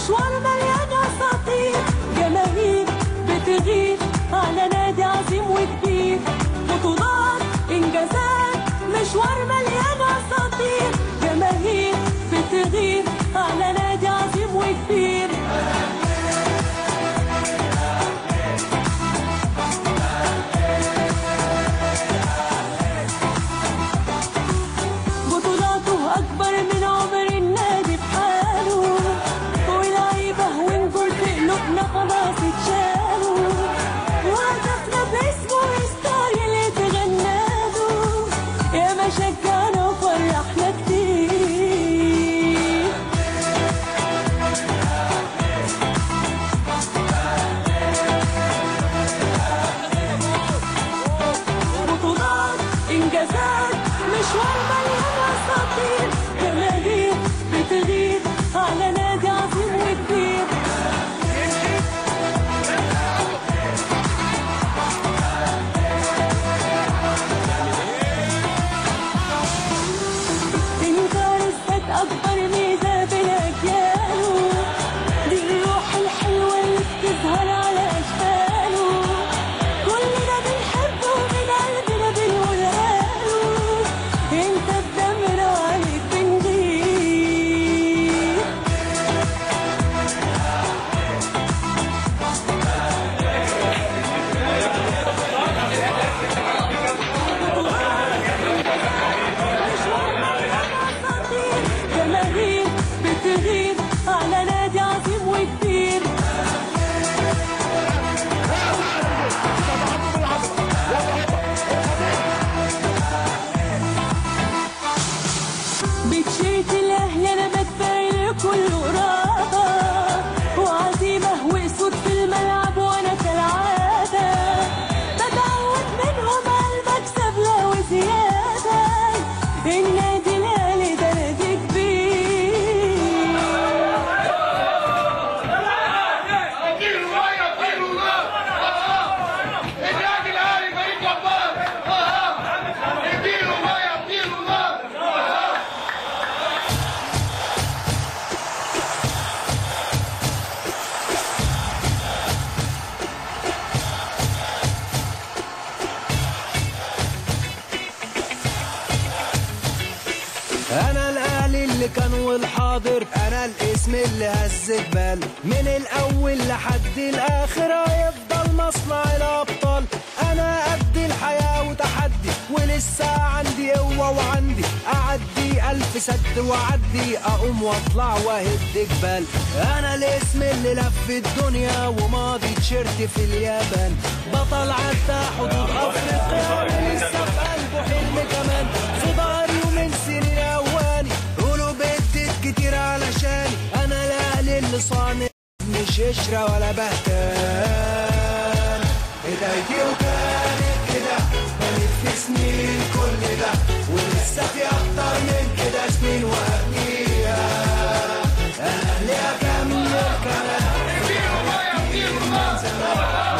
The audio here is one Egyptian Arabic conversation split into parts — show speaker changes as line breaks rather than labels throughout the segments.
مشوار مليان اساطير جماهير بتغير على نادي عظيم وكبير بطولات انجازات مشوار مليان اساطير جماهير بتغير على نادي عظيم وكبير بطولاته أكبر من عمر النادي بحاله ولعيبة ونجول في قلوبنا خلاص اتشالوا وهدفنا باسمه ستار اللي تغناله يا ما شجعنا وفرحنا كتير بطولات انجازات مشوار مليان اساطير جماهير بتغير على نادي عظيم وكبير انكار الذات اكبر ميزه بين اجياله دي الروح الحلوه اللي بتظهر على اشكاله كلنا بنحبه من قلبنا بنقولها له انت بدمنا عليك بنغير جماهير بتغير على نادي عظيم وكبير بتشيت الاهلي انا بتفائل كله قرابه وعزيمه واسود في الملعب وانا كالعاده بتعود منهم على المكسب لا وزياده النادي الاهلي ده نادي كبير
اديله ميه اديله نار النادي الاهلي فريق جبار اديله ميه اديله نار
انا الاهلي اللي كان والحاضر انا الاسم اللي هز جبال من الاول لحد الاخر هيفضل مصنع الابطال انا قد الحياه وتحدي ولسه عندي قوه وعندي اعدي الف سد واعدي اقوم واطلع واهد جبال انا الاسم اللي لف الدنيا وماضي تيشيرت في اليابان بطل عدى حدود افريقيا ولسه في قلبه حلم كمان في ظهري ومن سنين اواني قولوا بدت كتير علشاني انا الاهلي اللي صانع مش قشرة ولا بهتان بدايتي وكانت كده بنت في سنين كل ده ولسه في اكتر من كده سنين وهديها اهلي اكمل كلام
اديله ميه اديله نار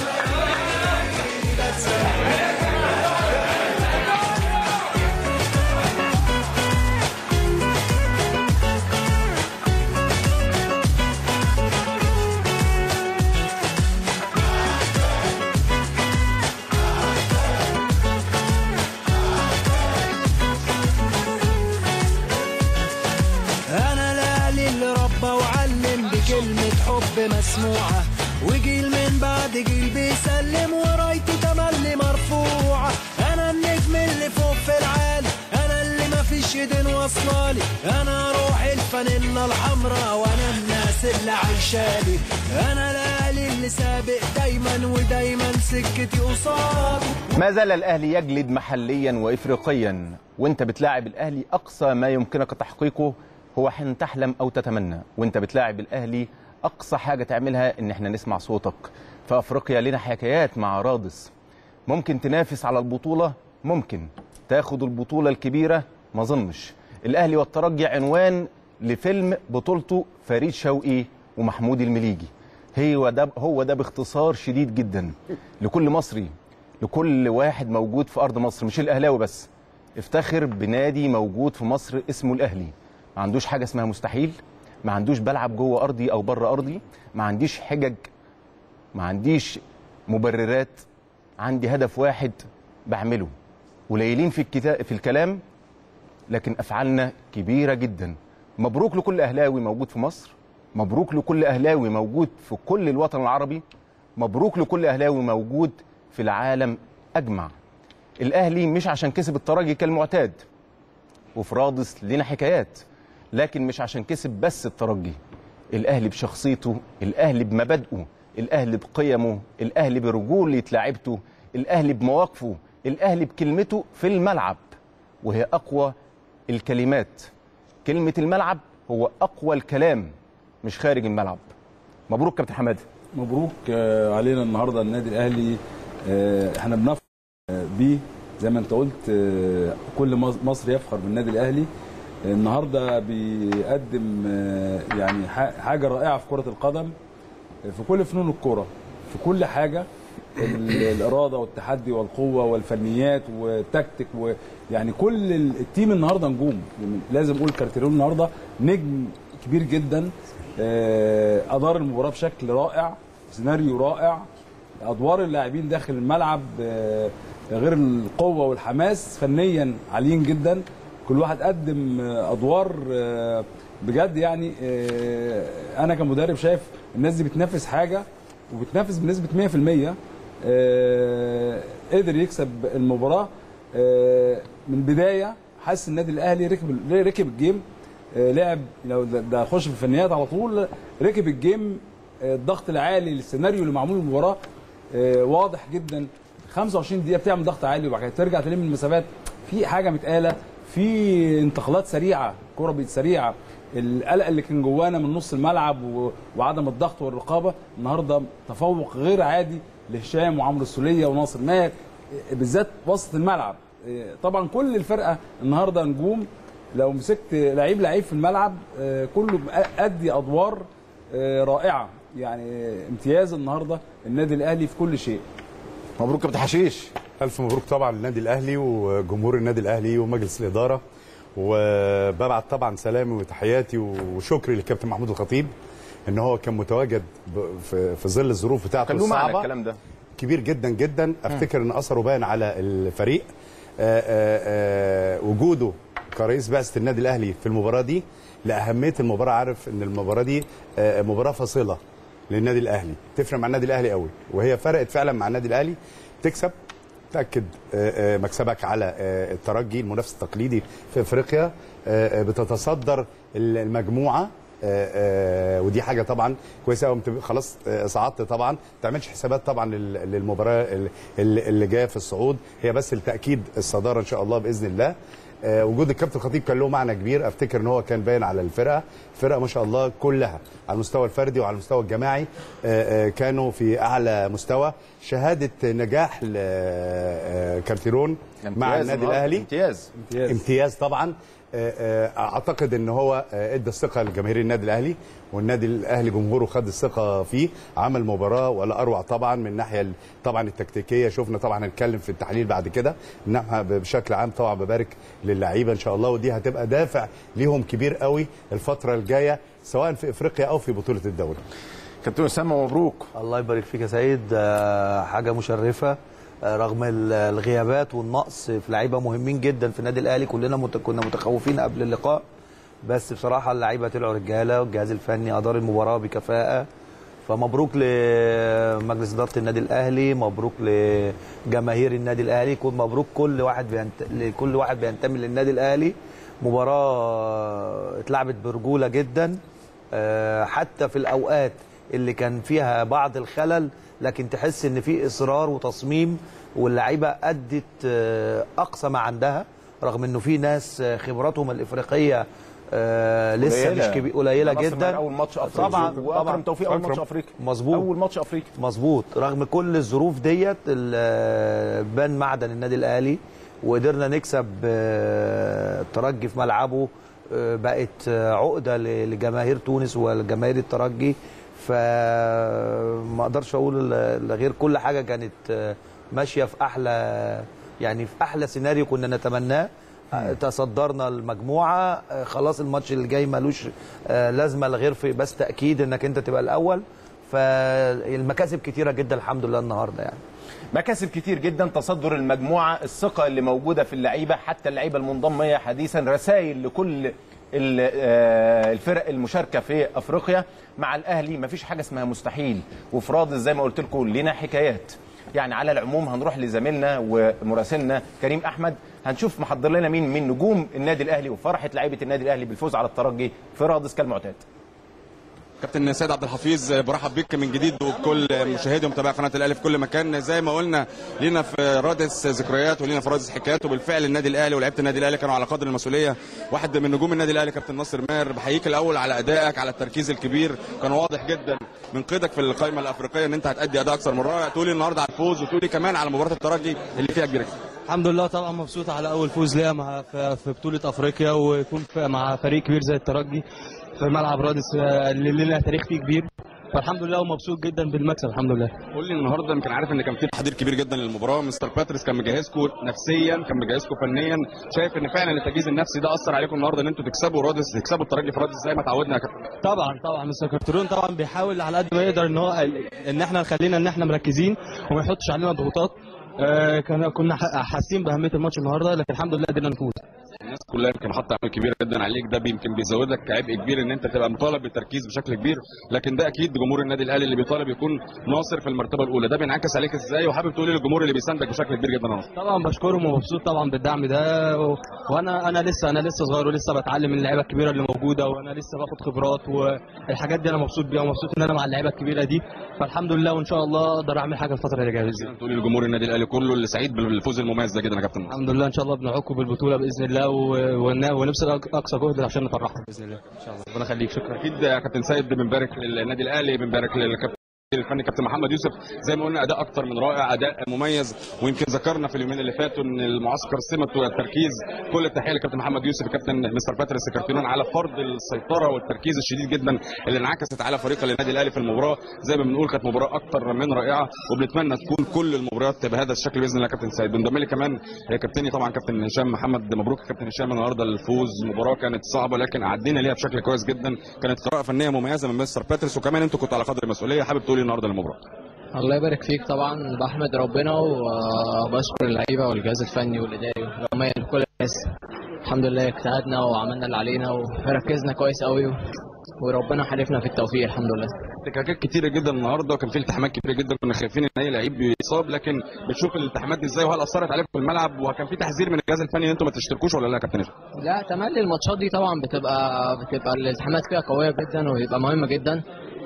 انا الاهلي اللي ربى وعلم بكلمة حب مسموعة وجيل من بعد جيل بيسلم ورايته تملي مرفوعة انا النجم اللي فوق في العالي انا اللي مفيش ايدين واصلالي انا روح الفانيلا الحمراء وانا الناس اللي عايشالي انا الاهلي اللي سابق دايما ودايما سكتي قصادي
ما زال الاهلي يجلد محليا وافريقيا وانت بتلاعب الاهلي اقصى ما يمكنك تحقيقه هو حين تحلم او تتمنى وانت بتلاعب الاهلي اقصى حاجه تعملها ان احنا نسمع صوتك في افريقيا لنا حكايات مع رادس ممكن تنافس على البطوله ممكن تاخد البطوله الكبيره ما ظنش الاهلي والترجي عنوان لفيلم بطولته فريد شوقي ومحمود المليجي هو ده هو ده باختصار شديد جدا لكل مصري لكل واحد موجود في ارض مصر مش الاهلاوي بس افتخر بنادي موجود في مصر اسمه الاهلي ما عندوش حاجه اسمها مستحيل ما عندوش بلعب جوه ارضي او بره ارضي ما عنديش حجج ما عنديش مبررات عندي هدف واحد بعمله قليلين في الكتاب في الكلام لكن افعالنا كبيره جدا مبروك لكل اهلاوي موجود في مصر مبروك لكل اهلاوي موجود في كل الوطن العربي مبروك لكل اهلاوي موجود في العالم اجمع الاهلي مش عشان كسب الترجي كالمعتاد وفي رادس لنا حكايات لكن مش عشان كسب بس الترجي الاهلي بشخصيته الاهلي بمبادئه الاهلي بقيمه الاهلي برجوله لعيبته الاهلي بمواقفه الاهلي بكلمته في الملعب وهي اقوى الكلمات كلمه الملعب هو اقوى الكلام مش خارج الملعب مبروك كابتن حماده
مبروك آه، علينا النهارده النادي الاهلي آه، احنا بنفخر آه، بيه زي ما انت قلت آه، كل مص- مصر يفخر بالنادي الاهلي آه، النهارده بيقدم آه، يعني ح- حاجه رائعه في كره القدم آه، في كل فنون الكره في كل حاجه ال- الاراده والتحدي والقوه والفنيات والتكتيك ويعني كل ال- التيم النهارده نجوم يعني لازم اقول كارتيرون النهارده نجم كبير جدا آه، ادار المباراه بشكل رائع سيناريو رائع ادوار اللاعبين داخل الملعب آه، غير القوه والحماس فنيا عاليين جدا كل واحد قدم آه، ادوار آه، بجد يعني آه، انا كمدرب شايف الناس دي بتنافس حاجه وبتنافس بنسبه 100% آه، قدر يكسب المباراه آه، من البدايه حاسس النادي الاهلي ركب ركب الجيم آه، لعب لو ده- ده اخش في الفنيات على طول ركب الجيم آه، الضغط العالي السيناريو اللي معمول المباراه آه، واضح جدا 25 دقيقه بتعمل ضغط عالي وبعد كده ترجع تلم المسافات في حاجه متقاله في انتقالات سريعه كره بقت سريعه القلق اللي كان جوانا من نص الملعب و- وعدم الضغط والرقابه النهارده تفوق غير عادي لهشام وعمرو السوليه وناصر ماهر آه، بالذات وسط الملعب آه، طبعا كل الفرقه النهارده نجوم لو مسكت لعيب لعيب في الملعب آه، كله ادي ادوار آه، رائعه يعني امتياز النهارده النادي الاهلي في كل شيء
مبروك كابتن حشيش
ألف مبروك طبعا للنادي الأهلي وجمهور النادي الأهلي ومجلس الإدارة وببعت طبعا سلامي وتحياتي وشكري للكابتن محمود الخطيب إن هو كان متواجد ب- في في ظل الظروف بتاعته
كان له معنى
الصعبة
الكلام ده
كبير جدا جدا افتكر ان اثره باين على الفريق آآ آآ وجوده كرئيس بعثه النادي الاهلي في المباراه دي لاهميه المباراه عارف ان المباراه دي آه، مباراه فاصله للنادي الاهلي تفرق مع النادي الاهلي قوي وهي فرقت فعلا مع النادي الاهلي تكسب تاكد آه، آه، مكسبك على آه، الترجي المنافس التقليدي في افريقيا آه، آه، بتتصدر المجموعه آه، آه، ودي حاجه طبعا كويسه قوي خلاص آه، صعدت طبعا ما تعملش حسابات طبعا لل- للمباراه ال- ال- اللي جايه في الصعود هي بس لتاكيد الصداره ان شاء الله باذن الله آه، وجود الكابتن الخطيب كان له معنى كبير افتكر ان هو كان باين على الفرقه الفرقه ما شاء الله كلها على المستوى الفردي وعلى المستوى الجماعي آه، آه، كانوا في اعلى مستوى شهاده نجاح لكارتيرون مع
امتياز
النادي
النهاردة،
الاهلي
امتياز
امتياز
امتياز طبعا آه، آه، اعتقد ان هو آه، ادى الثقه لجماهير النادي الاهلي والنادي الاهلي جمهوره خد الثقه فيه عمل مباراه ولا اروع طبعا من الناحيه ال- طبعا التكتيكيه شفنا طبعا هنتكلم في التحليل بعد كده انما بشكل عام طبعا ببارك للعيبه ان شاء الله ودي هتبقى دافع ليهم كبير قوي الفتره الجايه سواء في افريقيا او في بطوله الدوري
كابتن اسامه مبروك
الله يبارك فيك يا سيد آه، حاجه مشرفه آه، رغم ال- الغيابات والنقص في لعيبه مهمين جدا في النادي الاهلي كلنا مت- كنا متخوفين قبل اللقاء بس بصراحه اللعيبه طلعوا رجاله والجهاز الفني ادار المباراه بكفاءه فمبروك لمجلس اداره النادي الاهلي مبروك لجماهير النادي الاهلي كل- مبروك كل واحد بينت... لكل واحد بينتمي للنادي الاهلي مباراه اتلعبت برجوله جدا آه، حتى في الاوقات اللي كان فيها بعض الخلل لكن تحس ان في اصرار وتصميم واللعيبه ادت آه، اقصى ما عندها رغم انه في ناس آه، خبراتهم الافريقيه آه، لسه
قليلة.
مش كبير قليله
نصر
جدا
مع اول ماتش افريقيا
طبعا
واكرم
طبعا
توفيق اول ماتش افريقيا
مظبوط.
اول ماتش افريقيا
مظبوط رغم كل الظروف ديت ال- بان معدن النادي الاهلي وقدرنا نكسب آه، الترجي في ملعبه آه، بقت آه، عقده ل- لجماهير تونس والجماهير الترجي فما اقدرش اقول إلا غير كل حاجه كانت آه، ماشيه في احلى يعني في احلى سيناريو كنا نتمناه آه، تصدرنا المجموعه آه، خلاص الماتش اللي جاي ملوش آه، لازمه غير في بس تاكيد انك انت تبقى الاول فالمكاسب كتيره جدا الحمد لله النهارده يعني
مكاسب كتير جدا تصدر المجموعه الثقه اللي موجوده في اللعيبه حتى اللعيبه المنضمه حديثا رسائل لكل ال- آه، الفرق المشاركه في افريقيا مع الاهلي مفيش حاجه اسمها مستحيل وفي رادس زي ما قلت لكم لنا حكايات يعني على العموم هنروح لزميلنا ومراسلنا كريم احمد هنشوف محضر لنا مين من نجوم النادي الاهلي وفرحه لعيبه النادي الاهلي بالفوز على الترجي في رادس كالمعتاد
كابتن سيد عبد الحفيظ برحب بيك من جديد وبكل مشاهدي ومتابعي قناه الاهلي في كل مكان زي ما قلنا لينا في رادس ذكريات ولينا في رادس حكايات وبالفعل النادي الاهلي ولاعيبه النادي الاهلي كانوا على قدر المسؤوليه واحد من نجوم النادي الاهلي كابتن ناصر ماهر بحييك الاول على ادائك على التركيز الكبير كان واضح جدا من قيدك في القائمه الافريقيه ان انت هتادي اداء اكثر من رائع تقولي النهارده على الفوز وتقولي كمان على مباراه الترجي اللي فيها كبيره
الحمد لله طبعا مبسوط على اول فوز ليا مع في في بطوله افريقيا ويكون في- مع فريق كبير زي الترجي في ملعب رادس آه، اللي لنا تاريخ فيه كبير فالحمد لله ومبسوط جدا بالمكسب الحمد لله
قول لي النهارده يمكن عارف ان كان في تحضير كبير جدا للمباراه مستر باتريس كان مجهزكم نفسيا كان مجهزكم فنيا شايف ان فعلا التجهيز النفسي ده اثر عليكم النهارده ان انتوا تكسبوا رادس تكسبوا الترجي في رادس زي ما تعودنا يا كابتن
طبعا طبعا مستر كارترون طبعا بيحاول على قد ما يقدر ان هو ان احنا نخلينا ان احنا مركزين وما يحطش علينا ضغوطات آه، كنا كنا ح- حاسين باهميه الماتش النهارده لكن الحمد لله قدرنا نفوز
الناس كلها يمكن حاطه عامل كبير جدا عليك ده يمكن بيزود لك عبء كبير ان انت تبقى مطالب بالتركيز بشكل كبير لكن ده اكيد جمهور النادي الاهلي اللي بيطالب يكون ناصر في المرتبه الاولى ده بينعكس عليك ازاي وحابب تقول للجمهور اللي بيساندك بشكل كبير جدا يا ناصر
طبعا بشكرهم ومبسوط طبعا بالدعم ده و... وانا انا لسه انا لسه صغير ولسه بتعلم من اللعيبه الكبيره اللي موجوده وانا لسه باخد خبرات والحاجات دي انا مبسوط بيها ومبسوط ان انا مع اللعيبه الكبيره دي فالحمد لله وان شاء الله اقدر اعمل حاجه الفتره اللي جايه بإذن الله.
تقول للجمهور النادي الاهلي كله اللي سعيد بالفوز المميز ده جدا يا كابتن ناصر
الحمد لله ان شاء الله بنعوقب بالبطوله باذن الله و... ون- ونبذل أق- اقصى جهد عشان نفرحهم باذن الله ان شاء الله ربنا يخليك شكرا
اكيد يا كابتن سيد بنبارك للنادي الاهلي بنبارك للكابتن الفني كابتن محمد يوسف زي ما قلنا اداء اكتر من رائع اداء مميز ويمكن ذكرنا في اليومين اللي فاتوا ان المعسكر سمته التركيز كل التحيه لكابتن محمد يوسف كابتن مستر باتريس كارتينون على فرض السيطره والتركيز الشديد جدا اللي انعكست على فريق النادي الاهلي في المباراه زي ما بنقول كانت مباراه اكتر من رائعه وبنتمنى تكون كل المباريات بهذا الشكل باذن الله يا كابتن سيد بنضم لي كمان يا كابتني طبعا كابتن هشام محمد مبروك يا كابتن هشام النهارده الفوز المباراه كانت صعبه لكن عدينا ليها بشكل كويس جدا كانت قراءه فنيه مميزه من مستر باتريس وكمان انتوا كنتوا على قدر المسؤوليه حابب تقولي النهارده المباراه
الله يبارك فيك طبعا بحمد ربنا وبشكر اللعيبه والجهاز الفني والاداري والعمال كل الناس الحمد لله اجتهدنا وعملنا اللي علينا وركزنا كويس قوي وربنا حالفنا في التوفيق الحمد لله
احتكاكات كتيره جدا النهارده وكان في التحامات كتيره جدا كنا خايفين ان اي لعيب بيصاب لكن بتشوف الالتحامات دي ازاي وهل اثرت عليكم في الملعب وكان في تحذير من الجهاز الفني ان انتم ما تشتركوش ولا لا يا كابتن هشام؟
لا تملي الماتشات دي طبعا بتبقى بتبقى الالتحامات فيها قويه جدا وبتبقى مهمه جدا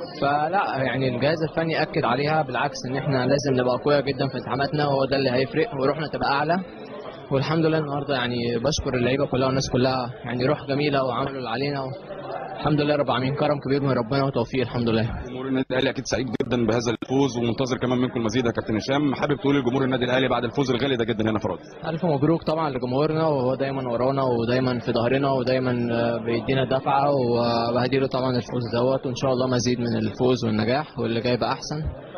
فلا يعني الجهاز الفني اكد عليها بالعكس ان احنا لازم نبقى قويه جدا في التحاماتنا وهو ده اللي هيفرق وروحنا تبقى اعلى والحمد لله النهارده يعني بشكر اللعيبه كلها والناس كلها يعني روح جميله وعملوا اللي علينا الحمد لله رب العالمين كرم كبير من ربنا وتوفيق الحمد لله
جمهور النادي الاهلي اكيد سعيد جدا بهذا الفوز ومنتظر كمان منكم المزيد يا كابتن هشام حابب تقول لجمهور النادي الاهلي بعد الفوز الغالي ده جدا هنا في رادس
ألف مبروك طبعا لجمهورنا وهو دايما ورانا ودايما في ظهرنا ودايما آه، بيدينا دفعة وبهديله طبعا الفوز دوت وإن شاء الله مزيد من الفوز والنجاح واللي جاي بقى أحسن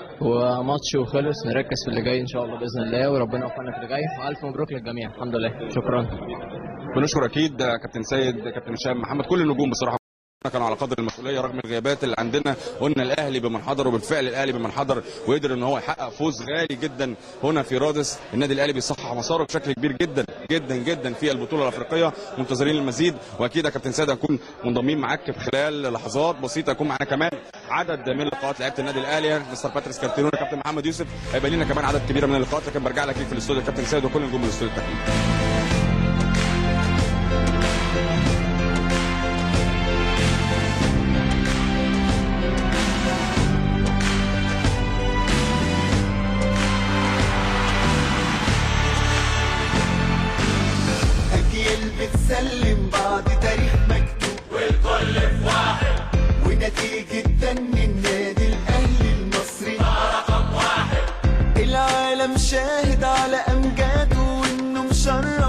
وماتش وخلص نركز في اللي جاي إن شاء الله بإذن الله وربنا يوفقنا في اللي جاي وألف مبروك للجميع الحمد لله شكرا
بنشكر اكيد كابتن سيد كابتن هشام محمد كل النجوم بصراحه كانوا على قدر المسؤوليه رغم الغيابات اللي عندنا قلنا الاهلي بمن حضر وبالفعل الاهلي بمن حضر وقدر ان هو يحقق فوز غالي جدا هنا في رادس النادي الاهلي بيصحح مساره بشكل كبير جدا جدا جدا في البطوله الافريقيه منتظرين المزيد واكيد يا كابتن سيد هنكون منضمين معاك في خلال لحظات بسيطه يكون معانا كمان عدد من لقاءات لعيبه النادي الاهلي مستر باتريس كارتيرون كابتن محمد يوسف هيبقى لنا كمان عدد كبير من اللقاءات لكن برجع لك ليك في الاستوديو كابتن سيد وكل نجوم الاستوديو التحليل
أجيال بتسلم بعض تاريخ مكتوب والكل في واحد ونتيجة فن النادي الأهلي المصري رقم واحد العالم شاهد على أمجاده وإنه مشرف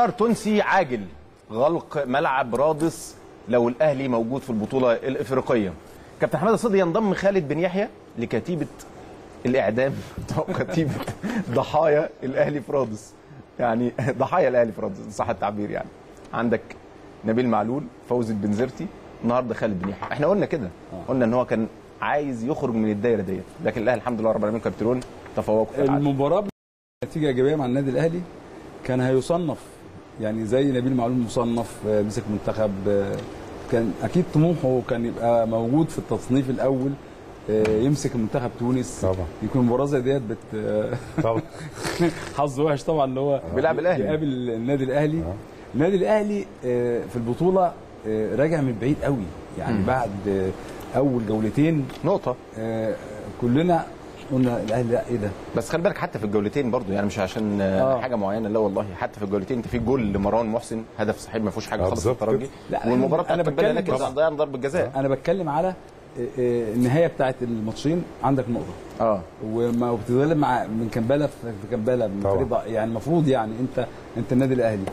قرار تونسي عاجل غلق ملعب رادس لو الاهلي موجود في البطوله الافريقيه كابتن حماده صدقي ينضم خالد بن يحيى لكتيبه الاعدام أو كتيبه ضحايا الاهلي في رادس يعني ضحايا الاهلي في رادس إن صح التعبير يعني عندك نبيل معلول فوزي البنزرتي النهارده خالد بن يحيى احنا قلنا كده قلنا ان هو كان عايز يخرج من الدايره ديت لكن الاهلي الحمد لله رب العالمين كابتن تفوقوا في العالم.
المباراه نتيجه ايجابيه مع النادي الاهلي كان هيصنف يعني زي نبيل معلول مصنف آه، مسك منتخب آه، كان اكيد طموحه كان يبقى موجود في التصنيف الاول آه، يمسك منتخب تونس
طبعا.
يكون مباراه زي ديت بت
طبعا
حظه وحش طبعا اللي هو
بيلعب الأهلي.
يقابل النادي الاهلي النادي الاهلي آه، في البطوله آه، راجع من بعيد قوي يعني بعد آه، اول جولتين
نقطه
آه، كلنا قلنا الاهلي لا ايه ده
بس خلي بالك حتى في الجولتين برضو يعني مش عشان آه.
آه.
حاجه معينه لا والله حتى في الجولتين انت في جول لمروان محسن هدف صحيح ما فيهوش حاجه
آه،
خالص في
بالظبط
الترجي
لا،
والمباراه
أنا
بتاعت
بتكلم
امبارح لكن
طبعاً.
ضيع ضربه جزاء
انا بتكلم على آه، آه، النهايه بتاعت الماتشين عندك نقطه
اه
وما وبتتغلب مع من كمباله في في كمباله من
طبعاً.
فريق ضع- يعني المفروض يعني انت انت النادي الاهلي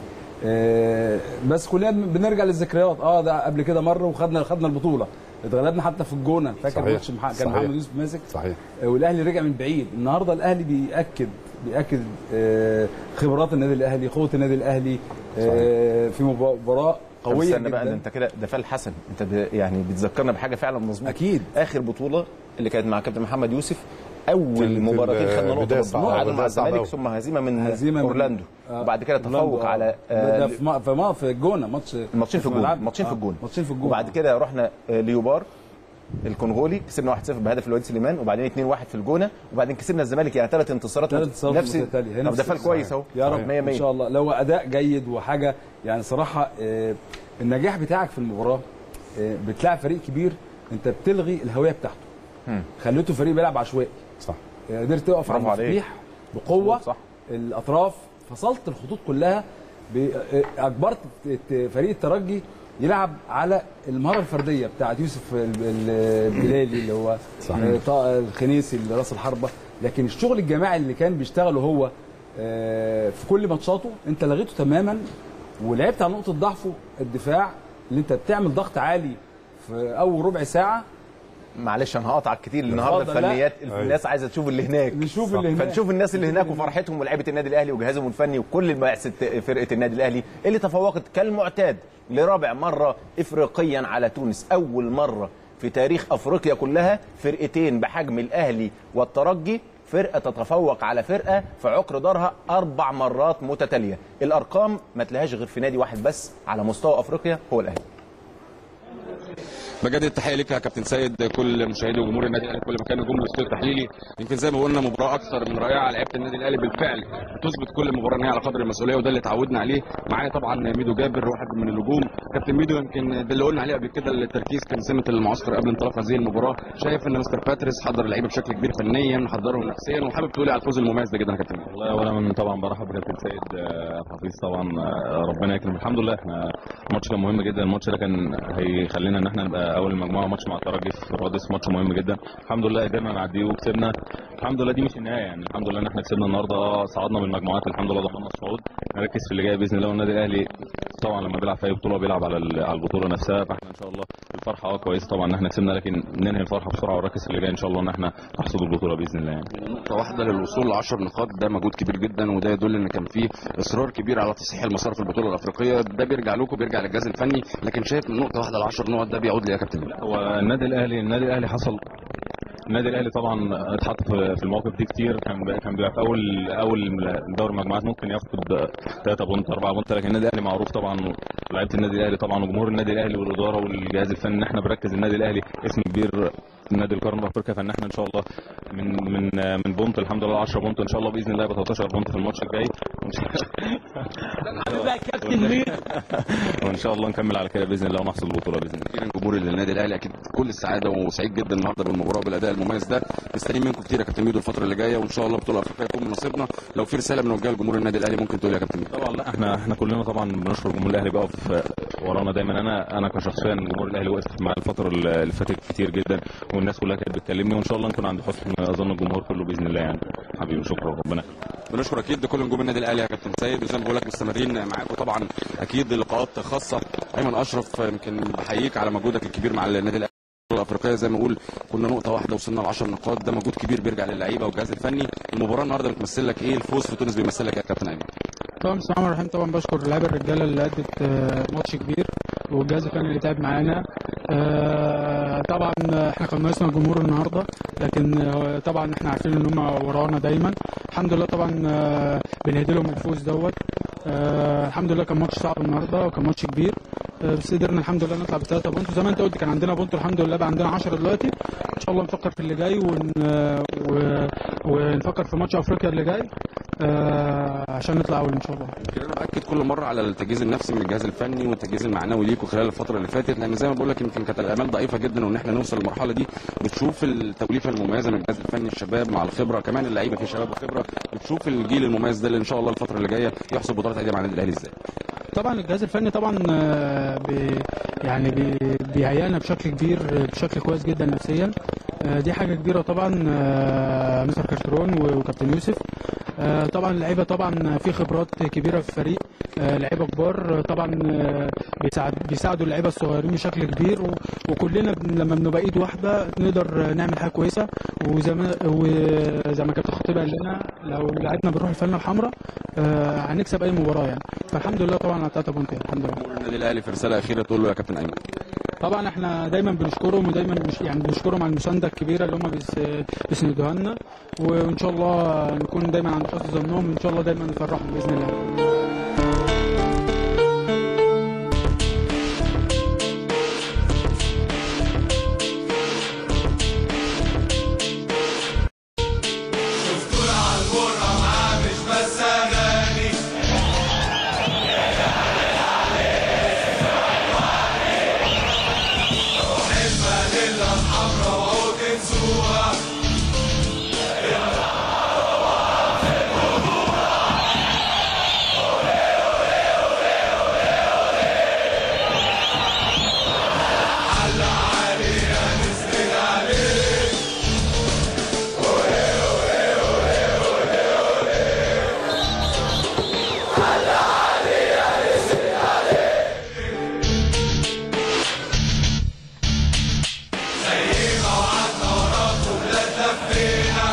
آه، بس كلنا بنرجع للذكريات اه ده قبل كده مره وخدنا خدنا البطوله اتغلبنا حتى في الجونه فاكر
صحيح.
ماتش مح- كان
صحيح.
محمد يوسف ماسك
صحيح
آه، والاهلي رجع من بعيد النهارده الاهلي بياكد بياكد آه، خبرات النادي الاهلي قوه النادي الاهلي آه، في مباراه
طب
قويه
استنى بقى ده
جدا
انت كده ده فال حسن انت ب... يعني بتذكرنا بحاجه فعلا مظبوط
اكيد
اخر بطوله اللي كانت مع كابتن محمد يوسف اول
كانت
مباراتين خدنا
البداية
نقطه
صعبة،
تعادل مع
البداية صعبة
الزمالك
أوي.
ثم هزيمه من
هزيمة من-
اورلاندو
آه،
وبعد كده تفوق
أورلاندو،
على
ده
آه،
في ما- في ما- في الجونه ماتش
الماتشين في الجون
ملعب-
ماتشين في
آه،
الجون
ماتشين في الجون
وبعد كده رحنا آه، ليوبار الكونغولي كسبنا 1-0 بهدف الواد سليمان وبعدين 2-1 في الجونه وبعدين كسبنا الزمالك يعني ثلاث انتصارات
ثلاث انتصارات
نفس
متتالية. هي
طب
نفس
ده فال
الصحيح.
كويس اهو
يا رب
100
ان
100
شاء الله لو اداء جيد وحاجه يعني صراحه آه، النجاح بتاعك في المباراه آه، بتلاعب فريق كبير انت بتلغي الهويه بتاعته
مم.
خليته فريق بيلعب عشوائي
صح
آه، قدرت تقف على
برافو عليك.
المفاتيح بقوه
صح.
الاطراف فصلت الخطوط كلها ب- آه، اجبرت الت- فريق الترجي يلعب على المهاره الفرديه بتاعت يوسف ال- ال- البلالي اللي هو آه، طا- الخنيسي اللي راس الحربه لكن الشغل الجماعي اللي كان بيشتغله هو آه، في كل ماتشاته انت لغيته تماما ولعبت على نقطه ضعفه الدفاع اللي انت بتعمل ضغط عالي في اول ربع ساعه
معلش انا هقطعك كتير النهارده
اتفضل، لا.
الفنيات الناس عايزه تشوف اللي هناك
نشوف اللي هناك.
فنشوف الناس اللي هناك وفرحتهم ولاعيبه النادي الاهلي وجهازهم الفني وكل بعثه فرقه النادي الاهلي اللي تفوقت كالمعتاد لرابع مره افريقيا على تونس اول مره في تاريخ افريقيا كلها فرقتين بحجم الاهلي والترجي فرقه تتفوق على فرقه في عقر دارها اربع مرات متتاليه الارقام ما تلاقيهاش غير في نادي واحد بس على مستوى افريقيا هو الاهلي
بجد التحيه ليك يا كابتن سيد كل مشاهدي وجمهور النادي الاهلي في كل مكان نجوم الاستوديو التحليلي يمكن زي ما قلنا مباراه اكثر من رائعه لعيبه النادي الاهلي بالفعل تثبت كل مباراه ان هي على قدر المسؤوليه وده اللي اتعودنا عليه معايا طبعا ميدو جابر واحد من النجوم كابتن ميدو يمكن ده اللي قلنا عليه قبل كده التركيز كان سمه المعسكر قبل انطلاق هذه المباراه شايف ان مستر باتريس حضر اللعيبه بشكل كبير فنيا حضرهم نفسيا وحابب تقولي على الفوز المميز ده جدا يا كابتن ميدو.
والله اولا طبعا برحب بكابتن سيد آه، حفيظ طبعا آه، ربنا يكرم الحمد لله احنا الماتش كان مهم جدا الماتش ده كان هيخلينا ان احنا نبقى اول المجموعه ماتش مع الترجي في رادس ماتش مهم جدا الحمد لله قدرنا نعديه وكسبنا الحمد لله دي مش النهايه يعني الحمد لله ان احنا كسبنا النهارده اه صعدنا من المجموعات الحمد لله ضمننا الصعود نركز في اللي جاي باذن الله والنادي الاهلي طبعا لما بيلعب في اي بطوله بيلعب على ال- على البطوله نفسها فاحنا ان شاء الله الفرحه اه كويس طبعا ان احنا كسبنا لكن ننهي الفرحه بسرعه ونركز في اللي جاي ان شاء الله ان احنا نحصد البطوله باذن الله يعني
نقطة واحدة للوصول ل 10 نقاط ده مجهود كبير جدا وده يدل ان كان فيه اصرار كبير على تصحيح المسار في البطولة الافريقية ده بيرجع لكم بيرجع للجهاز الفني لكن شايف من نقطة واحدة ل 10 نقط ده بيعود ليه يا كابتن
هو النادي الاهلي النادي الاهلي حصل النادي الاهلي طبعا اتحط في في المواقف دي كتير كان بي- كان بيبقى في اول اول دوري المجموعات ممكن يفقد 3 بونت 4 بونت لكن النادي الاهلي معروف طبعا لعيبه النادي الاهلي طبعا وجمهور النادي الاهلي والاداره والجهاز الفني ان احنا بنركز النادي الاهلي اسم كبير في نادي القرن الافريقي فان احنا ان شاء الله من من من بونت الحمد لله 10 بونت ان شاء الله باذن الله يبقى 13 بونت في الماتش الجاي وإن شاء- وان شاء الله نكمل على كده باذن الله ونحصل البطوله باذن الله
اخيرا جمهور النادي الاهلي اكيد كل السعاده وسعيد جدا النهارده بالمباراه وبالاداء المميز ده مستنيين منكم كتير يا كابتن ميدو الفتره اللي جايه وان شاء الله بطوله افريقيه يكون من نصيبنا لو في رساله بنوجهها لجمهور النادي الاهلي ممكن تقول يا كابتن ميدو
طبعا لا احنا احنا كلنا طبعا بنشكر جمهور الاهلي بقى في ورانا دايما انا انا كشخصيا جمهور الاهلي وقف معايا الفتره اللي فاتت كتير جدا والناس كلها كانت بتكلمني وان شاء الله نكون عند حسن ظن الجمهور كله باذن الله يعني حبيبي شكرا ربنا
بنشكر اكيد كل نجوم النادي الاهلي يا كابتن سيد وزي ما بقول لك مستمرين معاكم طبعا اكيد لقاءات خاصه ايمن اشرف يمكن بحييك على مجهودك الكبير مع النادي الاهلي الافريقيه زي ما اقول كنا نقطه واحده وصلنا ل 10 نقاط ده مجهود كبير بيرجع للعيبه والجهاز الفني المباراه النهارده بتمثل لك ايه الفوز في تونس بيمثل لك إيه يا كابتن ايمن
طبعا بسم الله الرحمن الرحيم طبعا بشكر اللعيبه الرجاله اللي ادت آه، ماتش كبير والجهاز الفني اللي تعب معانا آه، طبعا احنا كان ناقصنا الجمهور النهارده لكن آه، طبعا احنا عارفين ان هم ورانا دايما الحمد لله طبعا آه، بنهدي لهم الفوز دوت آه، الحمد لله كان ماتش صعب النهارده وكان ماتش كبير آه، بس قدرنا الحمد لله نطلع بثلاثه بونت زي ما انت قلت كان عندنا بونت الحمد لله بقى عندنا 10 دلوقتي ان شاء الله نفكر في اللي جاي ون... آه، و... ونفكر في ماتش افريقيا اللي جاي آه، عشان نطلع اول ان شاء الله
كده انا باكد كل مره على التجهيز النفسي من الجهاز الفني والتجهيز المعنوي ليكوا خلال الفتره اللي فاتت لان زي ما بقول لك يمكن كانت الامال ضعيفه جدا وان احنا نوصل للمرحله دي بتشوف التوليفه المميزه من الجهاز الفني الشباب مع الخبره كمان اللعيبه في شباب وخبره بتشوف الجيل المميز ده اللي ان شاء الله الفتره اللي جايه يحصل بطولات عاديه مع النادي الاهلي ازاي
طبعا الجهاز الفني طبعا آه، بي يعني بي بيهيئنا بشكل كبير آه، بشكل كويس جدا نفسيا آه، دي حاجه كبيره طبعا آه، مستر كارترون و- وكابتن يوسف آه، طبعا اللعيبه طبعا في خبرات كبيره في الفريق آه، لعيبه كبار آه، طبعا آه، بيساعد بيساعدوا اللعيبه الصغيرين بشكل كبير و- وكلنا بن- لما بنبقى ايد واحده نقدر نعمل حاجه كويسه وزي ما وزي ما كابتن خطيب قال لنا لو لعبنا بالروح الفنه الحمراء آه، هنكسب اي مباراه يعني فالحمد لله طبعا على 3 بونت الحمد لله
النادي الاهلي في رساله اخيره تقول له يا كابتن ايمن
طبعا احنا دايما بنشكرهم ودايما مش يعني بنشكرهم على المسانده الكبيره اللي هم بيس- بيسندوها لنا وان شاء الله نكون دايما عند حسن ظنهم وان شاء الله دايما نفرحهم باذن الله
شفتونا على البرة معاه مش بس اغاني الفانيلا الحمرا وهو تنسوها على عليها نسند عليه زي ما وعدنا وراكم لا تلفينا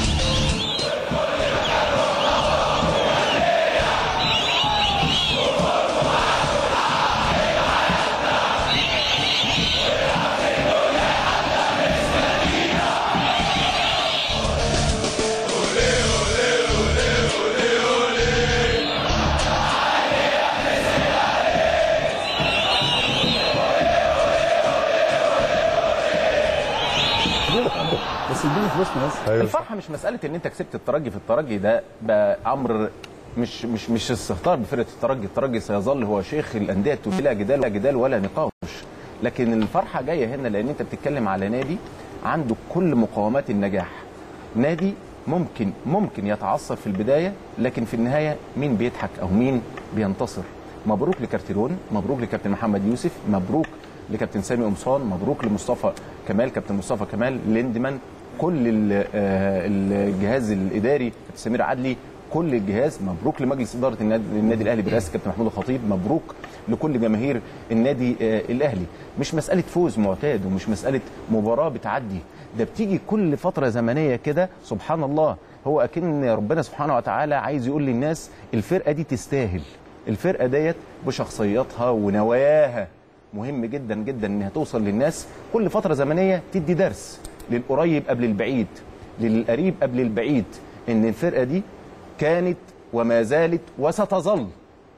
بس اديني فلوسنا بس
الفرحه مش مساله ان انت كسبت الترجي في الترجي ده بقى امر مش مش مش استهتار بفرقه الترجي، الترجي سيظل هو شيخ الانديه التونسيه لا جدال لا جدال ولا نقاش. لكن الفرحه جايه هنا لان انت بتتكلم على نادي عنده كل مقومات النجاح. نادي ممكن ممكن يتعثر في البدايه لكن في النهايه مين بيضحك او مين بينتصر. مبروك لكارتيرون، مبروك لكابتن محمد يوسف، مبروك لكابتن سامي قمصان، مبروك لمصطفى كمال، كابتن مصطفى كمال، ليندمان، كل ال- آه، الجهاز الاداري كابتن سمير عدلي كل الجهاز مبروك لمجلس اداره النادي, النادي الاهلي برئاسه كابتن محمود الخطيب مبروك لكل جماهير النادي آه، الاهلي مش مساله فوز معتاد ومش مساله مباراه بتعدي ده بتيجي كل فتره زمنيه كده سبحان الله هو اكن ربنا سبحانه وتعالى عايز يقول للناس الفرقه دي تستاهل الفرقه ديت بشخصياتها ونواياها مهم جدا جدا انها توصل للناس كل فتره زمنيه تدي درس للقريب قبل البعيد للقريب قبل البعيد ان الفرقه دي كانت وما زالت وستظل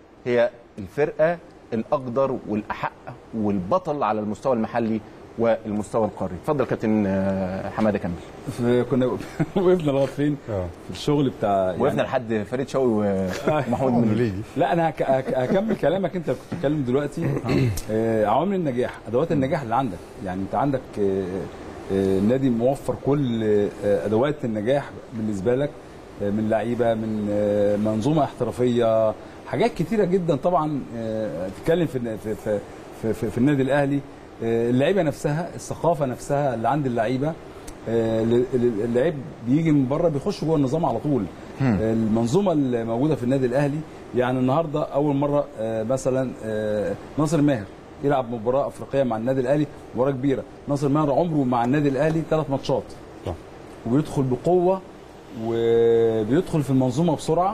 هي الفرقه الاقدر والاحق والبطل على المستوى المحلي والمستوى القاري اتفضل كابتن آه، حماده كمل
في- كنا وقفنا لغايه فين؟ في الشغل بتاع
وقفنا لحد فريد شوقي ومحمود منير
لا انا هك- هك- هكمل كلامك انت كنت بتتكلم دلوقتي آه، عوامل النجاح ادوات النجاح اللي عندك يعني انت عندك آه، آه، النادي موفر كل آه، ادوات النجاح بالنسبه لك آه، من لعيبه من آه، منظومه احترافيه حاجات كتيره جدا طبعا آه، تتكلم في في في, في, في, في النادي الاهلي آه، اللعيبه نفسها الثقافه نفسها اللي عند اللعيبه آه، ال- ال- اللعيب بيجي من بره بيخش جوه النظام على طول
مم.
المنظومه اللي موجوده في النادي الاهلي يعني النهارده اول مره آه، مثلا آه، ناصر ماهر يلعب مباراه افريقيه مع النادي الاهلي مباراه كبيره ناصر ماهر عمره مع النادي الاهلي ثلاث ماتشات
صح.
وبيدخل بقوه وبيدخل في المنظومه بسرعه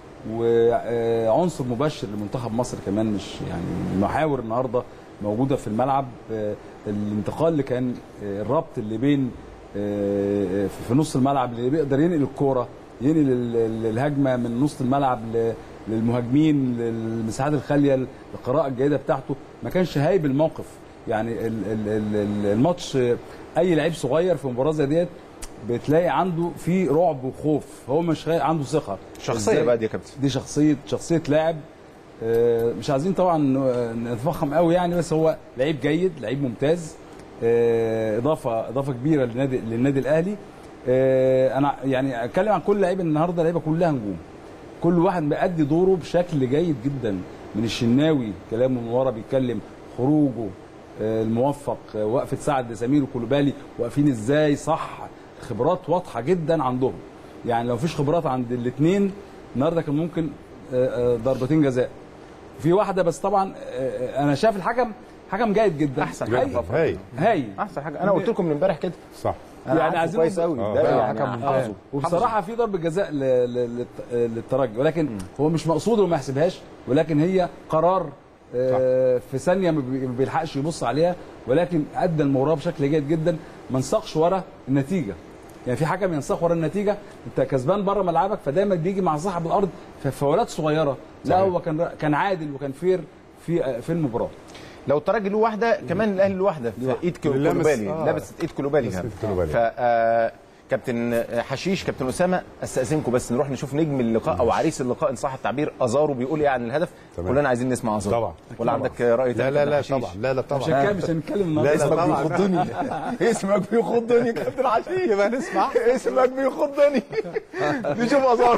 وعنصر مبشر لمنتخب مصر كمان مش يعني المحاور النهارده موجوده في الملعب آه، الانتقال اللي كان آه، الربط اللي بين آه، في نص الملعب اللي بيقدر ينقل الكوره ينقل ال- ال- الهجمه من نص الملعب ل- للمهاجمين للمساحات الخاليه القراءه الجيده بتاعته ما كانش هايب الموقف يعني ال- ال- ال- ال- الماتش آه، اي لعيب صغير في مباراه زي ديت بتلاقي عنده في رعب وخوف هو مش خا- عنده ثقه
شخصيه
إزاي؟
بقى دي يا كابتن
دي شخصيه شخصيه لاعب آه، مش عايزين طبعا نتفخم قوي يعني بس هو لعيب جيد لعيب ممتاز آه، اضافه اضافه كبيره للنادي للنادي الاهلي آه، انا يعني اتكلم عن كل لعيبه النهارده لعيبه كلها نجوم كل واحد مأدي دوره بشكل جيد جدا من الشناوي كلامه من ورا بيتكلم خروجه آه، الموفق آه، وقفه سعد سمير وكولوبالي واقفين ازاي صح خبرات واضحه جدا عندهم يعني لو مفيش خبرات عند الاثنين النهارده كان ممكن آه، آه، ضربتين جزاء في واحده بس طبعا آه، آه، انا شايف الحكم حكم جيد جدا
احسن حاجه في أفريقيا.
هاي
هاي
احسن حاجه انا قلت لكم من امبارح كده
صح
أنا
يعني
عارفه
عايزين
كويس قوي
آه،
ده
آه،
يعني
حكم ممتاز.
حافظه
وبصراحه في ضربه جزاء ل- ل- للت- للترجي ولكن هو مش مقصود وما يحسبهاش ولكن هي قرار آه، في ثانيه ما بي- ما بيلحقش يبص عليها ولكن ادى المباراه بشكل جيد جدا ما انساقش ورا النتيجه يعني في حكم ينساق ورا النتيجه انت كسبان بره ملعبك فدايما بيجي مع صاحب الارض في فاولات صغيره لا
صحيح.
هو كان كان عادل وكان فير في في المباراه
لو الترجي له واحده كمان الاهلي له واحده في ايد كو-
اللي لمس-
كولوبالي
آه.
لابس ايد كولوبالي
لابس
كمان.
إيد كولوبالي.
ف آه، كابتن حشيش كابتن اسامه استاذنكم بس نروح نشوف نجم اللقاء او عريس اللقاء ان صح التعبير ازارو بيقول ايه عن الهدف
تمام.
كلنا عايزين نسمع ازارو
طبعا.
ولا عندك راي
لا
تاني
لا
كابتن
لا
حشيش؟
طبعا لا لا
مش
طبعا
هنتكلم مش هنتكلم
لا
النهارده
لا
اسمك
طبعا
بيخضني اسمك بيخضني كابتن حشيش
يبقى نسمع
اسمك بيخضني نشوف ازارو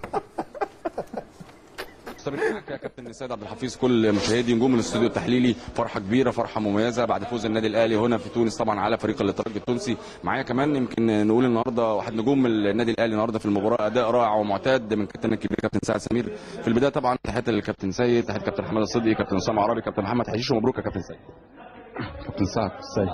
مستمرين معاك يا كابتن سيد عبد الحفيظ كل مشاهدي نجوم الاستوديو التحليلي فرحه كبيره فرحه مميزه بعد فوز النادي الاهلي هنا في تونس طبعا على فريق الترجي التونسي معايا كمان يمكن نقول النهارده واحد نجوم النادي الاهلي النهارده في المباراه اداء رائع ومعتاد من كابتن الكبير كابتن سعد سمير في البدايه طبعا تحياتي للكابتن سيد تحيه كابتن حماد الصدقي كابتن اسامه عربي كابتن محمد حشيش ومبروك يا كابتن سيد
كابتن سعد سيد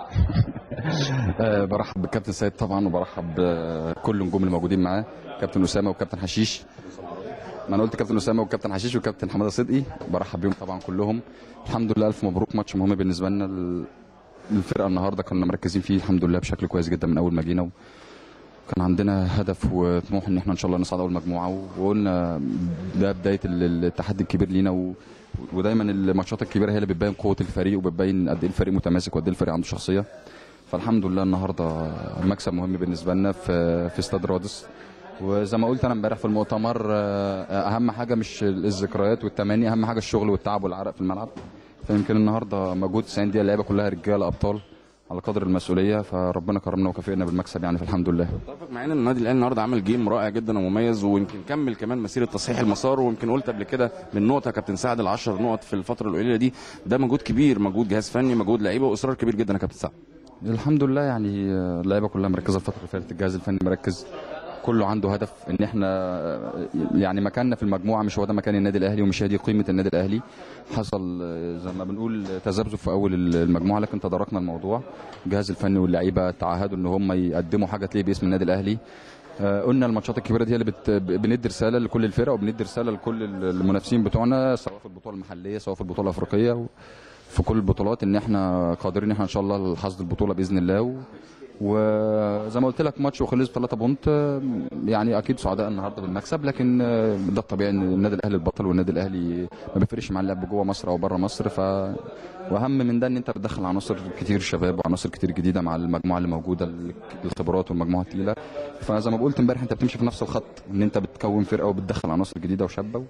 آه، برحب بالكابتن سيد طبعا وبرحب بكل النجوم اللي موجودين معاه كابتن اسامه وكابتن حشيش ما انا قلت كابتن اسامه وكابتن حشيش وكابتن حماده صدقي برحب بيهم طبعا كلهم الحمد لله الف مبروك ماتش مهم بالنسبه لنا ال- الفرقه النهارده كنا مركزين فيه الحمد لله بشكل كويس جدا من اول ما جينا كان عندنا هدف وطموح ان احنا ان شاء الله نصعد اول مجموعه وقلنا ده بدايه ال- التحدي الكبير لينا و... ودايما الماتشات الكبيره هي اللي بتبين قوه الفريق وبتبين قد ايه الفريق متماسك وقد ايه الفريق عنده شخصيه فالحمد لله النهارده مكسب مهم بالنسبه لنا في في استاد رادس وزي ما قلت انا امبارح في المؤتمر آه، اهم حاجه مش الذكريات والتماني اهم حاجه الشغل والتعب والعرق في الملعب فيمكن النهارده مجهود 90 دقيقه اللعيبه كلها رجاله ابطال على قدر المسؤوليه فربنا كرمنا وكافئنا بالمكسب يعني فالحمد لله
اتفق معانا ان النادي الاهلي النهارده عمل جيم رائع جدا ومميز ويمكن كمل كمان مسيره تصحيح المسار ويمكن قلت قبل كده من نقطه كابتن سعد ال 10 نقط في الفتره القليله دي ده مجهود كبير مجهود جهاز فني مجهود لعيبه واصرار كبير جدا يا كابتن سعد
الحمد لله يعني آه، اللعيبه كلها مركزه الفتره اللي فاتت الجهاز الفني مركز كله عنده هدف ان احنا آه، يعني مكاننا في المجموعه مش هو ده مكان النادي الاهلي ومش هي دي قيمه النادي الاهلي حصل آه، زي ما بنقول تذبذب في اول المجموعه لكن تداركنا الموضوع الجهاز الفني واللعيبه تعهدوا ان هم يقدموا حاجه تليق باسم النادي الاهلي آه، قلنا الماتشات الكبيره دي هي اللي بت... بندي رساله لكل الفرق وبندي رساله لكل المنافسين بتوعنا سواء في البطوله المحليه سواء في البطوله الافريقيه و... في كل البطولات ان احنا قادرين احنا ان شاء الله لحصد البطوله باذن الله و... وزي ما قلت لك ماتش وخلص 3 بونت آه، يعني اكيد سعداء النهارده بالمكسب لكن آه، ده الطبيعي ان النادي الاهلي البطل والنادي الاهلي ما بيفرقش مع اللعب جوه مصر او بره مصر ف واهم من ده ان انت بتدخل عناصر كتير شباب وعناصر كتير جديده مع المجموعه اللي موجوده ال- الخبرات والمجموعه الثقيله فزي ما قلت امبارح انت بتمشي في نفس الخط ان انت بتكون فرقه وبتدخل عناصر جديده وشابه و...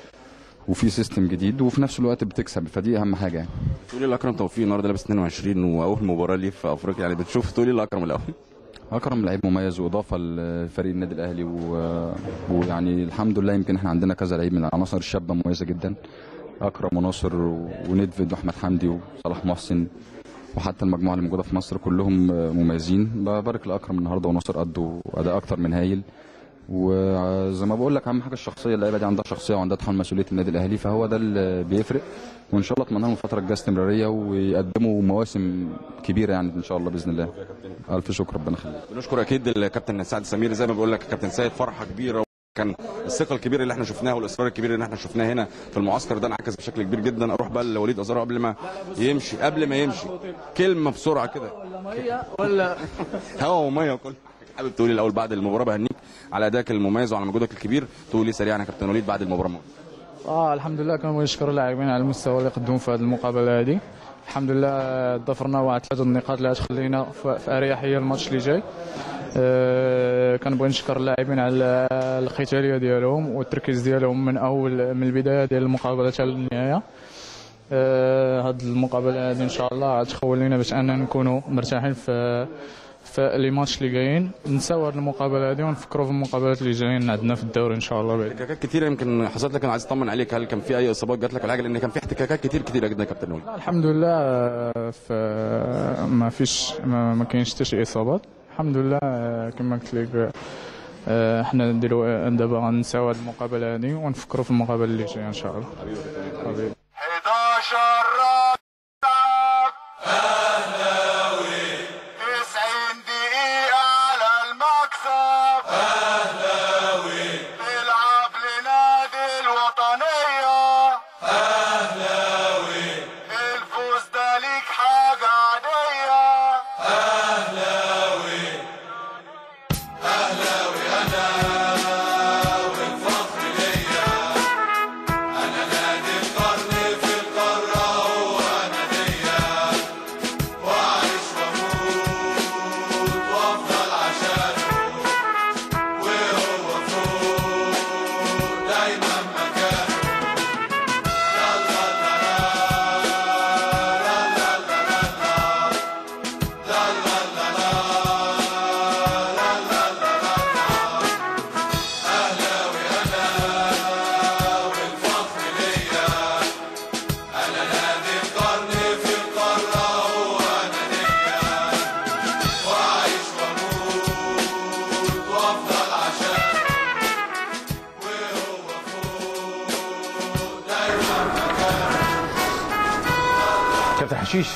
وفي سيستم جديد وفي نفس الوقت بتكسب فدي اهم حاجه يعني
تقولي الاكرم توفيق النهارده لابس 22 واول مباراه ليه في افريقيا يعني بتشوف تقولي الاكرم الاول
اكرم لعيب مميز واضافه لفريق النادي الاهلي و... ويعني الحمد لله يمكن احنا عندنا كذا لعيب من العناصر الشابه مميزه جدا اكرم وناصر و... وندفيد واحمد حمدي وصلاح محسن وحتى المجموعه اللي موجوده في مصر كلهم مميزين ببارك لاكرم النهارده وناصر ادوا اداء اكتر من هايل وزي ما بقول لك اهم حاجه الشخصيه اللعيبه دي عندها شخصيه وعندها تحمل مسؤوليه النادي الاهلي فهو ده اللي بيفرق وان شاء الله اتمنى لهم الفتره الجايه استمراريه ويقدموا مواسم كبيره يعني ان شاء الله باذن الله الف شكر ربنا يخليك
بنشكر اكيد الكابتن سعد سمير زي ما بقول لك كابتن سيد فرحه كبيره كان الثقه الكبيره اللي احنا شفناها والاصرار الكبير اللي احنا شفناه هنا في المعسكر ده انعكس بشكل كبير جدا اروح بقى لوليد ازارو قبل ما يمشي قبل ما يمشي كلمه بسرعه كده
ولا
هوا وميه وكل حاجة. حابب تقولي الاول بعد المباراه بهنيك على ادائك المميز وعلى مجهودك الكبير تقولي سريعا يا كابتن وليد بعد المباراه
اه الحمد لله كنبغي نشكر اللاعبين على المستوى اللي قدموا في هذه المقابله هذه الحمد لله ظفرنا واحد ثلاثه النقاط اللي غتخلينا في في اريحيه الماتش اللي جاي آه كنبغي نشكر اللاعبين على القتاليه ديالهم والتركيز ديالهم من اول من البدايه ديال المقابله حتى للنهايه آه هاد المقابله هذه ان شاء الله غتخول لنا باش اننا نكونوا مرتاحين في في لي ماتش اللي جايين نساو هاد المقابله هذه ونفكروا في المقابلات اللي جايين عندنا في الدوري ان شاء الله بعد
احتكاكات كتيره يمكن حصلت لك انا عايز اطمن عليك هل كان في اي اصابات جات لك ولا حاجه لان كان في احتكاكات كتير كتيره جدا يا كابتن وليد
الحمد لله آه، ف- ما فيش ما, ما كاينش حتى شي اصابات الحمد لله آه، كما قلت لك آه، احنا نديروا دابا غنساو هاد المقابله هذه ونفكروا في المقابله اللي جايه ان شاء الله حبيبي
11 اهلاوي 90 دقيقة على المكسب اهلاوي تلعب لنادي الوطنية اهلاوي الفوز ده ليك حاجة عادية اهلاوي اهلاوي انا والفخر ليا انا نادي القرن في القارة هو نادية واعيش واموت وافضل عشانه وهو فوق دايما مكانه لا لا لا لا لا لا لا لا لا لا لا لا اهلاوي انا والفخر ليا انا نادي القرن في القارة هو نادية واعيش واموت وافضل عشانه وهو فوق دايما مكانه
كابتن حشيش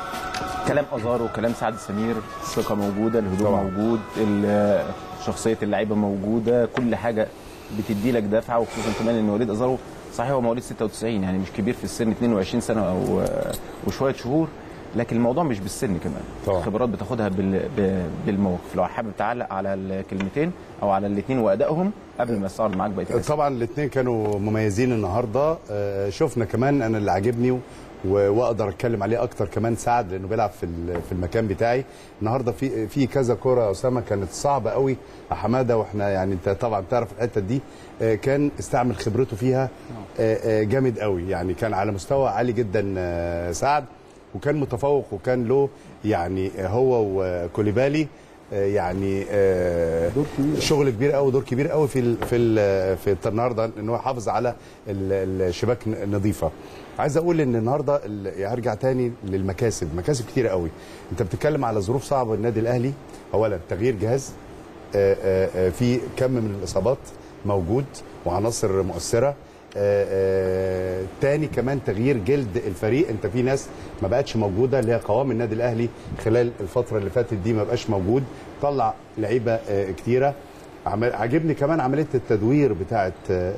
كلام ازارو كلام سعد سمير الثقه موجوده الهدوء
طبعاً.
موجود ال- شخصيه اللعيبه موجوده كل حاجه بتدي لك دفعه وخصوصا كمان ان وليد ازارو صحيح هو مواليد 96 يعني مش كبير في السن 22 سنه او وشويه شهور لكن الموضوع مش بالسن كمان
طبعاً.
الخبرات بتاخدها بال- ب- بالمواقف لو حابب تعلق على الكلمتين او على الاثنين وادائهم قبل ما استعرض معاك بقيه الأسئلة.
طبعا الاثنين كانوا مميزين النهارده آه، شفنا كمان انا اللي عاجبني و- واقدر اتكلم عليه اكتر كمان سعد لانه بيلعب في ال- في المكان بتاعي النهارده في في كذا كره يا اسامه كانت صعبه قوي يا حماده واحنا يعني انت طبعا تعرف الحته دي آه، كان استعمل خبرته فيها آه، آه، جامد قوي يعني كان على مستوى عالي جدا آه، سعد وكان متفوق وكان له يعني آه، هو وكوليبالي آه، يعني آه، شغل كبير قوي دور كبير قوي في ال في ال في النهارده ان هو يحافظ على ال- الشباك نظيفه عايز اقول ان النهارده ال- هرجع تاني للمكاسب مكاسب كتير قوي انت بتتكلم على ظروف صعبه النادي الاهلي اولا تغيير جهاز آه، آه، آه، في كم من الاصابات موجود وعناصر مؤثره آه، آه، تاني كمان تغيير جلد الفريق انت في ناس ما بقتش موجوده اللي هي قوام النادي الاهلي خلال الفتره اللي فاتت دي ما بقاش موجود طلع لعيبه آه، كتيره عمل- عاجبني كمان عمليه التدوير بتاعه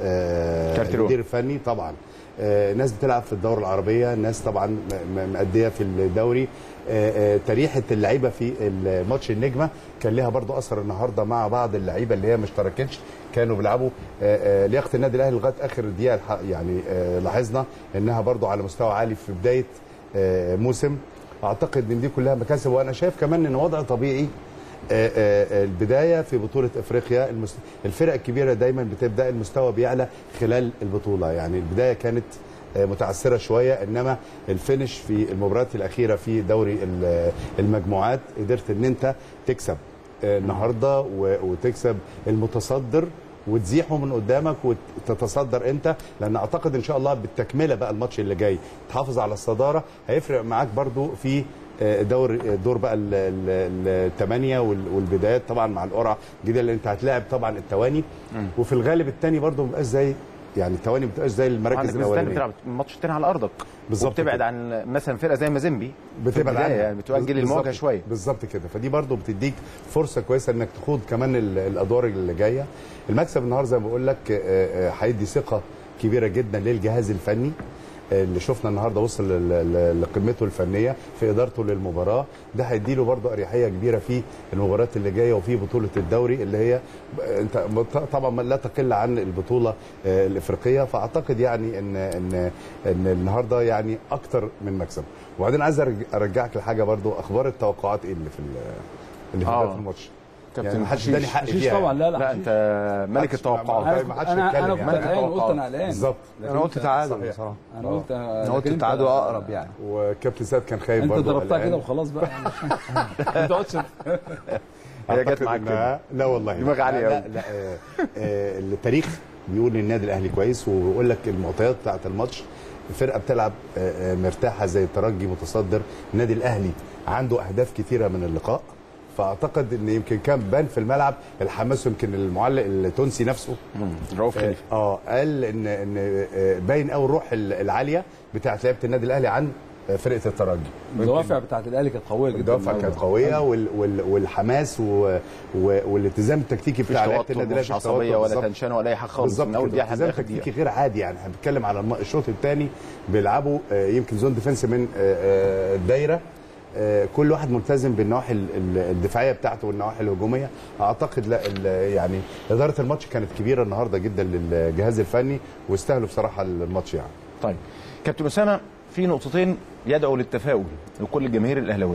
آه،
كارتيرون.
المدير الفني طبعا آه، ناس بتلعب في الدورة العربية ناس طبعا م- م- مأدية في الدوري آه، آه، تريحة اللعيبة في الماتش النجمة كان لها برضو أثر النهاردة مع بعض اللعيبة اللي هي ما اشتركتش كانوا بيلعبوا آه، آه، لياقة النادي الأهلي لغاية آخر دقيقة الح- يعني آه، لاحظنا إنها برضو على مستوى عالي في بداية آه، موسم أعتقد إن دي كلها مكاسب وأنا شايف كمان إن وضع طبيعي آه، آه، البدايه في بطوله افريقيا المست... الفرق الكبيره دايما بتبدا المستوى بيعلى خلال البطوله يعني البدايه كانت آه، متعثره شويه انما الفينش في المباريات الاخيره في دوري ال- المجموعات قدرت ان انت تكسب آه، النهارده و- وتكسب المتصدر وتزيحه من قدامك وتتصدر انت لان اعتقد ان شاء الله بالتكمله بقى الماتش اللي جاي تحافظ على الصداره هيفرق معاك برضو في آه، دور الدور بقى الثمانيه والبدايات طبعا مع القرعه الجديده اللي انت هتلاعب طبعا التواني وفي الغالب الثاني برضو ما بيبقاش زي يعني التواني ما بتبقاش زي المراكز
عندك ميزان
الاولانيه
بتلعب الماتش التاني على ارضك
بالظبط
وبتبعد
كده.
عن مثلا فرقه زي مازيمبي في
بتبعد
البداية
عنها
يعني بتؤجل
بالظبط-
المواجهه شويه
بالظبط كده فدي برضو بتديك فرصه كويسه انك تخوض كمان ال- الادوار اللي جايه المكسب النهارده زي ما بقول لك آه، آه، هيدي ثقه كبيره جدا للجهاز الفني آه، اللي شفنا النهارده وصل ل- ل- لقمته الفنيه في ادارته للمباراه ده هيديله برضو اريحيه كبيره في المباريات اللي جايه وفي بطوله الدوري اللي هي انت طبعا لا تقل عن البطوله آه، الافريقيه فاعتقد يعني ان ان ان النهارده يعني اكتر من مكسب وبعدين عايز أرج- ارجعك لحاجه برضو اخبار التوقعات ايه اللي في ال- اللي في
آه.
بدايه الماتش
كابتن
يعني محدش
حشيش.
اداني حق
حشيش
فيها
طبعا لا لا
لا
حشيش.
انت ملك
محدش-
التوقعات
ما- ما حدش
انا
يتكلم
انا كنت
يعني.
قلقان قلت انا قلقان
بالظبط
انا قلت تعادل
صحيح.
بصراحه
انا قلت
انا قلت
لكن أنت-
التعادل اقرب يعني
وكابتن سيد كان خايف
انت
برضو
ضربتها
قلقان.
كده وخلاص بقى ما تقعدش
هي جت
أعتقد
معاك
إنها-
كده.
لا والله
دماغ عالية
لا,
أوي.
لا, لا آه، آه، التاريخ بيقول ان النادي الاهلي كويس وبيقول لك المعطيات بتاعه الماتش الفرقه بتلعب آه، آه، مرتاحه زي الترجي متصدر النادي الاهلي عنده اهداف كثيره من اللقاء فاعتقد ان يمكن كان بان في الملعب الحماس يمكن المعلق التونسي نفسه
رؤوف
آه،
خليفه
اه قال ان ان آه، باين قوي الروح العاليه بتاعت لعيبه النادي الاهلي عن آه، فرقه الترجي
الدوافع بتاعت الاهلي كانت قويه جدا
الدوافع كانت قويه وال وال والحماس و و والالتزام التكتيكي
مفيش
بتاع لعيبه
توتر
النادي
مفيش
الأهلي،
عصبيه
توتر
ولا
بالظبط.
تنشان ولا اي حاجه خالص
بالظبط
من اول
كده.
دقيقه لحد
التزام
اخر دقيقه
تكتيكي غير عادي يعني احنا بنتكلم على الم- الشوط الثاني بيلعبوا آه، يمكن زون ديفنس من آه، آه، الدايره آه، كل واحد ملتزم بالنواحي ال- ال- الدفاعيه بتاعته والنواحي الهجوميه اعتقد لا ال- يعني اداره الماتش كانت كبيره النهارده جدا للجهاز الفني واستاهلوا بصراحه الماتش يعني
طيب كابتن اسامه في نقطتين يدعو للتفاؤل لكل الجماهير الاهلاويه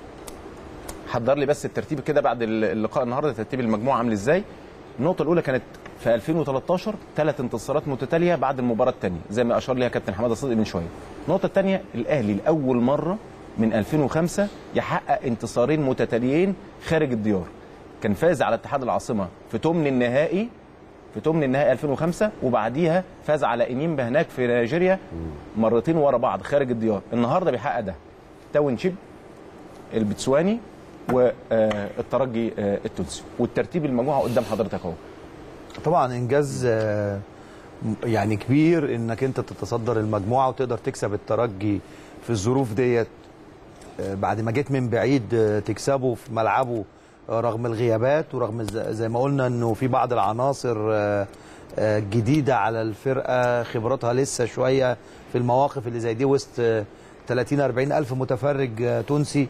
حضر لي بس الترتيب كده بعد اللقاء النهارده ترتيب المجموعه عامل ازاي النقطه الاولى كانت في 2013 ثلاث انتصارات متتاليه بعد المباراه الثانيه زي ما اشار ليها كابتن حماده صدقي من شويه النقطه الثانيه الاهلي لاول مره من 2005 يحقق انتصارين متتاليين خارج الديار كان فاز على اتحاد العاصمه في ثمن النهائي في ثمن النهائي 2005 وبعديها فاز على انيمبا هناك في نيجيريا مرتين ورا بعض خارج الديار النهارده بيحقق ده تاون شيب البتسواني والترجي التونسي والترتيب المجموعه قدام حضرتك اهو
طبعا انجاز آه، م- يعني كبير انك انت تتصدر المجموعه وتقدر تكسب الترجي في الظروف ديت آه، بعد ما جيت من بعيد آه، تكسبه في ملعبه آه، رغم الغيابات ورغم ز- زي ما قلنا انه في بعض العناصر آه، آه، جديده على الفرقه خبراتها لسه شويه في المواقف اللي زي دي وسط آه، 30 40 الف متفرج آه، تونسي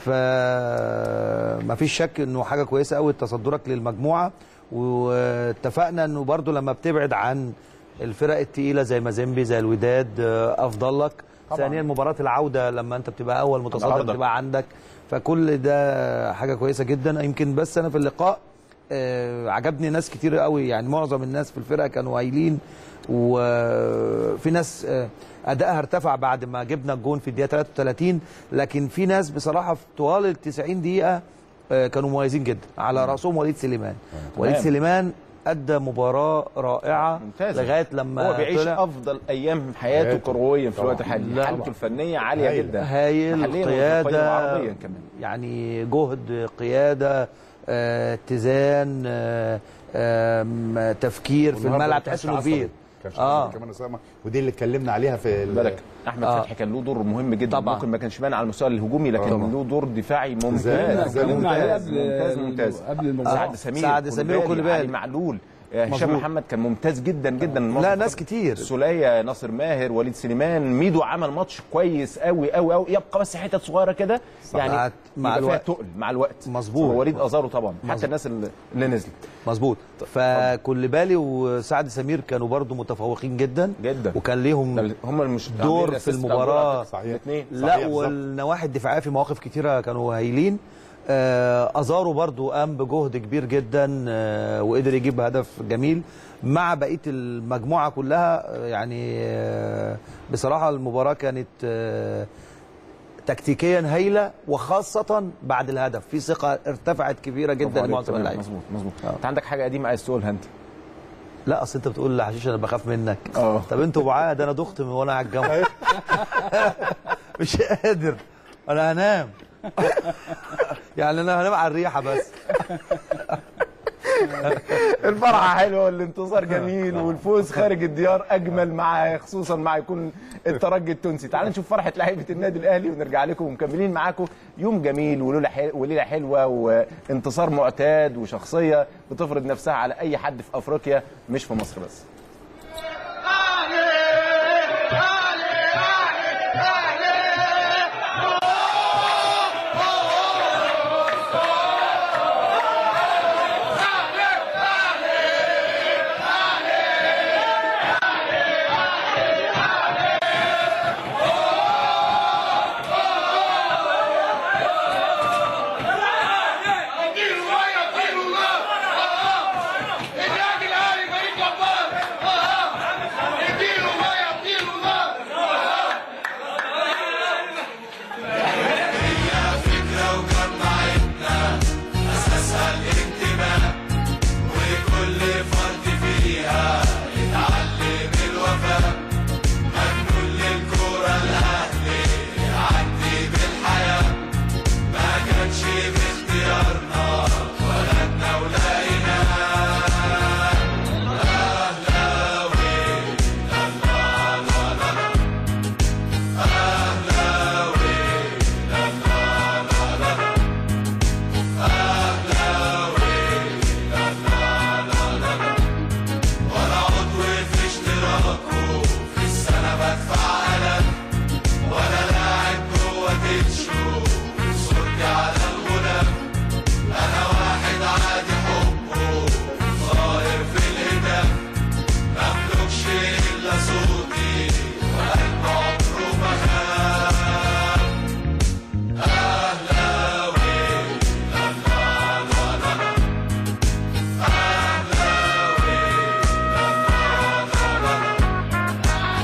فما فيش شك انه حاجه كويسه قوي تصدرك للمجموعه واتفقنا انه برضو لما بتبعد عن الفرق التقيله زي مازيمبي زي الوداد آه، افضل لك
طبعاً.
ثانيا مباراه العوده لما انت بتبقى اول متصدر
العودة.
بتبقى عندك فكل ده حاجه كويسه جدا يمكن بس انا في اللقاء آه، عجبني ناس كتير قوي يعني معظم الناس في الفرقه كانوا قايلين وفي ناس آه، ادائها ارتفع بعد ما جبنا الجون في الدقيقه 33 لكن في ناس بصراحه في طوال ال 90 دقيقه آه، كانوا مميزين جدا على راسهم وليد سليمان وليد
تمام.
سليمان ادى مباراه رائعه
ممتازة.
لغايه لما
هو بيعيش
طلع
افضل ايام حياته
حياته.
كرويا في
طبعاً.
الوقت الحالي
لا
حالته
طبعاً.
الفنيه عاليه
هايل.
جدا
هايل
محلياً
قيادة
وافريقياً وعربيا كمان
يعني جهد قيادة آه، اتزان آه، آم، تفكير في
والنهاردة
الملعب
ما كانش
تحس انه
عصبي.
كبير
كانش
اه
عصبي كمان اسامه ودي اللي اتكلمنا عليها في ال-
بالك احمد
آه.
فتحي كان له دور مهم جدا
طبعاً.
ممكن ما كانش باين على المستوى الهجومي لكن
طبعاً.
له دور دفاعي ممتاز
إزاي؟ إزاي
اتكلمنا عليه
ممتاز
قبل
ممتاز ممتاز
قبل المباراه
سعد سمير
سعد سمير
كوليبالي،
وكوليبالي.
علي معلول آه، هشام
مظبوط.
محمد كان ممتاز جدا جدا
لا ناس كتير
سولية ناصر ماهر وليد سليمان ميدو عمل ماتش كويس قوي قوي قوي يبقى بس حتت صغيره كده يعني
مع- مع
يبقى فيها
الوقت.
تقل مع الوقت
مظبوط.
وليد ازارو طبعا حتى الناس اللي اللي نزلت
مظبوط فكوليبالي وسعد سمير كانوا برضو متفوقين جدا
جدا
وكان ليهم
هم المش...
دور في المباراه
صحيح
الاثنين
لا
صحيح، بالظبط.
والنواحي الدفاعيه في مواقف كتيره كانوا هايلين آه، ازارو برضو قام بجهد كبير جدا آه، وقدر يجيب هدف جميل مع بقيه المجموعه كلها آه، يعني آه، بصراحه المباراه كانت آه، تكتيكيا هايله وخاصه بعد الهدف في ثقه ارتفعت كبيره جدا
برافو عليك
لمعظم
تمام،
اللعيبه
مظبوط مظبوط انت عندك حاجه قديمه عايز تقولها انت
لا اصل انت بتقول لحشيش انا بخاف منك
اه
طب انتوا معايا ده انا دخت من وانا على الجنب مش قادر انا هنام يعني انا هنام على الريحه بس
الفرحه حلوه والانتصار جميل والفوز خارج الديار اجمل مع خصوصا مع يكون الترجي التونسي تعالوا نشوف فرحه لعيبه النادي الاهلي ونرجع لكم ومكملين معاكم يوم جميل وليله حل... وليله حلوه وانتصار معتاد وشخصيه بتفرض نفسها على اي حد في افريقيا مش في مصر بس
فكرة وجمعتنا أساسها الانتماء وكل فرد فيها يتعلم الوفاء مجنون للكرة الأهلي يعدي بالحياة ما كانش باختيارنا ولدنا ولقيناه أهلاوي لا لا لا لا لا أهلاوي لا لا لا لا لا أهلاوي لا لا لا لا لا ولا عضو في اشتراكه في السنة بدفع ألم ولا لاعب جوه تتشو صورتي على الغلاف أنا واحد عادي حبه ظاهر في الهداف مملكش إلا صوتي وقلب عمره ما خاف أهلاوي لا لا لا لا لا أهلاوي لا لا لا لا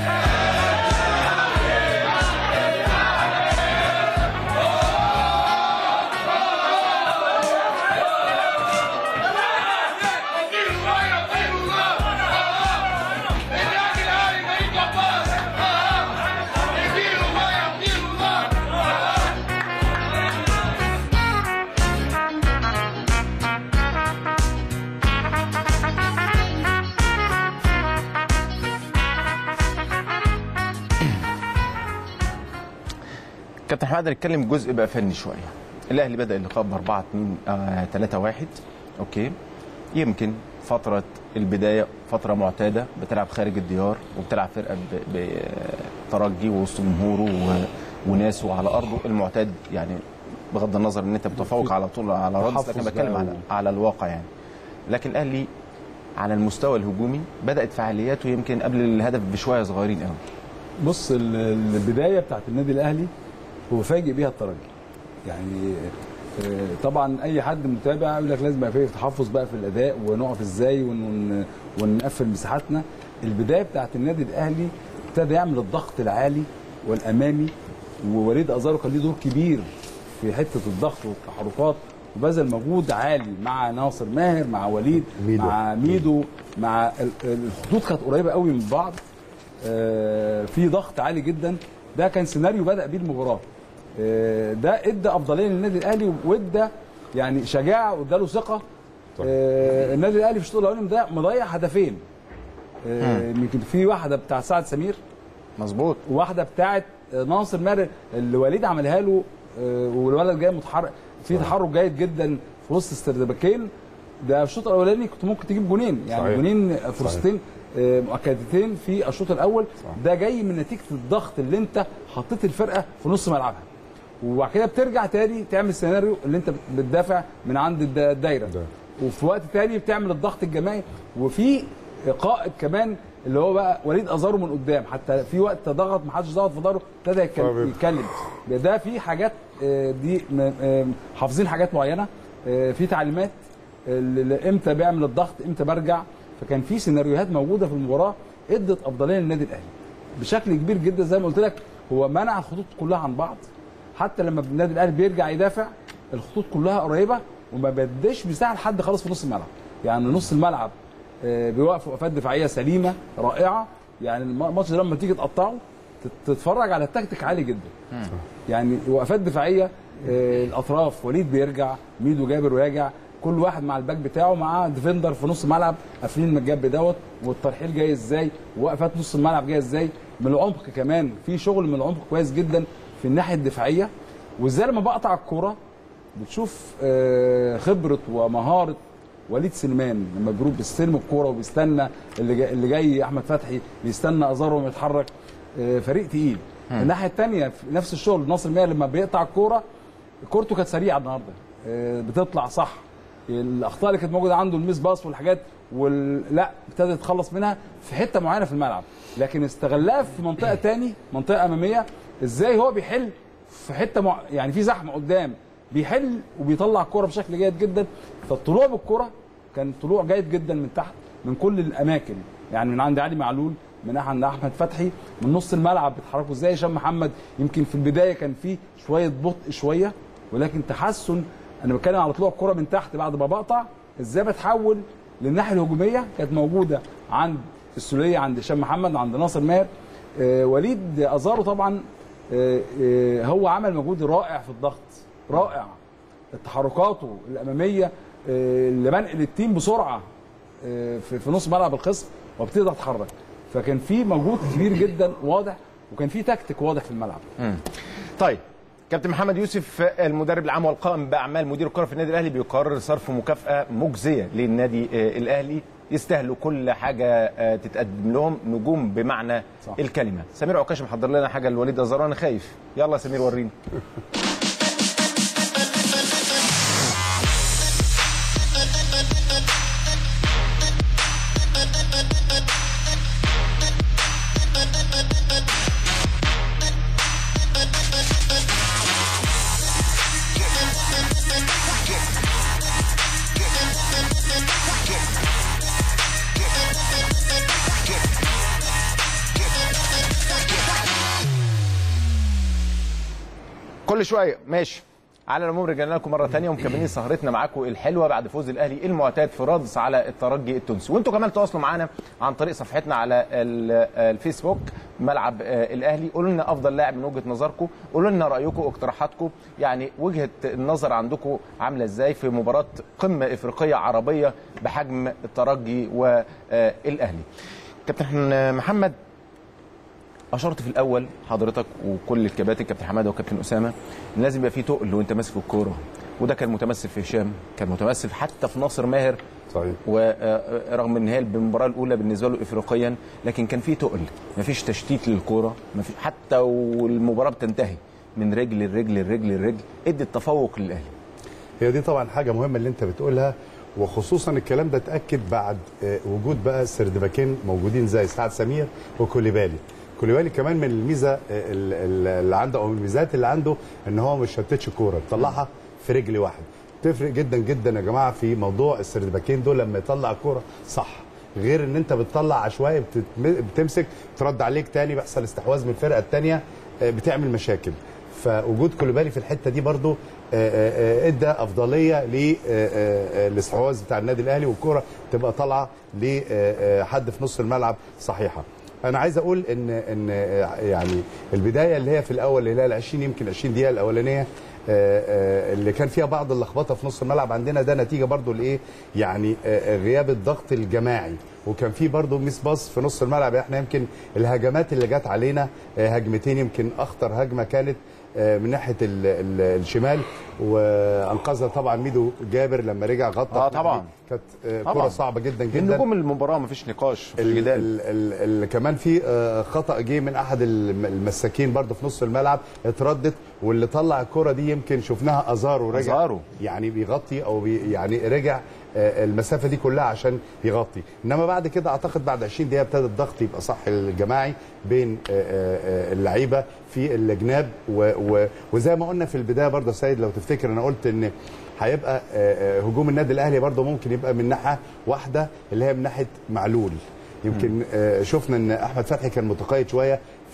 كابتن حماده نتكلم جزء بقى فني شويه الاهلي بدا اللقاء ب 4 2 آه 3 1 اوكي يمكن فتره البدايه فتره معتاده بتلعب خارج الديار وبتلعب فرقه ب- بترجي وسط جمهوره و- وناسه على ارضه المعتاد يعني بغض النظر ان انت متفوق على طول على رادس لكن
تحفظ
بتكلم
بقى
على
و-
على الواقع يعني لكن الاهلي على المستوى الهجومي بدات فعالياته يمكن قبل الهدف بشويه صغيرين قوي
بص ال- البدايه بتاعت النادي الاهلي هو فاجئ بيها الترجي يعني آه، طبعا اي حد متابع يقول لك لازم يبقى فيه تحفظ بقى في الاداء ونقف ازاي ون- ون- ونقفل مساحاتنا البدايه بتاعت النادي الاهلي ابتدى يعمل الضغط العالي والامامي ووليد ازارو كان ليه دور كبير في حته الضغط والتحركات وبذل مجهود عالي مع ناصر ماهر مع وليد
ميدو.
مع ميدو مع ال- الخطوط كانت قريبه قوي من بعض آه، في ضغط عالي جدا ده كان سيناريو بدا بيه المباراه آه، ده ادى افضليه للنادي الاهلي وادى يعني شجاعه واداله ثقه آه، النادي الاهلي في الشوط الاولاني ده مضيع هدفين آه، يمكن في واحده بتاع سعد سمير
مظبوط
وواحده بتاعت ناصر ماهر اللي وليد عملها له آه، والولد جاي متحرك في تحرك جيد جدا في وسط استردباكين ده في الشوط الاولاني كنت ممكن تجيب جونين يعني
صحيح.
جونين فرصتين آه، مؤكدتين في الشوط الاول ده جاي من نتيجه الضغط اللي انت حطيت الفرقه في نص ملعبها وبعد كده بترجع تاني تعمل سيناريو اللي انت بتدافع من عند الد- الدايره وفي وقت تاني بتعمل الضغط الجماعي وفي قائد كمان اللي هو بقى وليد ازارو من قدام حتى في وقت ضغط ما حدش ضغط في ظهره ابتدى يتكلم, يتكلم ده في حاجات آه، دي م- آه، حافظين حاجات معينه آه، في تعليمات ال- امتى بيعمل الضغط امتى برجع فكان في سيناريوهات موجوده في المباراه ادت افضليه للنادي الاهلي بشكل كبير جدا زي ما قلت لك هو منع الخطوط كلها عن بعض حتى لما النادي الاهلي بيرجع يدافع الخطوط كلها قريبه وما بيديش مساحه لحد خالص في نص الملعب يعني نص الملعب آه، بيوقف وقفات دفاعيه سليمه رائعه يعني الم- الماتش ده لما تيجي تقطعه تت- تتفرج على التكتيك عالي جدا يعني وقفات دفاعيه آه، الاطراف وليد بيرجع ميدو جابر وراجع كل واحد مع الباك بتاعه مع ديفندر في نص الملعب قافلين من الجنب دوت والترحيل جاي ازاي ووقفات نص الملعب جايه ازاي من العمق كمان في شغل من العمق كويس جدا في الناحيه الدفاعيه وازاي لما بقطع الكوره بتشوف آه، خبره ومهاره وليد سليمان لما بيروح بيستلم الكوره وبيستنى اللي جاي, اللي جاي احمد فتحي بيستنى ازارو ما يتحرك آه، فريق تقيل الناحيه الثانيه نفس الشغل ناصر ماهر لما بيقطع الكوره كورته كانت سريعه النهارده آه، بتطلع صح الاخطاء اللي كانت موجوده عنده الميس باص والحاجات وال... لا ابتدى يتخلص منها في حته معينه في الملعب لكن استغلها في منطقه تاني منطقه اماميه ازاي هو بيحل في حته مع... يعني في زحمه قدام بيحل وبيطلع الكوره بشكل جيد جدا فالطلوع بالكوره كان طلوع جيد جدا من تحت من كل الاماكن يعني من عند علي معلول من عند احمد فتحي من نص الملعب بيتحركوا ازاي هشام محمد يمكن في البدايه كان في شويه بطء شويه ولكن تحسن انا بتكلم على طلوع الكره من تحت بعد ما بقطع ازاي بتحول للناحيه الهجوميه كانت موجوده عند السوليه عند هشام محمد عند ناصر ماهر آه وليد ازارو طبعا آه آه هو عمل مجهود رائع في الضغط رائع تحركاته الاماميه آه اللي بنقل التيم بسرعه آه في في نص ملعب الخصم وبتقدر تتحرك فكان في مجهود كبير جدا واضح وكان في تكتيك واضح في الملعب
مم. طيب كابتن محمد يوسف المدرب العام والقائم باعمال مدير الكره في النادي الاهلي بيقرر صرف مكافاه مجزيه للنادي آه، الاهلي يستاهلوا كل حاجه آه، تتقدم لهم نجوم بمعنى صح. الكلمه سمير عكاش محضر لنا حاجه لوليد ازارو انا خايف يلا يا سمير وريني كل شويه ماشي على العموم رجعنا لكم مره ثانيه ومكملين سهرتنا معاكم الحلوه بعد فوز الاهلي المعتاد في رادس على الترجي التونسي وانتم كمان تواصلوا معانا عن طريق صفحتنا على ال- الفيسبوك ملعب آه، الاهلي قولوا لنا افضل لاعب من وجهه نظركم قولوا لنا رايكم واقتراحاتكم يعني وجهه النظر عندكم عامله ازاي في مباراه قمه افريقيه عربيه بحجم الترجي والاهلي كابتن محمد اشرت في الاول حضرتك وكل الكباتن كابتن حماده وكابتن اسامه ان لازم يبقى في تقل وانت ماسك الكوره وده كان متمثل في هشام كان متمثل حتى في ناصر ماهر
صحيح
ورغم ان هي بالمباراه الاولى بالنسبه له افريقيا لكن كان في تقل مفيش تشتيت للكوره مفيش حتى والمباراه بتنتهي من رجل لرجل لرجل لرجل ادي التفوق للاهلي
هي دي طبعا حاجه مهمه اللي انت بتقولها وخصوصا الكلام ده اتاكد بعد آه، وجود بقى سردباكين موجودين زي سعد سمير وكوليبالي كوليبالي كمان من الميزه آه، ال- ال- اللي عنده او من الميزات اللي عنده ان هو ما شتتش الكوره بيطلعها في رجل واحد تفرق جدا جدا يا جماعه في موضوع السردباكين دول لما يطلع الكوره صح غير ان انت بتطلع عشوائي بتتم- بتمسك ترد عليك تاني بيحصل استحواذ من الفرقه الثانيه بتعمل مشاكل فوجود كوليبالي في الحته دي برضو آه، آه، آه، ادى افضليه للاستحواذ بتاع النادي الاهلي والكره تبقى طالعه لحد في نص الملعب صحيحه انا عايز اقول ان ان آه، يعني البدايه اللي هي في الاول اللي هي ال 20 يمكن 20 دقيقه الاولانيه آه، آه، اللي كان فيها بعض اللخبطه في نص الملعب عندنا ده نتيجه برضو لايه يعني آه، غياب الضغط الجماعي وكان في برضو ميس باص في نص الملعب احنا يمكن الهجمات اللي جت علينا آه، هجمتين يمكن اخطر هجمه كانت آه، من ناحيه ال ال الشمال وانقذها طبعا ميدو جابر لما رجع غطى
آه، طبعا.
كانت آه،
طبعا.
كره صعبه جدا
من
جدا
نجوم المباراه مفيش نقاش مفيش
ال
جدال
ال ال ال كمان في آه، خطا جه من احد الم- المساكين برضه في نص الملعب اتردت واللي طلع الكره دي يمكن شفناها ازارو رجع
أزارو.
يعني بيغطي او بي يعني رجع آه، المسافه دي كلها عشان يغطي انما بعد كده اعتقد بعد 20 دقيقه ابتدى الضغط يبقى صح الجماعي بين آه، آه، آه، اللعيبه في الجناب و- و- وزي ما قلنا في البدايه برضه يا سيد لو تفتكر انا قلت ان هيبقى آه، آه، هجوم النادي الاهلي برضه ممكن يبقى من ناحيه واحده اللي هي من ناحيه معلول يمكن آه، شفنا ان احمد فتحي كان متقيد شويه في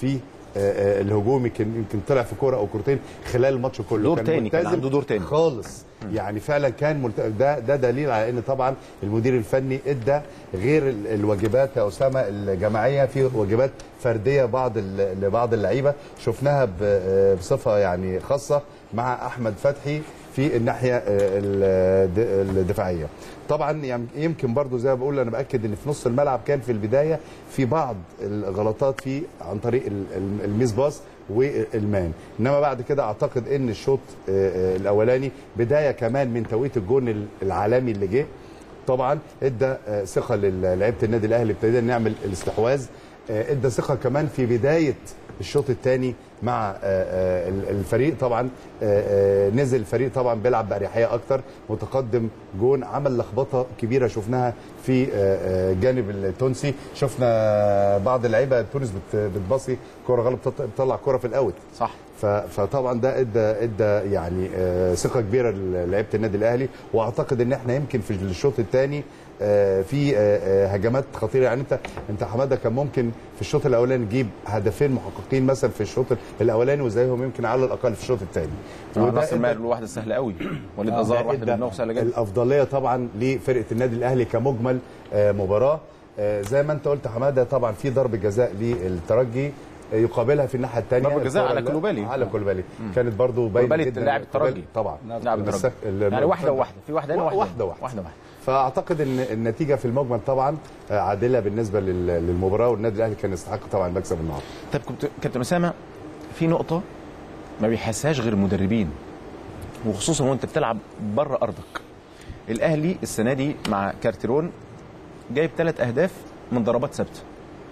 آه، آه، الهجومي كان يمكن طلع في كوره او كورتين خلال الماتش كله
دور
كان
تاني، كان
ملتزم
عنده دور تاني.
خالص يعني فعلا كان ملت... ده ده دليل على ان طبعا المدير الفني ادى غير ال- الواجبات يا اسامه الجماعيه في واجبات فرديه بعض ال- لبعض اللعيبه شفناها ب- آه، بصفه يعني خاصه مع احمد فتحي في الناحيه آه، الد- الدفاعيه طبعا يعني يمكن برضو زي ما بقول انا باكد ان في نص الملعب كان في البدايه في بعض الغلطات في عن طريق ال- ال- الميس باص والمان انما بعد كده اعتقد ان الشوط آه، آه، الاولاني بدايه كمان من توقيت الجون ال- العالمي اللي جه طبعا ادى آه، ثقه للعيبه النادي الاهلي ابتدينا نعمل الاستحواذ آه، ادى ثقه كمان في بدايه الشوط الثاني مع آه، آه، الفريق طبعا آه، آه، نزل الفريق طبعا بيلعب باريحيه اكتر متقدم جون عمل لخبطه كبيره شفناها في آه، آه، الجانب التونسي شفنا بعض اللعيبه تونس بت- بتباصي كوره غلط بتط- بتطلع كوره في الاوت
صح
ف- فطبعا ده ادى ادى يعني آه، ثقه كبيره للعيبه النادي الاهلي واعتقد ان احنا يمكن في الشوط الثاني في آه، آه، هجمات خطيره يعني انت انت حماده كان ممكن في الشوط الاولاني تجيب هدفين محققين مثلا في الشوط الاولاني وزيهم يمكن على الاقل في الشوط الثاني
آه، ناصر ماهر له واحده سهله قوي وليد
آه،
ازار
ده
واحده
ادى
منهم سهله جدا
الافضليه طبعا لفرقه النادي الاهلي كمجمل آه، مباراه آه، زي ما انت قلت يا حماده طبعا في ضربه جزاء للترجي آه، يقابلها في الناحيه الثانيه
ضربة جزاء على كولوبالي.
على كولوبالي كانت برضو باينه
كولوبالي
جدا
لاعب الترجي.
طبعا
لاعب الترجي. يعني واحده وواحده في واحده هنا
واحده
واحده
واحده
واحده واحده
فاعتقد ان النتيجه في المجمل طبعا آه، عادله بالنسبه لل- للمباراه والنادي الاهلي كان يستحق طبعا المكسب النهارده
طيب كابتن- كابتن اسامه في نقطه ما بيحسهاش غير المدربين وخصوصا وانت بتلعب بره ارضك الاهلي السنه دي مع كارتيرون جايب ثلاث اهداف من ضربات ثابته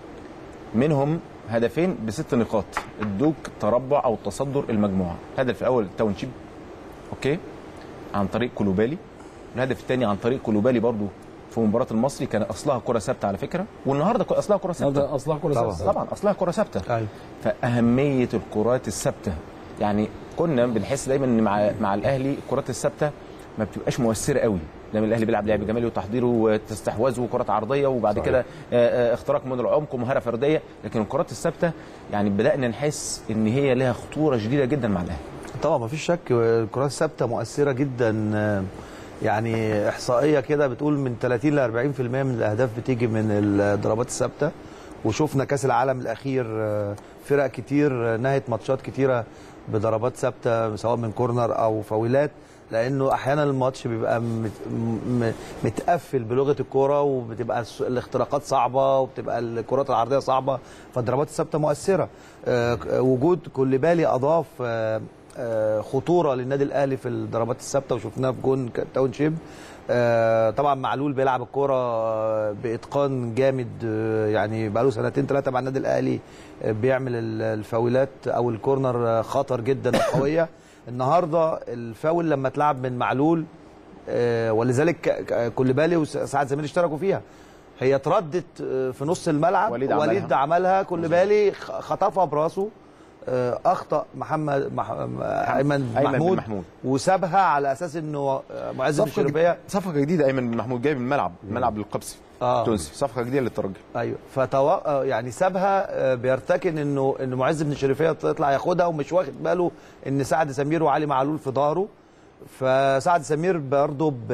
منهم هدفين بست نقاط ادوك تربع او تصدر المجموعه الهدف الاول تاونشيب اوكي عن طريق كولوبالي الهدف الثاني عن طريق كولوبالي برضو في مباراه المصري كان اصلها كره ثابته على فكره والنهارده كو- اصلها كره ثابته
النهارده أصلها كرة
طبعا.
ثابتة.
طبعا اصلها كره ثابته
ايوه
فاهميه الكرات الثابته يعني كنا بنحس دايما ان مع مع الاهلي الكرات الثابته ما بتبقاش مؤثره قوي دايما الاهلي بيلعب لعب جمالي وتحضيره وتستحواذه وكرات عرضيه وبعد
صحيح.
كده آه، آه، اختراق من العمق ومهاره فرديه لكن الكرات الثابته يعني بدانا نحس ان هي لها خطوره شديده جدا مع الاهلي
طبعا مفيش شك الكرات الثابته مؤثره جدا آه، يعني احصائيه كده بتقول من 30 ل 40% من الاهداف بتيجي من الضربات الثابته وشفنا كاس العالم الاخير آه، فرق كتير آه، نهت ماتشات كتيره بضربات ثابته سواء من كورنر او فاولات لانه احيانا الماتش بيبقى مت- م- متقفل بلغه الكوره وبتبقى الس- الاختراقات صعبه وبتبقى الكرات العرضيه صعبه فالضربات الثابته مؤثره آه، ك- وجود كوليبالي اضاف آه، آه، خطوره للنادي الاهلي في الضربات الثابته وشفناها في جون ك- تاون شيب آه، طبعا معلول بيلعب الكوره آه، باتقان جامد آه، يعني بقاله سنتين ثلاثه مع النادي الاهلي آه، بيعمل ال- الفاولات او الكورنر آه، خطر جدا وقويه النهارده الفاول لما اتلعب من معلول آه، ولذلك ك- ك- كوليبالي وسعد زميل اشتركوا فيها هي اتردت آه، في نص الملعب
وليد عملها.
وليد عملها كوليبالي خ- خطفها براسه آه، اخطا محمد مح... ايمن
أيمن بن
محمود,
محمود.
وسابها على اساس انه آه، معز بن
صفقه
شربيه
صفقه جديده ايمن بن محمود جاي من الملعب الملعب القبسي
آه.
التونسي صفقه جديده للترجي
ايوه فتو... آه، يعني سابها آه، بيرتكن انه ان معز بن شريفيه تطلع ياخدها ومش واخد باله ان سعد سمير وعلي معلول في ظهره فسعد سمير برضه ب...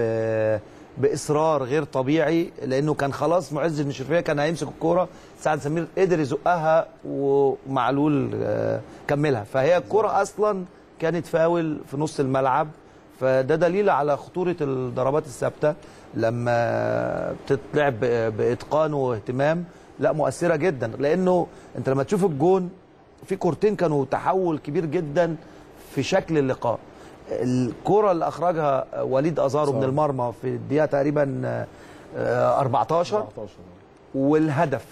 باصرار غير طبيعي لانه كان خلاص معز بن شريفيه كان هيمسك الكوره سعد سمير قدر يزقها ومعلول آه، كملها فهي الكوره اصلا كانت فاول في نص الملعب فده دليل على خطوره الضربات الثابته لما بتتلعب ب- باتقان واهتمام لا مؤثره جدا لانه انت لما تشوف الجون في كورتين كانوا تحول كبير جدا في شكل اللقاء الكره اللي اخرجها وليد ازارو من المرمى في الدقيقه تقريبا آه، 14 والهدف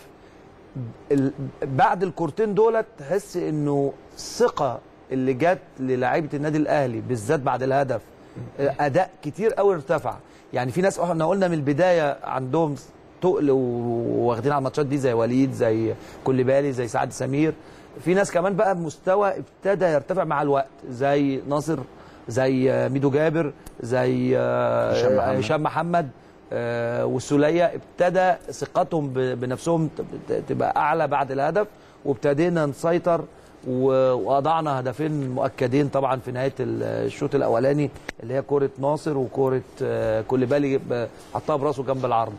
ال- بعد الكورتين دولت تحس انه الثقه اللي جت للاعيبه النادي الاهلي بالذات بعد الهدف آه، اداء كتير قوي ارتفع يعني في ناس احنا قلنا من البدايه عندهم تقل و- واخدين على الماتشات دي زي وليد زي كوليبالي زي سعد سمير في ناس كمان بقى بمستوى ابتدى يرتفع مع الوقت زي ناصر زي آه، ميدو جابر زي آه،
هشام محمد.
هشام محمد آه، والسوليه ابتدى ثقتهم ب- بنفسهم ت- ت- تبقى اعلى بعد الهدف وابتدينا نسيطر و- واضعنا هدفين مؤكدين طبعا في نهايه ال- الشوط الاولاني اللي هي كره ناصر وكره آه، كوليبالي ب- حطها براسه جنب العرض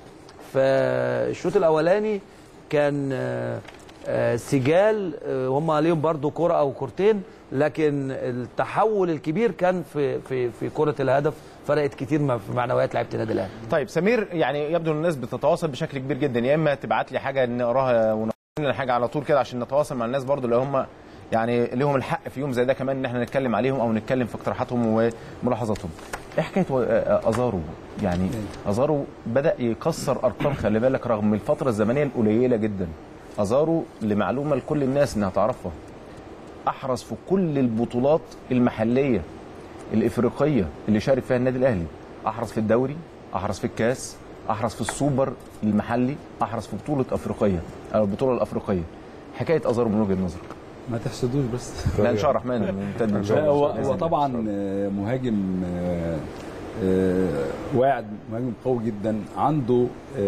فالشوط الاولاني كان آه، آه، سجال آه، هم عليهم برضو كرة او كرتين لكن التحول الكبير كان في في في كرة الهدف فرقت كتير مع- في معنويات لعيبه النادي الاهلي
طيب سمير يعني يبدو ان الناس بتتواصل بشكل كبير جدا يا اما تبعت لي حاجه نقراها ونقول لنا حاجه على طول كده عشان نتواصل مع الناس برضو اللي هم يعني لهم الحق في يوم زي ده كمان ان احنا نتكلم عليهم او نتكلم في اقتراحاتهم وملاحظاتهم. ايه حكايه و- آه، ازارو؟ يعني ازارو بدا يكسر ارقام خلي بالك رغم الفتره الزمنيه القليله جدا. ازارو لمعلومه لكل الناس انها تعرفها احرز في كل البطولات المحليه الافريقيه اللي شارك فيها النادي الاهلي احرز في الدوري احرز في الكاس احرز في السوبر المحلي احرز في بطوله افريقيه او البطوله الافريقيه حكايه ازارو من وجهه نظرك
ما تحسدوش بس
لا ان شاء الله الرحمن ممتد ان شاء
لا،
الله
هو
بإذن
هو
الله.
طبعا آه، مهاجم آه، آه، واعد مهاجم قوي جدا عنده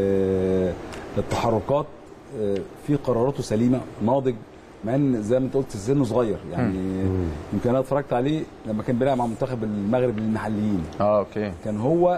آه، التحركات آه، في قراراته سليمه ناضج مع ان زي ما انت قلت سنه صغير يعني يمكن انا اتفرجت عليه لما كان بيلعب مع منتخب المغرب للمحليين
اه اوكي
كان هو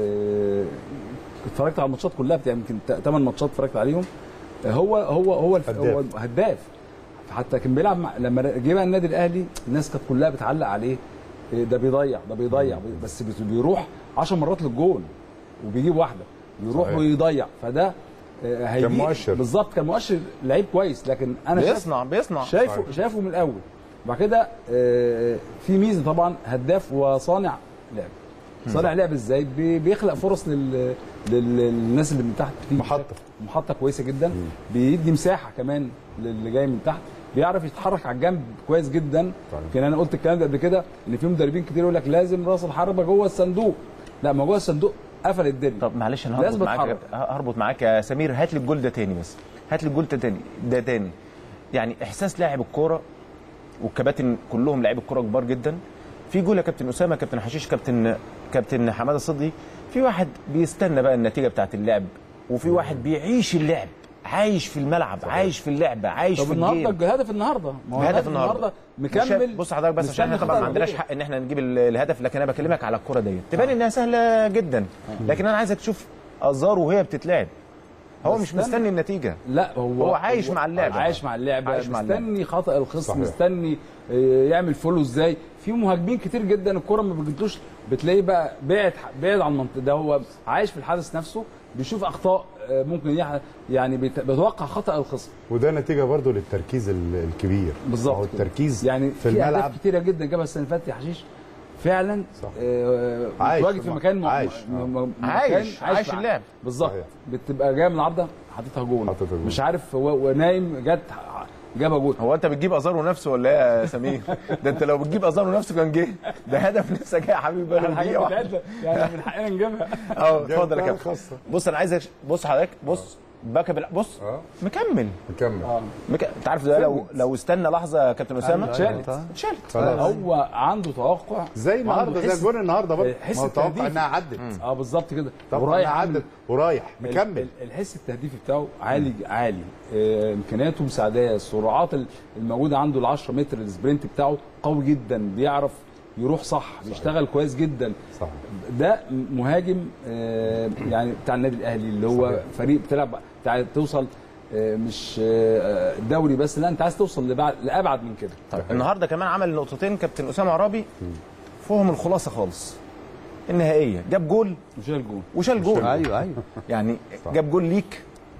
آه، اتفرجت على الماتشات كلها بتاع يمكن 8 ماتشات اتفرجت عليهم آه، هو هو هو الف-
هداف.
هو هداف حتى كان بيلعب مع لما جه بقى النادي الاهلي الناس كانت كلها بتعلق عليه إيه ده بيضيع ده بيضيع بس بي- بيروح 10 مرات للجون وبيجيب واحده بيروح
صحيح.
ويضيع فده آه، هيجي
مؤشر.
بالظبط كان مؤشر لعيب كويس لكن انا شايف-
بيصنع بيصنع
شايفه
صحيح.
شايفه من الاول بعد كده آه، في ميزه طبعا هداف وصانع لعب صانع لعب ازاي بي- بيخلق فرص لل... لل- للناس اللي من تحت في
محطة.
محطه كويسه جدا بيدي مساحه كمان للي جاي من تحت بيعرف يتحرك على الجنب كويس جدا
طيب.
يمكن انا قلت الكلام ده قبل كده ان في مدربين كتير يقول لك لازم راس الحربه جوه الصندوق لا ما جوه الصندوق قفل الدنيا
طب معلش انا
لازم
هربط معاك
اتحرك.
هربط معاك يا سمير هات لي الجول ده تاني بس هات لي الجول ده تاني ده تاني يعني احساس لاعب الكوره والكباتن كلهم لاعبي الكوره كبار جدا في جول يا كابتن اسامه كابتن حشيش كابتن كابتن حماده صدقي في واحد بيستنى بقى النتيجه بتاعت اللعب وفي واحد بيعيش اللعب عايش في الملعب عايش في اللعبه عايش
طب
في
النهارده
الجيم
الهدف النهارده ما هو
هدف النهارده
مكمل
بص حضرتك بس عشان احنا
مستني
طبعا ما
خطأ
عندناش
الجول.
حق ان احنا نجيب ال- الهدف لكن انا بكلمك على الكره ديت تبان انها سهله جدا لكن انا عايزك تشوف ازار وهي بتتلعب هو
بس
مش
استنى.
مستني النتيجه
لا هو
هو عايش مع اللعبة.
عايش مع اللعبه
عايش مع اللعبة.
مستني خطا الخصم
صحيح.
مستني آه، يعمل فولو ازاي في مهاجمين كتير جدا الكره ما بتجيلوش بتلاقيه بقى بعد بعد عن المنطقه ده هو عايش في الحدث نفسه بيشوف اخطاء آه، ممكن يح- يعني بيت- بيتوقع خطا الخصم
وده نتيجه برضو للتركيز ال- الكبير
بالظبط
هو
كده.
التركيز
يعني
في
في
الملعب
اهداف كتيره جدا جابها السنه اللي فاتت يا حشيش فعلا
صح.
آه،
عايش
متواجد
في
في
الم-
مكان م-
عايش.
م- م-
عايش-
مكان
عايش
مع-
اللعب.
بالظبط
صحيح.
بتبقى جايه من العارضه حاططها جول
حاططها جول.
مش عارف هو ونايم جت جابها جول
هو انت بتجيب ازارو نفسه ولا ايه يا سمير؟ ده انت لو بتجيب ازارو نفسه كان جه ده هدف لسه جاي يا حبيبي بقاله
الحاجات
دقيقه واحده
بتاعتنا يعني من حقنا نجيبها
اه اتفضل يا
جايب
كابتن
خاصة.
بص انا عايزك بص حضرتك بص باكا بال- بص
اه
مكمل
نكمل
مك... انت عارف ده لو لو استنى لحظه يا كابتن اسامه
اتشالت.
اتشالت
خلاص.
هو عنده توقع
زي النهارده زي
حس-
الجون النهارده برضه
حس
ما هو توقع
التهديف.
انها عدت
اه بالظبط كده
توقع
ورايح
انها
عامل-
عدت ورايح مكمل
ال- الحس التهديفي بتاعه عالي عالي آه، امكانياته مساعداه السرعات ال- الموجوده عنده ال 10 متر السبرنت بتاعه قوي جدا بيعرف يروح صح بيشتغل كويس جدا
صح
ده مهاجم آه، يعني بتاع النادي الاهلي اللي هو
صحيح.
فريق بتلعب بتاع توصل آه، مش آه، دوري بس لا انت عايز توصل لبعد لابعد من كده
طيب النهارده كمان عمل نقطتين كابتن اسامه عرابي فهم الخلاصه خالص النهائيه جاب جول
وشال جول
وشال جول
ايوه ايوه
يعني جاب جول ليك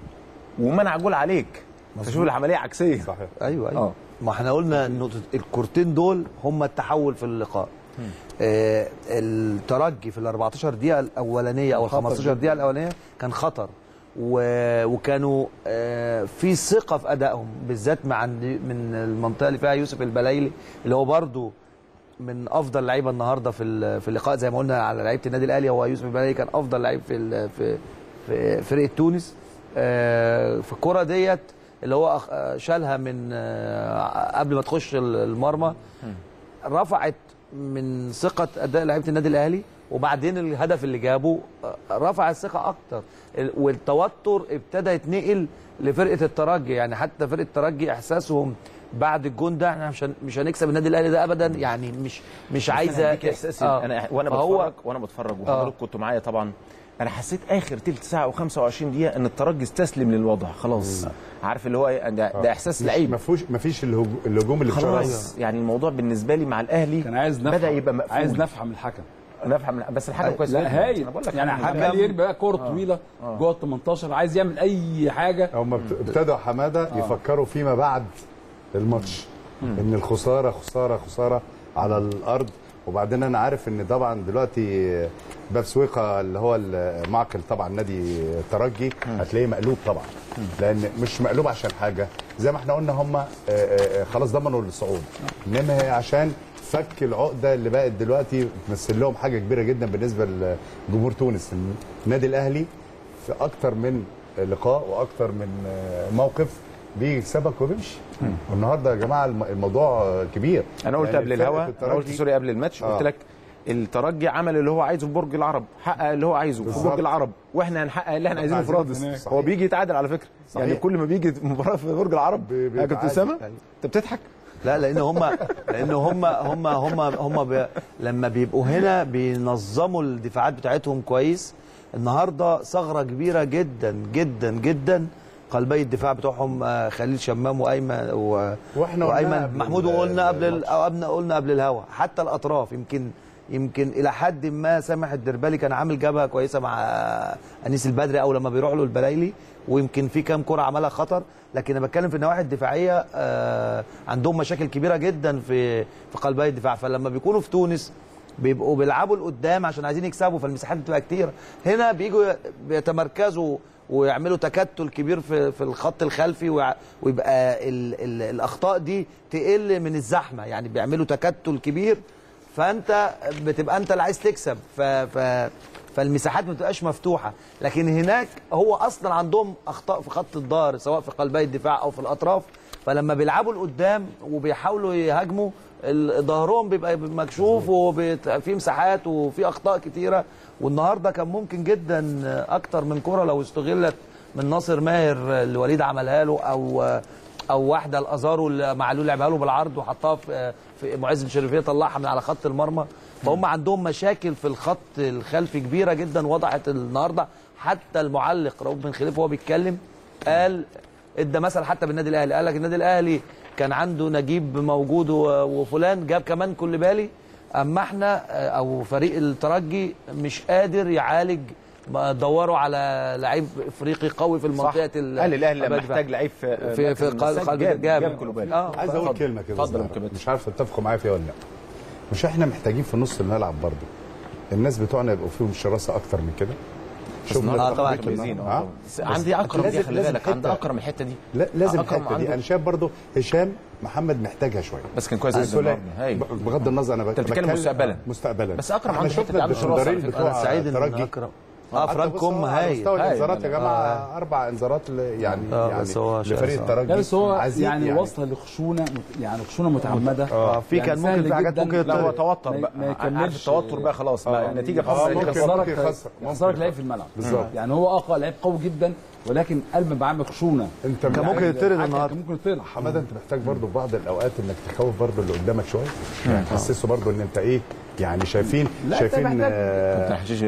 ومنع جول عليك فشوف العمليه عكسيه
صحيح
ايوه ايوه
اه
ما احنا قلنا النقطة الكورتين دول هم التحول في اللقاء آه الترجي في ال 14 دقيقة الأولانية أو ال 15 دقيقة الأولانية كان خطر و... وكانوا آه في ثقة في أدائهم بالذات مع من المنطقة اللي فيها يوسف البلايلي اللي هو برضو من افضل لعيبه النهارده في ال- في اللقاء زي ما قلنا على لعيبه النادي الاهلي هو يوسف البلايلي كان افضل لعيب في ال- في في فرقه تونس آه، في الكره ديت اللي هو أخ- آه، شالها من آه، قبل ما تخش ال- المرمى رفعت من ثقه اداء لعيبه النادي الاهلي وبعدين الهدف اللي جابه آه، رفع الثقه اكتر ال- والتوتر ابتدى يتنقل لفرقه الترجي يعني حتى فرقه الترجي احساسهم بعد الجون ده احنا مش هن- مش هنكسب النادي الاهلي ده ابدا يعني مش مش عايزه
عايزه احساس
آه.
انا وانا
فهو-
بتفرج وانا بتفرج وحضرتك كنتوا معايا طبعا انا حسيت اخر تلت ساعه او 25 دقيقه ان الترجي استسلم للوضع خلاص عارف اللي هو ايه ده, ده احساس
مش-
لعيب
ما فيهوش ما فيش الهجو- الهجوم اللي بتوع
خلاص يعني الموضوع بالنسبه لي مع الاهلي
كان عايز نفهم
بدا يبقى مقفول
عايز نفهم الحكم
نفهم بس الحكم كويس
لا
جدا.
هايل
أنا بقول لك
يعني
حكم
عمال
جدا.
يرمي بقى كوره طويله جوه ال 18 عايز يعمل اي حاجه
هم ابتدوا حماده يفكروا فيما بعد الماتش ان الخساره خساره خساره على الارض وبعدين انا عارف ان طبعا دلوقتي باب سويقه اللي هو المعقل طبعا نادي الترجي هتلاقيه مقلوب طبعا لان مش مقلوب عشان حاجه زي ما احنا قلنا هم خلاص ضمنوا الصعود انما هي عشان فك العقده اللي بقت دلوقتي تمثل لهم حاجه كبيره جدا بالنسبه لجمهور تونس النادي الاهلي في اكتر من لقاء واكتر من موقف بيكسبك وبيمشي والنهارده يا جماعه الم- الموضوع كبير
انا قلت
يعني
قبل
فرقة
الهوا انا
الترجي-
قلت سوري قبل الماتش
آه.
قلت لك الترجي عمل اللي هو عايزه في برج العرب حقق اللي هو عايزه في
بالظبط.
برج العرب واحنا هنحقق اللي احنا عايزينه في
عايزينه
رادس
هناك.
هو بيجي يتعادل على فكره
صحيح.
يعني كل ما بيجي مباراه في برج العرب يا كابتن
بيتعادل.
اسامه انت بتضحك
لا لان هم لان هم هم هم هم بي لما بيبقوا هنا بينظموا الدفاعات بتاعتهم كويس النهارده ثغره كبيره جدا جدا جدا قلبي الدفاع بتوعهم آه، خليل شمام وايمن و...
واحنا قلناها
وايمن
قبل
محمود
ال-
وقلنا قبل ال-
الماتش.
أو قبل قلنا قبل الهوا حتى الاطراف يمكن يمكن الى حد ما سامح الدربالي كان عامل جبهه كويسه مع انيس البدري او لما بيروح له البلايلي ويمكن في كام كره عملها خطر لكن انا بتكلم في النواحي الدفاعيه آه، عندهم مشاكل كبيره جدا في في قلبي الدفاع فلما بيكونوا في تونس بيبقوا بيلعبوا لقدام عشان عايزين يكسبوا فالمساحات بتبقى كتيره هنا بيجوا بيتمركزوا ويعملوا تكتل كبير في في الخط الخلفي ويع- ويبقى ال ال الاخطاء دي تقل من الزحمه يعني بيعملوا تكتل كبير فانت بتبقى انت اللي عايز تكسب ف ف فالمساحات ما بتبقاش مفتوحه لكن هناك هو اصلا عندهم اخطاء في خط الظهر سواء في قلبي الدفاع او في الاطراف فلما بيلعبوا لقدام وبيحاولوا يهاجموا ال- ظهرهم بيبقى مكشوف وفي مساحات وفي اخطاء كتيره والنهارده كان ممكن جدا اكتر من كره لو استغلت من ناصر ماهر اللي وليد عملها له او او واحده الازارو اللي معلول لعبها له بالعرض وحطها في في معز بن شريفيه طلعها من على خط المرمى فهم عندهم مشاكل في الخط الخلفي كبيره جدا وضحت النهارده حتى المعلق رؤوف بن خليفه وهو بيتكلم قال ادى مثل حتى بالنادي الاهلي قال لك النادي الاهلي كان عنده نجيب موجود و- وفلان جاب كمان كل بالي اما احنا آه، او فريق الترجي مش قادر يعالج ما دوروا على لعيب افريقي قوي في المنطقه ال-
قال الاهلي لما
قلب الدفاع.
محتاج لعيب في
في في
مركز
قلب
المساك
قلب
جاب
جاب
جاب كلوبالي
اه
عايز اقول
اتفضل.
كلمه كده
اتفضل يا
صغيرة.
كابتن.
مش عارف تتفقوا معايا فيها ولا لا مش احنا محتاجين في نص الملعب برضه الناس بتوعنا يبقوا فيهم شراسه اكتر من كده
النهارده
التخطيط
طبعا
النهاردة.
مميزين
آه.
اه بس عندي اكرم دي
لازم-
خلي
لازم
بالك عندي
حتة-
اكرم الحته دي
لا لازم
أكرم
الحته دي
عنده-
انا شايف برضه هشام محمد محتاجها شويه
بس كان كويس جدا
السولية.
النهارده. هايل.
ب- بغض النظر انا
أنت بتتكلم مستقبلا.
مستقبلا
بس أكرم
احنا
عنده الحتة دي،
شفنا
عنده شراسة
الدفندرين
على فكرة.
بتوع
انا سعيد ان
الترجي
اكرم اه
حتى
فرانك
بص
كوم
هو على
هايل
مستوى
هايل.
الانذارات يا
آه.
جماعه اربع انذارات ل- يعني
آه،
يعني
بس هو
لفريق
شرس.
الترجي
لا بس هو
عايزين
يعني, وصل لخشونه مت- يعني خشونه متعمده
اه في كان
سهل
ممكن في حاجات
جداً.
ممكن
لا هو
يطلع.
توتر
ما-
بقى
ما
عارف
يكملش-
التوتر بقى خلاص بقى
آه.
النتيجه
آه،
خلاص
ممكن-
يخسرك
ممكن يخسر.
يخسرك
ممكن.
لعيب في الملعب
بالظبط.
يعني هو اه لعيب قوي جدا ولكن قلب بقى عامل خشونه
انت
كان ممكن
يعني
يطرد
حتى
النهارده.
كان ممكن يطرد
حماده انت محتاج برضه في بعض الاوقات انك تخوف برضه اللي قدامك شويه يعني تحسسه برضه ان انت ايه يعني شايفين
لا،
شايفين
انت محتاج-
آه،
حشيش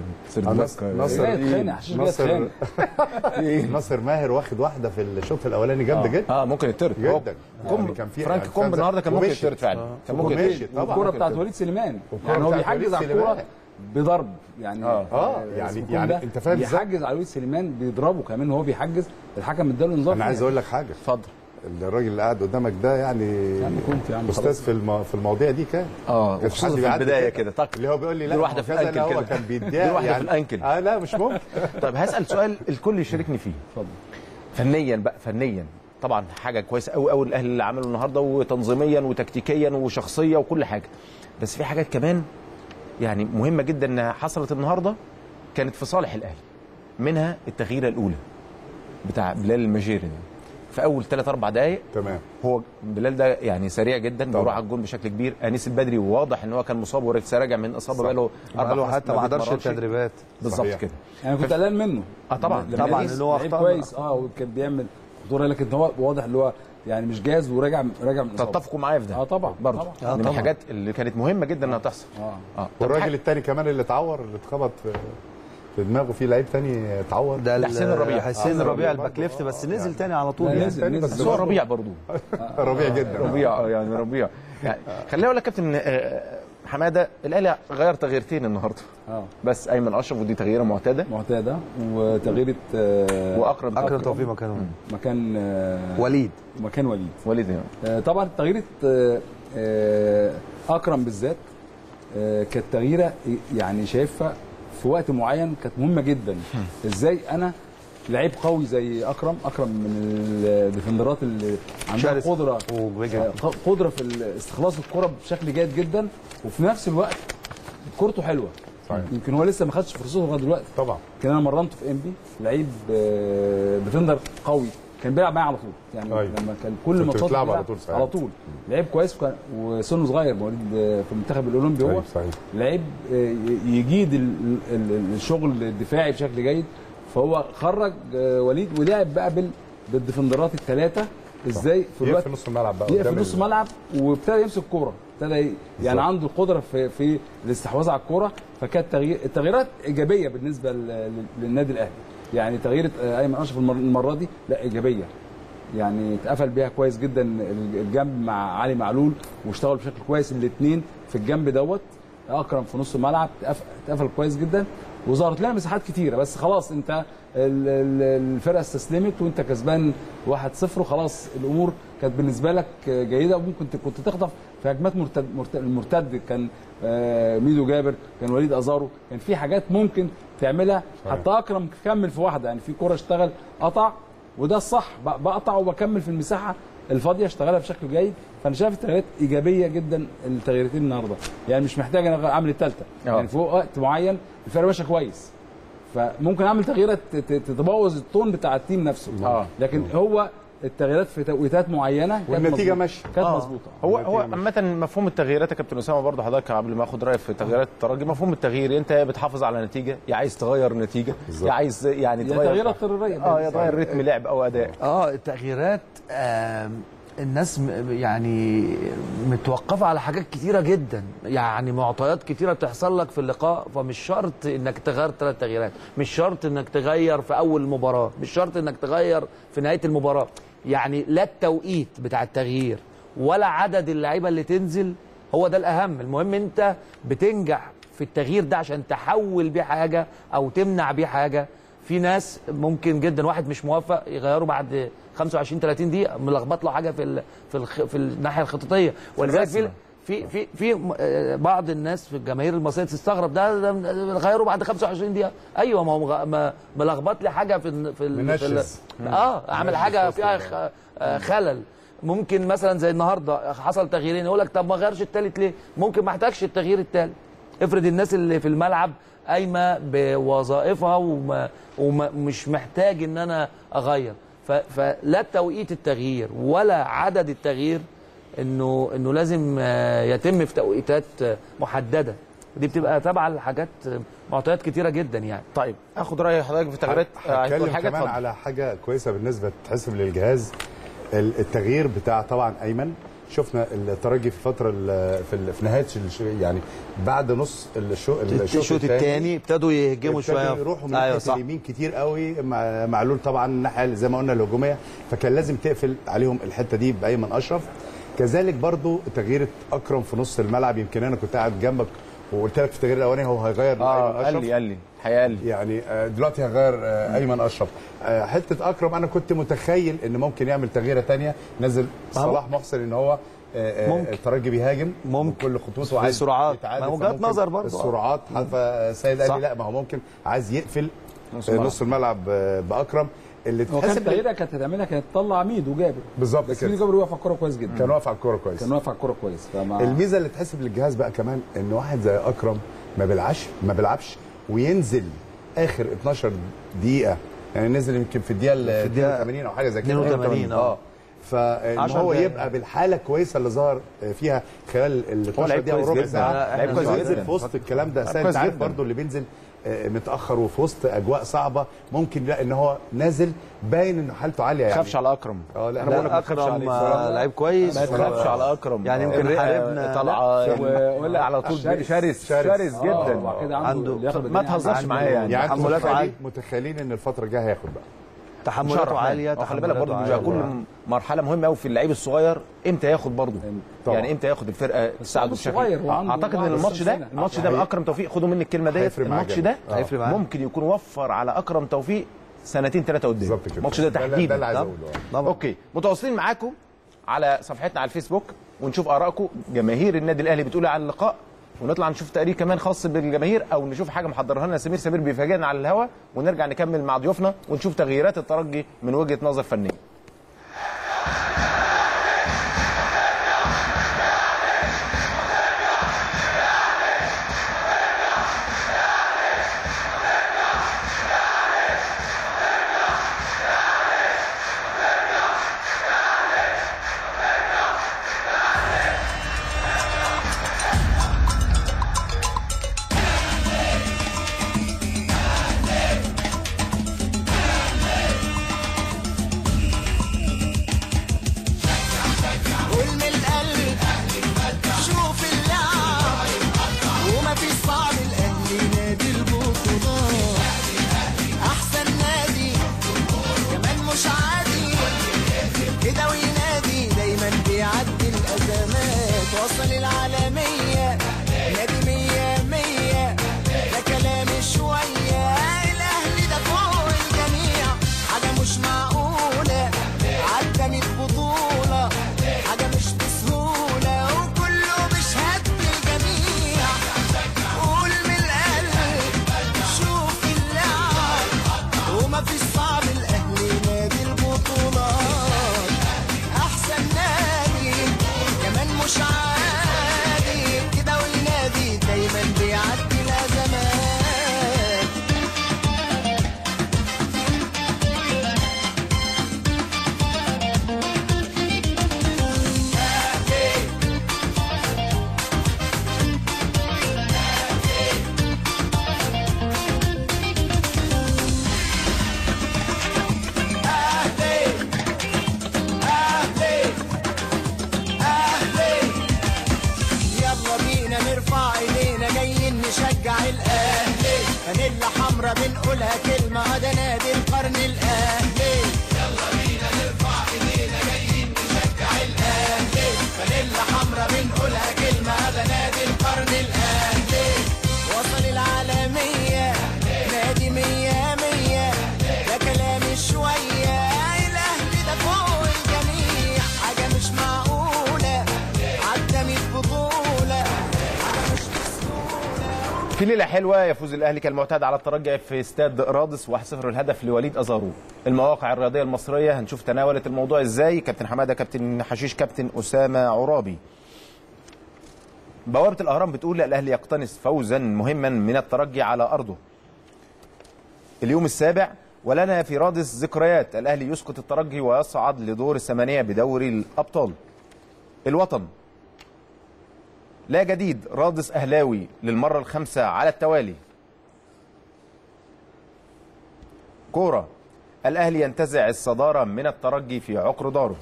نصر نصر
لا، يتخانق، حشيش جاي
نصر
يتخانق.
نصر ماهر واخد واحده في الشوط الاولاني جامده جدا
اه ممكن يطرد هو
جدا
كوم
يعني كان في
فرانك
يعني
كوم
فاهم
النهارده كان ممكن
ومشيت.
يطرد فعلا كان ممكن
ومشيت
يطرد.
طبعا
الكوره بتاعت وليد سليمان
والكرة
يعني هو
بتاعت
بيحجز
وليد
على
سليمان.
الكوره بضرب يعني
آه.
اه
آه،
يعني
اسمه
يعني
ده
انت فاهم ازاي
بيحجز على وليد سليمان بيضربه كمان وهو بيحجز الحكم اداله انذار
انا عايز اقول لك حاجه
اتفضل
الراجل اللي قاعد قدامك ده يعني
يا عم كنت يا عم
استاذ
خلاص.
في الم... في المواضيع دي كان
اه
كانش
وخصوصا
حد
في
بيعدي
البدايه كده طق
اللي هو بيقول لي لا
دي واحدة
ما
في
كذا،
الأنكل
لا هو
كده.
كان
دي
بيديها
واحدة في
يعني
الأنكل.
اه لا مش ممكن
طيب هسال سؤال الكل يشاركني فيه
اتفضل
فنيا بقى فنيا طبعا حاجه كويسه قوي قوي الاهلي اللي عمله النهارده وتنظيميا وتكتيكيا وشخصيه وكل حاجه بس في حاجات كمان يعني مهمه جدا انها حصلت النهارده كانت في صالح الاهلي منها التغييره الاولى بتاع بلال المجيري ده في اول 3 4 دقائق
تمام
هو بلال ده يعني سريع جدا
طبعا.
بيروح على الجون بشكل كبير انيس البدري واضح ان هو كان مصاب ولسه راجع من اصابه
صح.
بقاله
قالوا
خمس
حتى ما حضرش
بيتمرنش.
التدريبات
بالظبط
صحيح.
كده
انا كنت قلقان منه
اه طبعا
لما
طبعا،
لقيت
لأن هو
لعيب
أخطأ.
كويس اه وكان بيعمل خطوره لكن هو واضح اللي هو يعني مش جاهز وراجع راجع من إصابة.
تتفقوا معايا في ده
اه طبعا
برضه
طبعا.
من الحاجات اللي كانت مهمه جدا انها تحصل
اه
اه طب
والراجل الثاني كمان اللي اتعور اللي اتخبط في في دماغه في لعيب ثاني اتعور
ده ال-
حسين الربيع.
حسين
آه،
الربيع
برضه.
الباك ليفت بس
آه،
نزل
يعني.
تاني على طول
لا،
يعني.
نزل.
تاني
بس هو ربيع برضه
ربيع جدا
ربيع آه، يعني ربيع يعني خليني اقول لك كابتن آه، حماده الاهلي غير تغييرتين النهارده
اه
بس ايمن اشرف ودي تغييره معتاده
معتاده وتغييره آه،
واكرم
اكرم توفيق مكانه
مكان آه،
وليد
مكان وليد
وليد يعني.
آه، طبعا تغييره آه، آه، اكرم بالذات آه، كانت تغييره يعني شايفها في وقت معين كانت مهمه جدا ازاي انا لعيب قوي زي اكرم اكرم من الديفندرات اللي عندها
شرس.
قدره
وبيجري.
آه، قدره في استخلاص الكره بشكل جيد جدا وفي نفس الوقت كورته حلوه
صحيح.
يمكن هو لسه ما خدش فرصته لغايه دلوقتي
طبعا
كان انا مرنته في ام بي لعيب آه، ديفندر قوي كان بيلعب معايا على طول يعني
أيوة.
لما كان كل
كنت
ماتشات
بتلعب على
بيلعب
طول صحيح.
على طول لعيب كويس وكان- وسنه صغير مواليد آه، في المنتخب الاولمبي هو
أيوة، صحيح
لعيب آه، يجيد ال- ال- ال- الشغل الدفاعي بشكل جيد فهو خرج آه، وليد ولعب بقى بال بالديفندرات الثلاثه ازاي في الوقت
في نص الملعب بقى
يقف في
قدام
نص
ال-
الملعب وابتدى يمسك كوره ابتدى ي- يعني
بالظبط.
عنده القدره في في الاستحواذ على الكوره فكانت تغيير التغييرات ايجابيه بالنسبه ل- لل- للنادي الاهلي يعني تغيير آه، ايمن اشرف المر- المره دي لا ايجابيه يعني اتقفل بيها كويس جدا ال- الجنب مع علي معلول واشتغلوا بشكل كويس الاثنين في الجنب دوت اكرم في نص الملعب اتقف- اتقفل كويس جدا وظهرت لنا مساحات كتيره بس خلاص انت ال- ال- الفرقه استسلمت وانت كسبان 1-0 وخلاص الامور كانت بالنسبه لك جيده وممكن ت- كنت تخطف في هجمات مرتد مرتد المرتد كان آه، ميدو جابر كان وليد ازارو كان في حاجات ممكن تعملها حتى اكرم كمل في واحده يعني في كوره اشتغل قطع وده الصح ب- بقطع وبكمل في المساحه الفاضيه اشتغلها بشكل جيد فانا شايف التغييرات ايجابيه جدا التغييرتين النهارده يعني مش محتاج انا اعمل الثالثه
آه.
يعني في وقت معين الفرقه ماشيه كويس فممكن اعمل تغييرات ت- ت- تبوظ التون بتاع التيم نفسه
آه.
لكن هو التغييرات في توقيتات معينه كانت
والنتيجة
مظبوطة.
ماشية.
كانت
آه.
مظبوطه
هو هو عامة مفهوم التغييرات يا كابتن اسامه برضه حضرتك قبل ما اخد رايك في تغييرات الترجي مفهوم التغيير انت يا بتحافظ على نتيجه يا عايز تغير نتيجه
بالظبط.
يا عايز يعني
هي
تغير
تغييرات اضطراريه
اه يا تغير رتم لعب او اداء
اه التغييرات آم، الناس م- يعني متوقفه على حاجات كتيره جدا يعني معطيات كتيره بتحصل لك في اللقاء فمش شرط انك تغير ثلاث تغييرات مش شرط انك تغير في اول المباراه مش شرط انك تغير في نهايه المباراه يعني لا التوقيت بتاع التغيير ولا عدد اللعيبه اللي تنزل هو ده الاهم المهم انت بتنجح في التغيير ده عشان تحول بيه حاجه او تمنع بيه حاجه في ناس ممكن جدا واحد مش موافق يغيره بعد 25 30 دقيقه ملخبط له حاجه في ال في الخ في الناحيه الخططيه ولذلك في في في في م- آه، بعض الناس في الجماهير المصريه تستغرب ده, ده غيره بعد 25 دقيقه ايوه ما هو مغ- ما- ملخبط لي حاجه في ال- في, ال- في ال-
منشز.
اه عامل حاجه فيها خ- آه، خلل ممكن مثلا زي النهارده حصل تغييرين يقول لك طب ما غيرش التالت ليه؟ ممكن ما احتاجش التغيير التالت افرض الناس اللي في الملعب قايمه بوظائفها وما ومش محتاج ان انا اغير ف- فلا توقيت التغيير ولا عدد التغيير انه انه لازم آه، يتم في توقيتات آه، محدده دي بتبقى تابعه لحاجات آه، معطيات كتيره جدا يعني
طيب اخد راي حضرتك في تغييرات آه، عايز تقول
هتكلم
حاجه
كمان
اتفضل
على حاجه كويسه بالنسبه تحسب للجهاز ال- التغيير بتاع طبعا ايمن شفنا الترجي في الفتره ال- في, ال- في نهايه الش- يعني بعد نص الشو
الشوط الثاني ابتدوا يهجموا
ابتدوا
شويه
يروحوا من
ايوه
ناحيه
صح
اليمين كتير قوي مع معلول طبعا الناحيه اللي زي ما قلنا الهجوميه فكان لازم تقفل عليهم الحته دي بايمن اشرف كذلك برضو تغيير اكرم في نص الملعب يمكن انا كنت قاعد جنبك وقلت لك في التغيير الاولاني هو هيغير
اه
ايمن
قال
اشرف
لي قال لي الحقيقه قال لي
يعني آه، دلوقتي هغير آه، ايمن اشرف آه، حته اكرم انا كنت متخيل ان ممكن يعمل تغييره تانية نزل صلاح محسن ان هو آه، آه،
ممكن.
الترجي بيهاجم
ممكن.
كل خطوطه وعايز
بسرعات.
يتعادل،
ما هو وجهات
فممكن
نظر برضه.
السرعات فسيد قال
صح.
لي لا ما هو ممكن عايز يقفل
نص
آه،
الملعب.
نص الملعب آه، باكرم اللي
هو كان
تحسب
تغييرها كانت هتعملها كانت تطلع ميدو وجابر
بالظبط
بس
كده.
ميدو جابر واقف على الكوره كويس جدا
كان واقف على الكوره كويس
كان واقف على الكوره كويس فما
الميزه اللي تحسب للجهاز بقى كمان ان واحد زي اكرم ما بيلعبش ما بيلعبش وينزل اخر 12 دقيقه يعني نزل يمكن في الدقيقه ال
في الدقيقة
82 او حاجه زي كده
82
اه فان
عشر
هو
دقايق.
يبقى بالحاله الكويسه اللي ظهر فيها خلال ال 12
لعيب
دقيقه
كويس
وربع
جدا.
ساعه
لا، لعيب كويس
وينزل
جدا.
في وسط الكلام ده
لعيب
أصل
كويس
انت عارف
جدا.
برضه اللي بينزل آه، متاخر وفي وسط اجواء صعبه ممكن لا ان هو نازل باين ان حالته عاليه يعني
تخافش على اكرم
اه لا
انا بقول لك ما
لا
تخافش
اكرم
عليه
آه،
بصراحة.
لعيب كويس
ما تخافش على اكرم
يعني يمكن
الرئة
حاربنا
طالعه
لا.
ولا على طول
شرس.
شرس
شرس.
شرس
آه،
جدا
وبعد كده عنده
عنده-
اللياقة
ما
البدنية
تهزرش
عنده-
معايا يعني
يعني انتوا
تحملاته
متخيلين
عالية.
متخيلين ان الفتره الجايه هياخد بقى
تحملاته عاليه
آه، خلي بالك برضه
تحملاته
بيبقى
عالية.
كل مرحله مهمه قوي في اللعيب الصغير امتى ياخد برضه
طبعا.
يعني امتى ياخد الفرقه تساعده
هو
بشكل
صغير، هو عنده
اعتقد ان
21
الماتش ده
سنة.
الماتش ده
هي-
باكرم توفيق خدوا مني الكلمه ديت
هيفرق معاه
الماتش
جامد.
ده
آه.
هيفرق معاه.
ممكن يكون وفر على اكرم توفيق سنتين ثلاثه قدام
بالظبط كده
الماتش ده
ده- ده
تحديدا
اللي عايز
طب.
اقوله آه.
طبعا.
اوكي متواصلين معاكم على صفحتنا على الفيسبوك ونشوف ارائكم جماهير النادي الاهلي بتقول إيه على اللقاء ونطلع نشوف تقرير كمان خاص بالجماهير او نشوف حاجه محضرها لنا سمير سمير بيفاجئنا على الهوا ونرجع نكمل مع ضيوفنا ونشوف تغييرات الترجي من وجهه نظر فنيه
قول من القلب شوف اللعب وما في صعب الاهلي نادي البطولات احسن نادي كمان مش عادي كده وينادي دايما بيعدي الازمات وصل العالميه نادي مية مية ده كلام شويه الاهلي ده فوق الجميع حاجه مش معقوله عدى 100 بطوله حاجه مش بسهوله وكله بشهاده الجميع قول من القلب شوف اللعب وما فيش صعب الاهلي نادي البطولات احسن نادي كمان مش عادي كده والنادي دايما بيعدي الازمات اهلي اهلي اهلي يلا بينا نرفع ايدينا جايين نشجع الاهلي فانيلا حمرا بنقولها كلمه اه ده نادي القرن الاهلي يلا بينا نرفع ايدينا جايين نشجع الاهلي فانيلا حمرا بنقولها كلمه اه ده نادي القرن الاهلي وصل العالميه نادي مية مية ده كلامي شويه الاهلي ده فوق الجميع حاجه مش معقوله عدى 100 بطوله حاجه مش
في ليله حلوه يفوز الاهلي كالمعتاد على الترجي في استاد رادس 1-0 الهدف لوليد ازارو المواقع الرياضيه المصريه هنشوف تناولت الموضوع ازاي كابتن حماده كابتن حشيش كابتن اسامه عرابي بوابه الاهرام بتقول الاهلي يقتنص فوزا مهما من الترجي على ارضه اليوم السابع ولنا في رادس ذكريات الاهلي يسقط الترجي ويصعد لدور الثمانيه بدوري الابطال الوطن لا جديد رادس أهلاوي للمرة الخامسة على التوالي كورة الأهلي ينتزع الصدارة من الترجي في عقر داره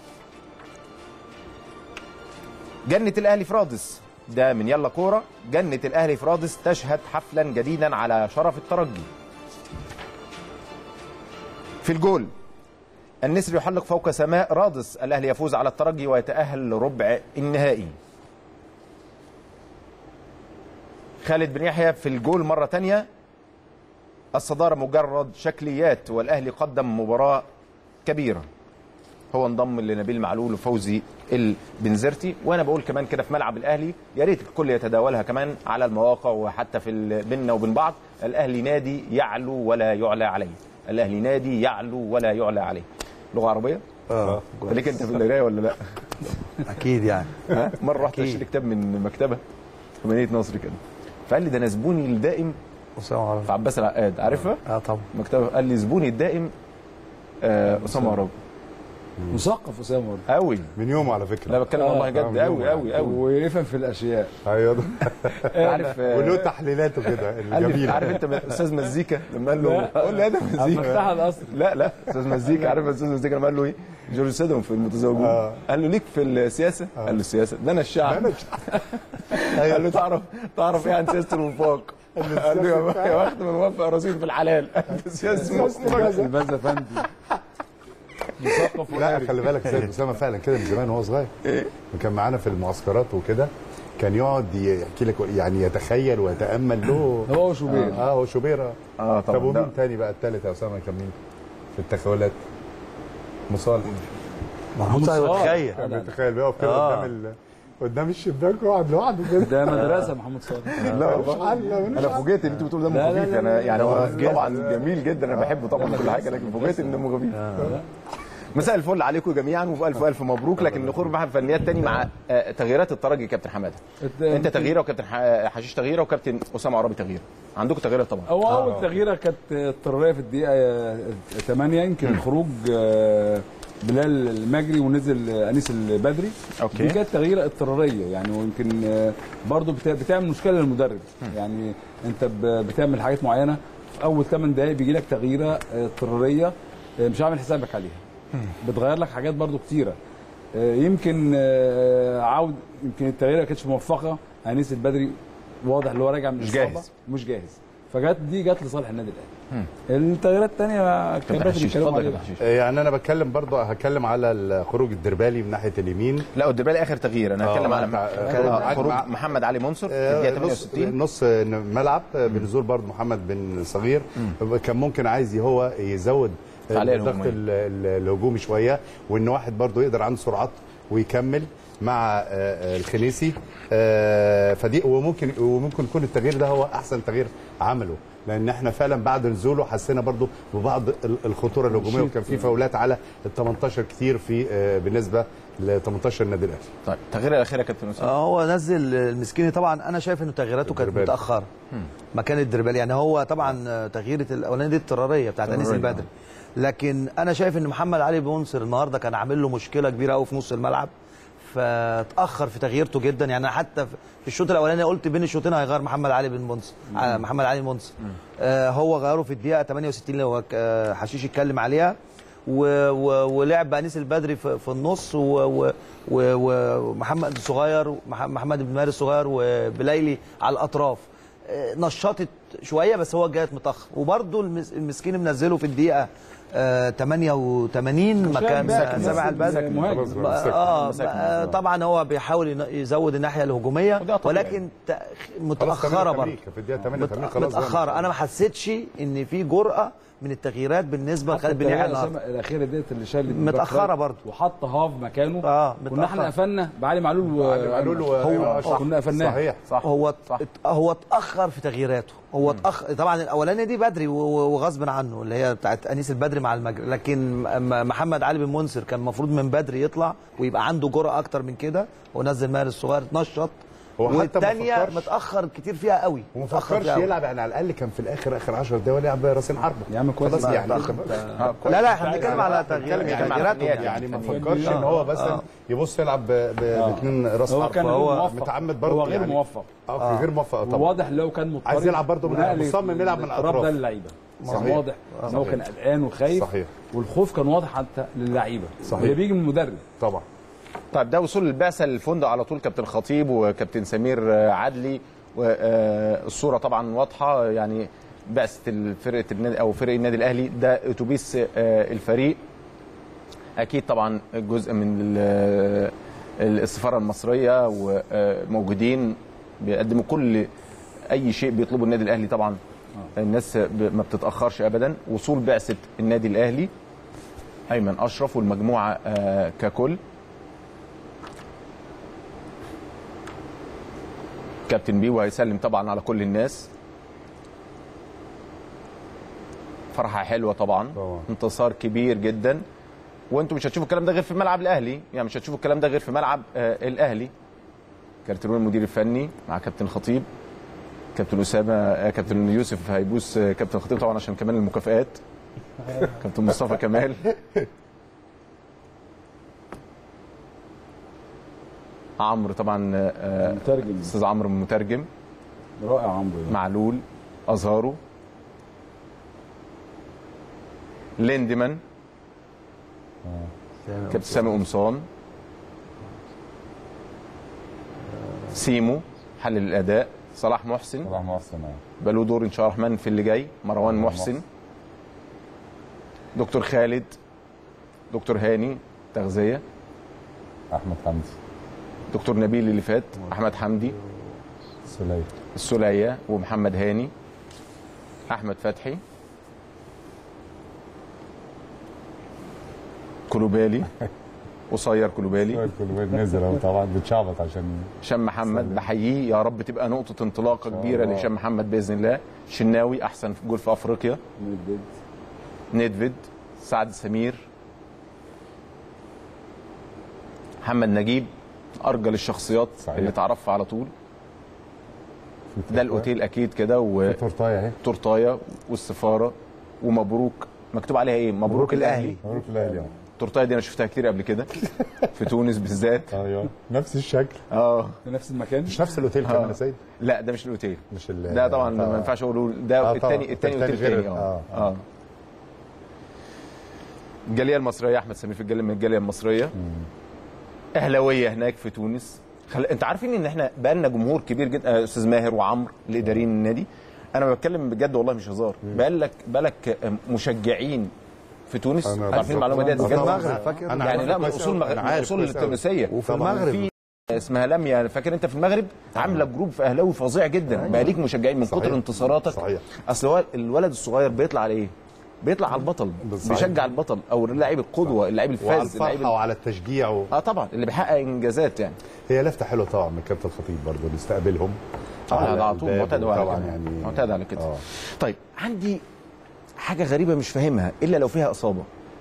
جنة الأهلي في رادس ده من يلا كورة جنة الأهلي في رادس تشهد حفلا جديدا على شرف الترجي في الجول النسر يحلق فوق سماء رادس الأهلي يفوز على الترجي ويتأهل لربع النهائي خالد بن يحيى في الجول مرة تانية الصدارة مجرد شكليات والأهلي قدم مباراة كبيرة هو انضم لنبيل معلول وفوزي البنزرتي وانا بقول كمان كده في ملعب الاهلي يا ريت الكل يتداولها كمان على المواقع وحتى في ال- بيننا وبين بعض الاهلي نادي يعلو ولا يعلى عليه الاهلي نادي يعلو ولا يعلى عليه لغه عربيه
اه
ليك انت في القرايه ولا لا
اكيد يعني
ها؟ مره رحت
أكيد.
اشتري كتاب من مكتبه في مدينه نصر كده فقال لي ده انا زبوني الدائم
اسامه عربي
في عباس العقاد عارفها؟
اه طبعا
مكتبه قال لي زبوني الدائم آه، اسامه عربي
مثقف اسامه برضه
قوي
من يومه على فكره
لا بتكلم والله جد
من
قوي
يومه
قوي قوي
ويفهم في الاشياء
ايوه
عارف آه،
وله تحليلاته كده
قال لي
الجميله
عارف انت استاذ مزيكا لما قال له
لا.
قول لي انا مزيكا
مفتاح الاصل
لا لا استاذ مزيكا عارف استاذ مزيكا لما قال له ايه جورج سيدهم في المتزوجون
آه.
قال له ليك في السياسه قال له السياسه ده انا الشعب قال له تعرف تعرف ايه عن سياسه الوفاق قال له يا- يا بخت من موفق رصيد في الحلال انت سياسه مصر
البازا فندي مثقف
لا خلي بالك سيد اسامه فعلا كده من زمان وهو صغير كان معانا في المعسكرات وكده كان يقعد يحكي لك يعني يتخيل ويتامل له
هو وشوبير.
اه هو شوبير اه
اه
طب
طبعا
ومين
ده-
تاني بقى الثالث يا اسامه كان مين في التخيلات مصالح
محمود صاحب الخير
كان بيتخيل بيقف كده
آه.
قدام ال... قدام الشباك ويقعد لوحده كده
ده مدرسه محمود صالح
لا
مش حل ملوش
انا
حل.
فوجئت ان انت بتقول دمه
لا، لا،
خفيف
لا،
انا
لا.
يعني
هو
هو
جامد.
طبعا جميل جدا انا بحبه طبعا كل حاجه لكن فوجئت ان دمه خفيف مساء الفل عليكم جميعا والف الف مبروك لكن نخرج بقى في فنيات تاني مع آه، تغييرات الترجي كابتن حماده انت تغييره وكابتن ح- حشيش تغييره وكابتن اسامه عربي تغييره عندكم تغييرات طبعا
هو اول تغييره كانت اضطراريه في الدقيقه 8 يمكن خروج آه، بلال المجري ونزل آه، انيس البدري
أوكي.
دي كانت تغييره اضطراريه يعني ويمكن آه، برضو بتا- بتعمل مشكله للمدرب يعني انت ب- بتعمل حاجات معينه في اول 8 دقائق بيجي لك تغييره آه، اضطراريه آه، مش عامل حسابك عليها بتغير لك حاجات برضو كتيره آه، يمكن آه، عود يمكن التغييره ما كانتش موفقه انيس البدري واضح اللي هو راجع من
مش
الإصابة،
جاهز.
مش جاهز فجت دي جت لصالح النادي الاهلي التغييرات الثانيه كان
كابتن
بدري
حشيش
بيتكلموا
اتفضل يا
عليها
كابتن حشيش
يعني انا بتكلم برضه هتكلم على الخروج الدربالي من ناحيه اليمين
لا والدربالي اخر تغيير انا هتكلم
آه،
على
بتاع-
آه، خروج
مع-
محمد علي منصور في
آه،
الدقيقه
نص
68
نص ملعب آه، بنزول برضه محمد بن صغير كان ممكن عايز هو يزود آه،
العالية
الضغط
الهجومية.
ال- ال- الهجومي شويه وان واحد برضه يقدر عنده سرعات ويكمل مع آه، آه، الخنيسي آه، فدي وممكن وممكن يكون التغيير ده هو احسن تغيير عمله لان احنا فعلا بعد نزوله حسينا برضو ببعض ال- الخطوره الهجوميه وكان في فاولات على ال 18 كتير في آه، بالنسبه ل 18 النادي الاهلي
طيب التغيير الاخير يا كابتن اسامه
آه، هو نزل المسكيني طبعا انا شايف انه تغييراته كانت
الدربالي.
متاخره مكان الدربالي يعني هو طبعا آه، تغييره الاولانيه دي اضطراريه بتاعت انيس
اضطرارية،
البدري لكن انا شايف ان محمد علي بونصر النهارده كان عامل له مشكله كبيره قوي في نص الملعب فتاخر في تغييرته جدا يعني أنا حتى في الشوط الاولاني قلت بين الشوطين هيغير محمد علي بن منصر آه، محمد علي منصر آه هو غيره في الدقيقه 68 اللي هو آه، حشيش اتكلم عليها و- و- ولعب انيس البدري في, في النص و- و- و- ومحمد صغير مح- محمد بن ماهر الصغير وبلايلي على الاطراف آه، نشطت شويه بس هو جايت متاخر وبرده المسكين منزله في الدقيقه آه 88 مكان
باك،
سامع البدري
مهاجم.
خلاص بقى، مسك.
اه
مسك.
آه، طبعا هو بيحاول ين- يزود الناحيه الهجوميه
وده طبيعي.
ولكن تأخ-
خلاص
متاخره
88
برضه
كان في الدقيقه 88
مت-
خلاص بقى.
متاخره انا ما حسيتش ان في جرأه من التغييرات بالنسبه
حتى
لخالد بن يحيى
التغييرة
النهارده
الاخيره ديت اللي شال
متأخرة برضه.
وحط هاف مكانه
اه
كنا احنا
متأخرة.
قفلنا بعلي معلول و...
قالوا له
هو-
صح
كنا قفلناه.
صحيح
صح
هو
صح.
ات- هو اتاخر في تغييراته هو اتاخر طبعا الاولانيه دي بدري و- و- وغصب عنه اللي هي بتاعت انيس البدري مع المجري لكن م- محمد علي بن منصر كان المفروض من بدري يطلع ويبقى عنده جرأه اكتر من كده ونزل ماهر الصغير اتنشط
هو حتى ما
والثانيه
فكرش-
متاخر كتير فيها قوي
وما
متأخر
فكرش
فيها قوي.
يلعب يعني على الاقل كان في الاخر اخر 10 دقايق يلعب راسين حربه
يا عم كويس
خلاص
بقى،
يعني
اتأخر.
آه، كويس.
لا لا احنا بنتكلم على تغيير
بنتكلم يعني
تغييراته
فنيات
يعني ما
فنيات.
فكرش ان هو بس
آه.
يبص يلعب ب- ب- باثنين راس
هو
حربة.
كان غير
فهو
موفق
متعمد برضه
هو غير
يعني.
موفق
اه غير موفق طبعا
وواضح لو كان مضطرب
عايز يلعب برضه من-
ونقل
مصمم يلعب من
الاضطراب
الأطراف.
ده للعيبه
صحيح.
كان واضح ان هو
صحيح.
كان قلقان وخايف
صحيح.
والخوف كان واضح حتى للعيبه
صحيح.
اللي بيجي من المدرب
طبعا
طيب ده وصول البعثه للفندق على طول كابتن خطيب وكابتن سمير آه، عدلي والصوره طبعا واضحه يعني بعثه فرقه النادي او فرق النادي الاهلي ده اتوبيس آه، الفريق اكيد طبعا جزء من ال- السفاره المصريه وموجودين بيقدموا كل اي شيء بيطلبه النادي الاهلي طبعا الناس ب- ما بتتاخرش ابدا وصول بعثه النادي الاهلي ايمن اشرف والمجموعه آه، ككل كابتن بيو هيسلم طبعا على كل الناس فرحه حلوه طبعا
طبعا.
انتصار كبير جدا وانتم مش هتشوفوا الكلام ده غير في ملعب الاهلي يعني مش هتشوفوا الكلام ده غير في ملعب آه الاهلي كارترون المدير الفني مع كابتن خطيب كابتن اسامه آه كابتن يوسف هيبوس آه كابتن خطيب طبعا عشان كمان المكافئات كابتن مصطفى كمال عمرو طبعا آه،
مترجم
استاذ عمرو مترجم
رائع عمرو ده.
معلول ازهارو ليندمان كابتن سامي قمصان سيمو حلل الاداء صلاح محسن
صلاح محسن آه.
بقى له دور ان شاء الله الرحمن في اللي جاي مروان محسن دكتور خالد دكتور هاني تغذيه
احمد حمدي
دكتور نبيل اللي فات احمد حمدي
سليم
السلية ومحمد هاني احمد فتحي كلوبالي قصير كلوبالي
كل نزل اهو طبعا بتشعبط عشان
هشام محمد بحييه يا رب تبقى نقطة انطلاقة كبيرة
الله.
لهشام محمد بإذن الله شناوي أحسن جول في أفريقيا نيدفيد سعد سمير محمد نجيب أرجل الشخصيات
صحيح.
اللي تعرفها على طول ده الأوتيل أكيد كده و
تورتايه اهي
تورتايه والسفارة ومبروك مكتوب عليها إيه مبروك الأهلي
مبروك الاهلي آه.
التورتايه دي أنا شفتها كتير قبل كده في تونس بالذات
ايوه نفس الشكل
اه
في نفس المكان
مش نفس الاوتيل كمان يا سيد
لا ده مش الاوتيل
مش ال-
ده طبعا
آه.
ما ينفعش اقوله ده
آه طبعاً.
الثاني الثاني
التاني
اوتيل
غير-
تاني اه
آه.
اه الجاليه المصريه احمد سمير في الجاليه من الجاليه المصريه اهلاويه هناك في تونس خل... انت عارفين ان احنا بقى لنا جمهور كبير جدا آه، استاذ ماهر وعمرو الاداريين النادي انا بتكلم بجد والله مش هزار بقى لك بقى لك مشجعين في تونس
أنا
عارفين المعلومه دي
بالظبط.
بجد
طبعاً.
المغرب فاكر
أنا
يعني
عارف
لا من
كويس
اصول
أوي.
مغ...
أنا
من
عارف
اصول
كويس أوي.
التونسيه
وفي
طبعاً.
المغرب
في اسمها لميا فاكر انت في المغرب عامله جروب في اهلاوي فظيع جدا بقى ليك مشجعين من
صحيح.
كتر انتصاراتك
صحيح.
اصل هو الولد الصغير بيطلع على ايه؟ بيطلع على البطل
بالظبط.
بيشجع البطل او اللاعب القدوه اللاعب
وعلى
الفاز اللاعب
الفرحه وعلى التشجيع و...
اه طبعا اللي بيحقق انجازات يعني
هي لفته حلوه طبعا من كابتن الخطيب برضه نستقبلهم
طبعا ده على طول
الباب
معتاد على
وطبعاً
كده
يعني
معتاد على كده
آه.
طيب عندي حاجه غريبه مش فاهمها الا لو فيها اصابه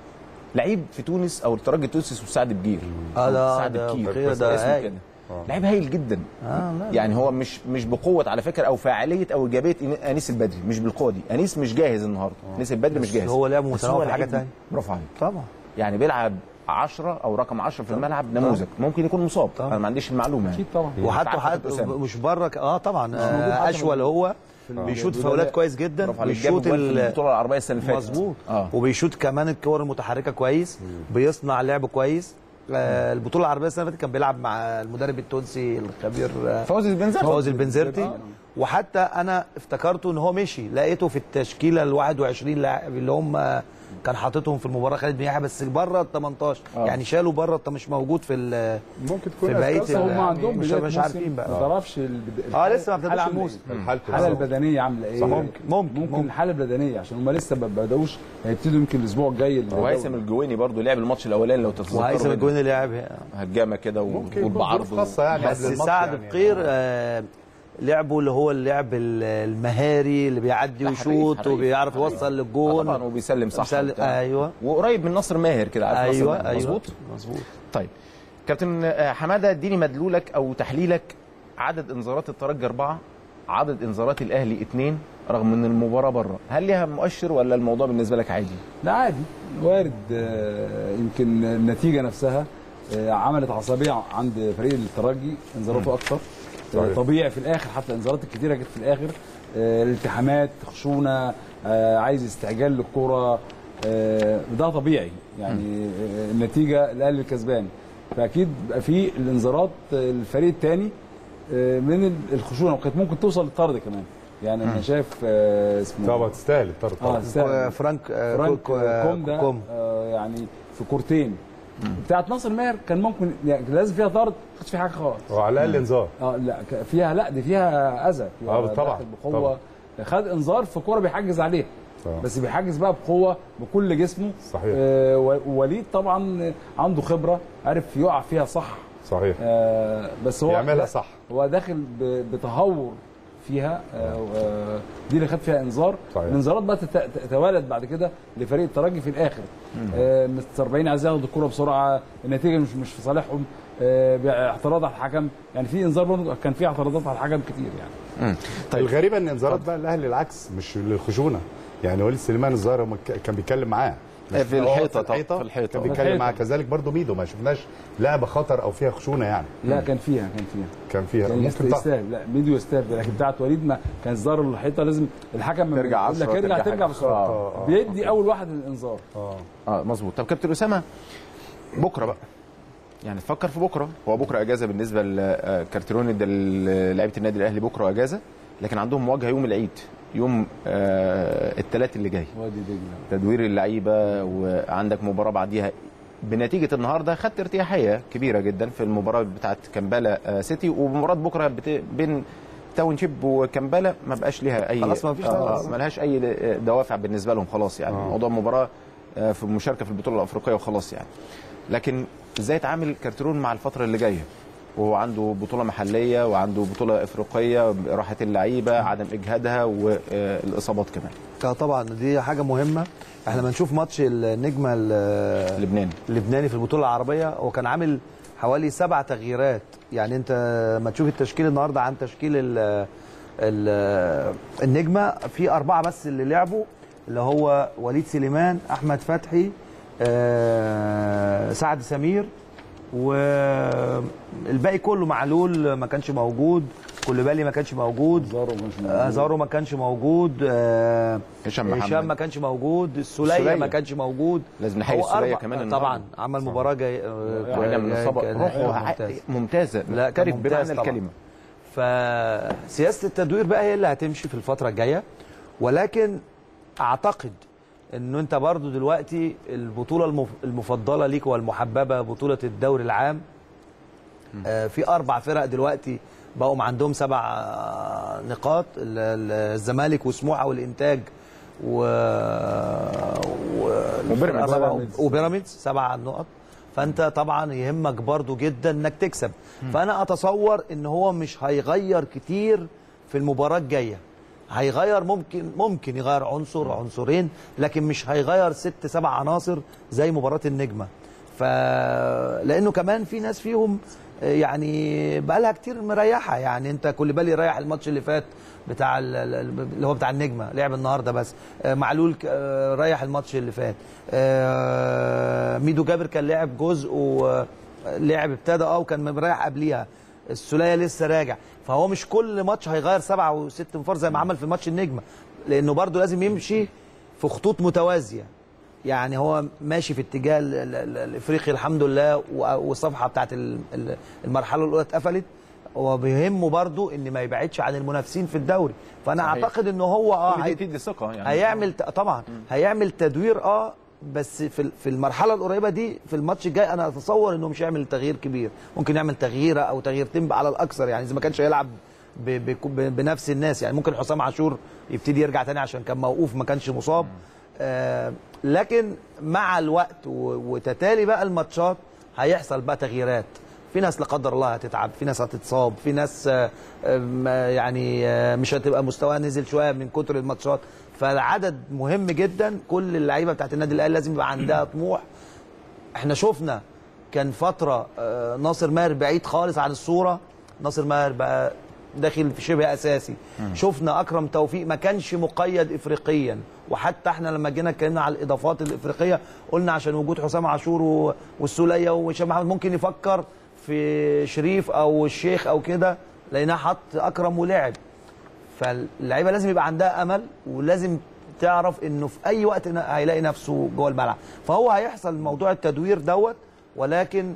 لعيب في تونس او الترجي التونسي اسمه سعد بجير
اه ده
سعد
ده
بكير
بخير ده
اسمه
هاي.
كده لعيب هايل جدا
اه لا
يعني هو مش مش بقوه على فكره او فاعليه او ايجابيه إن- انيس البدري مش بالقوه دي انيس مش جاهز النهارده انيس البدري مش
بس
جاهز
هو لعبه
بس
متنوع في حاجة
لعيب-
تانية.
برافو عليك
طبعا
يعني بيلعب 10 او رقم 10 في الملعب نموذج ممكن يكون مصاب انا ما عنديش المعلومه يعني
اكيد طبعا
وحتى
عارف
حتى
كابتن أسامة.
مش بره ك- اه طبعا
موجود
آه
حتى
اشول هو بيشوط فاولات كويس جدا
برافو عليك جاب
بيشوط
جوال في
ال-
البطوله العربيه السنه اللي فاتت
مظبوط
اه
وبيشوط كمان الكور المتحركه كويس بيصنع لعب كويس آه البطوله العربيه السنه اللي فاتت كان بيلعب مع المدرب التونسي الخبير آه،
فوزي البنزرتي
فوزي البنزرتي وحتى انا افتكرته ان هو مشي لقيته في التشكيله ال 21 لاعب اللي هم كان حاططهم في المباراه خالد بن يحيى بس بره ال 18
آه.
يعني شالوا بره مش موجود في ال-
ممكن تكون
في بقيه
أساس
هم
ال-
عندهم
مش,
بداية
مش
موسم
عارفين بقى
ما تعرفش البد-
اه لسه ما ابتدوش
الحالة
الموسم
حالته
الحاله البدنيه عامله ايه
صح، ممكن ممكن
ممكن
ممكن
الحاله البدنيه عشان هم لسه ما بداوش هيبتدوا يمكن الاسبوع الجاي الدوري.
وهيثم الجويني برضو لعب الماتش الاولاني لو تتذكروا
وهيثم
منه.
الجويني لعب
هجامه كده و-
ممكن يكون
وبعرض
ظروف خاصه يعني
بس
قبل الماتش
سعد
يعني.
بقير آه لعبه اللي هو اللعب ال- المهاري اللي بيعدي
لا، حريف،
ويشوط
حريف،
وبيعرف
حريف.
يوصل
آه
للجون
طبعا وبيسلم صح
بيسلم-
وبتاع.
ايوه
وقريب من نصر ماهر كده عارف نصر
ايوه
ماهر.
ايوه
مظبوط
مظبوط
طيب كابتن آه، حماده اديني مدلولك او تحليلك عدد انذارات الترجي اربعه عدد انذارات الاهلي اثنين رغم ان المباراه بره هل ليها مؤشر ولا الموضوع بالنسبه لك عادي
لا عادي وارد آه، يمكن النتيجه نفسها آه، عملت عصبيه عند فريق الترجي انذاراته اكتر آه،
صحيح.
طبيعي في الاخر حتى الانذارات الكتيره جت في الاخر آه، الالتحامات خشونه آه، عايز استعجال للكره آه، ده طبيعي يعني آه، النتيجه الاهلي الكسبان فاكيد بقى في الانذارات آه، الفريق الثاني من الخشونه وكانت ممكن توصل للطرد كمان يعني انا شايف آه، اسمه
طبعا تستاهل الطرد
اه
طبعا
تستاهل.
فرانك آه،
فرانك
كو- آه،
كوم ده
كوم.
آه يعني في كورتين بتاعت ناصر ماهر كان ممكن يعني لازم فيها طرد ما كانش في حاجه خالص
وعلى الاقل انذار
اه لا ك- فيها لا دي فيها اذى فيها
آه، طبعاً،
داخل بقوه خد انذار في كوره بيحجز عليها
طبعاً.
بس بيحجز بقى بقوه بكل جسمه
صحيح.
آه و- ووليد طبعا عنده خبره عارف يقع فيها صح
صحيح
آه بس هو
يعملها
لا،
صح
هو داخل ب- بتهور فيها آه و- دي اللي خد فيها انذار
صحيح.
الانذارات بقى تت- تتوالد بعد كده لفريق الترجي في الاخر آه، مستربعين عايزين ياخدوا الكوره بسرعه النتيجه مش مش في صالحهم آه، اعتراض على الحكم يعني في انذار برضه كان في اعتراضات على الحكم كتير يعني
طيب الغريب ان انذارات بقى الاهلي العكس مش للخشونه يعني وليد سليمان الظاهر هم ك- كان بيتكلم معاه
في
شفنا هو
الحيطة
في الحيطه
طبعا، في الحيطة.
كان
في
بيتكلم
الحيطة.
معاه كذلك برضو ميدو ما شفناش لعبه خطر او فيها خشونه يعني
لا كان فيها كان فيها
كان فيها
يعني
ممكن طبعا
يستاهل لا ميديو يستاهل لكن بتاعت وليد ما كان الظاهر الحيطه لازم الحكم ما
ترجع
يقول لك
عشرة،
ارجع
ترجع
ترجع
حاجة.
بسرعه
آه، آه.
بيدي اول واحد الانذار
اه مظبوط طب كابتن اسامه بكره بقى يعني تفكر في بكره هو بكره اجازه بالنسبه لكارتيرون ادى لعيبه النادي الاهلي بكره اجازه لكن عندهم مواجهه يوم العيد يوم آه الثلاث اللي جاي
وادي دجله
تدوير اللعيبه وعندك مباراه بعديها بنتيجه النهارده خدت ارتياحيه كبيره جدا في المباراه بتاعت كامبالا آه، سيتي ومباراه بكره بت... بين تاون شيب وكامبالا ما بقاش ليها اي
خلاص ما فيش خلاص.
ما لهاش اي دوافع بالنسبه لهم خلاص يعني
آه.
موضوع المباراه آه، في المشاركه في البطوله الافريقيه وخلاص يعني لكن ازاي يتعامل كارترون مع الفتره اللي جايه وهو عنده بطوله محليه وعنده بطوله افريقيه راحه اللعيبه عدم اجهادها والاصابات كمان
آه طبعا دي حاجه مهمه احنا لما نشوف ماتش النجمه ال-
لبنان
اللبناني في البطوله العربيه هو كان عامل حوالي سبع تغييرات يعني انت لما تشوف التشكيل النهارده عن تشكيل ال ال النجمه في اربعه بس اللي لعبوا اللي هو وليد سليمان احمد فتحي آه، سعد سمير والباقي كله معلول ما كانش موجود كوليبالي ما كانش موجود
زارو مش
آه، زارو ما كانش موجود آه،
هشام محمد.
هشام ما كانش موجود السوليه
السولية.
ما كانش موجود
لازم نحيي
هو
السولية
أربع-
كمان
آه،
النهاردة.
طبعا عمل مباراه جاي آه،
وهنا من
جاي-
الصبر
كان-
روحه
ممتاز.
ممتازه
لا كان
محترف
ممتاز
بمعنى
طبعا.
الكلمه
فسياسه التدوير بقى هي اللي هتمشي في الفتره الجايه ولكن اعتقد انه انت برضو دلوقتي البطوله المف- المفضله ليك والمحببه بطوله الدوري العام آه، في اربع فرق دلوقتي بقوا عندهم سبع آه، نقاط ال- ال- الزمالك وسموحه والانتاج و... و...
وبيراميدز.
سبعة- وبيراميدز سبع نقط فانت طبعا يهمك برضو جدا انك تكسب فانا اتصور ان هو مش هيغير كتير في المباراه الجايه هيغير ممكن ممكن يغير عنصر عنصرين لكن مش هيغير ست سبع عناصر زي مباراه النجمه ف لانه كمان في ناس فيهم يعني بقالها كتير مريحه يعني انت كل بالي رايح الماتش اللي فات بتاع ال- ال- اللي هو بتاع النجمه لعب النهارده بس آه، معلول ك- آه، رايح الماتش اللي فات آه، ميدو جابر كان لعب جزء ولعب ابتدى اه وكان مريح قبليها السوليه لسه راجع فهو مش كل ماتش هيغير سبعه وست انفار زي ما عمل في ماتش النجمه لانه برضه لازم يمشي في خطوط متوازيه يعني هو ماشي في اتجاه ال- ال- ال- الافريقي الحمد لله و- والصفحه بتاعت ال- ال- المرحله الاولى اتقفلت هو بيهمه برضو ان ما يبعدش عن المنافسين في الدوري فانا
صحيح.
اعتقد ان هو اه
كل دي
هي-
بتدي ثقه يعني
هيعمل ت- طبعا هيعمل تدوير اه بس في ال- في المرحله القريبه دي في الماتش الجاي انا اتصور انه مش هيعمل تغيير كبير ممكن يعمل تغييره او تغييرتين على الاكثر يعني اذا ما كانش هيلعب ب- ب- ب- بنفس الناس يعني ممكن حسام عاشور يبتدي يرجع تاني عشان كان موقوف ما كانش مصاب آه لكن مع الوقت و- وتتالي بقى الماتشات هيحصل بقى تغييرات في ناس لا قدر الله هتتعب في ناس هتتصاب في ناس آه، آم، آه، يعني آه، مش هتبقى مستواها نزل شويه من كتر الماتشات فالعدد مهم جدا كل اللعيبه بتاعت النادي الاهلي لازم يبقى عندها طموح احنا شفنا كان فتره آه، ناصر ماهر بعيد خالص عن الصوره ناصر ماهر بقى داخل في شبه اساسي شفنا اكرم توفيق ما كانش مقيد افريقيا وحتى احنا لما جينا اتكلمنا على الاضافات الافريقيه قلنا عشان وجود حسام عاشور و- والسوليه وهشام محمد ممكن يفكر في شريف او الشيخ او كده لقيناه حط اكرم ولعب فاللعيبه لازم يبقى عندها امل ولازم تعرف انه في اي وقت ن- هيلاقي نفسه جوه الملعب فهو هيحصل موضوع التدوير دوت ولكن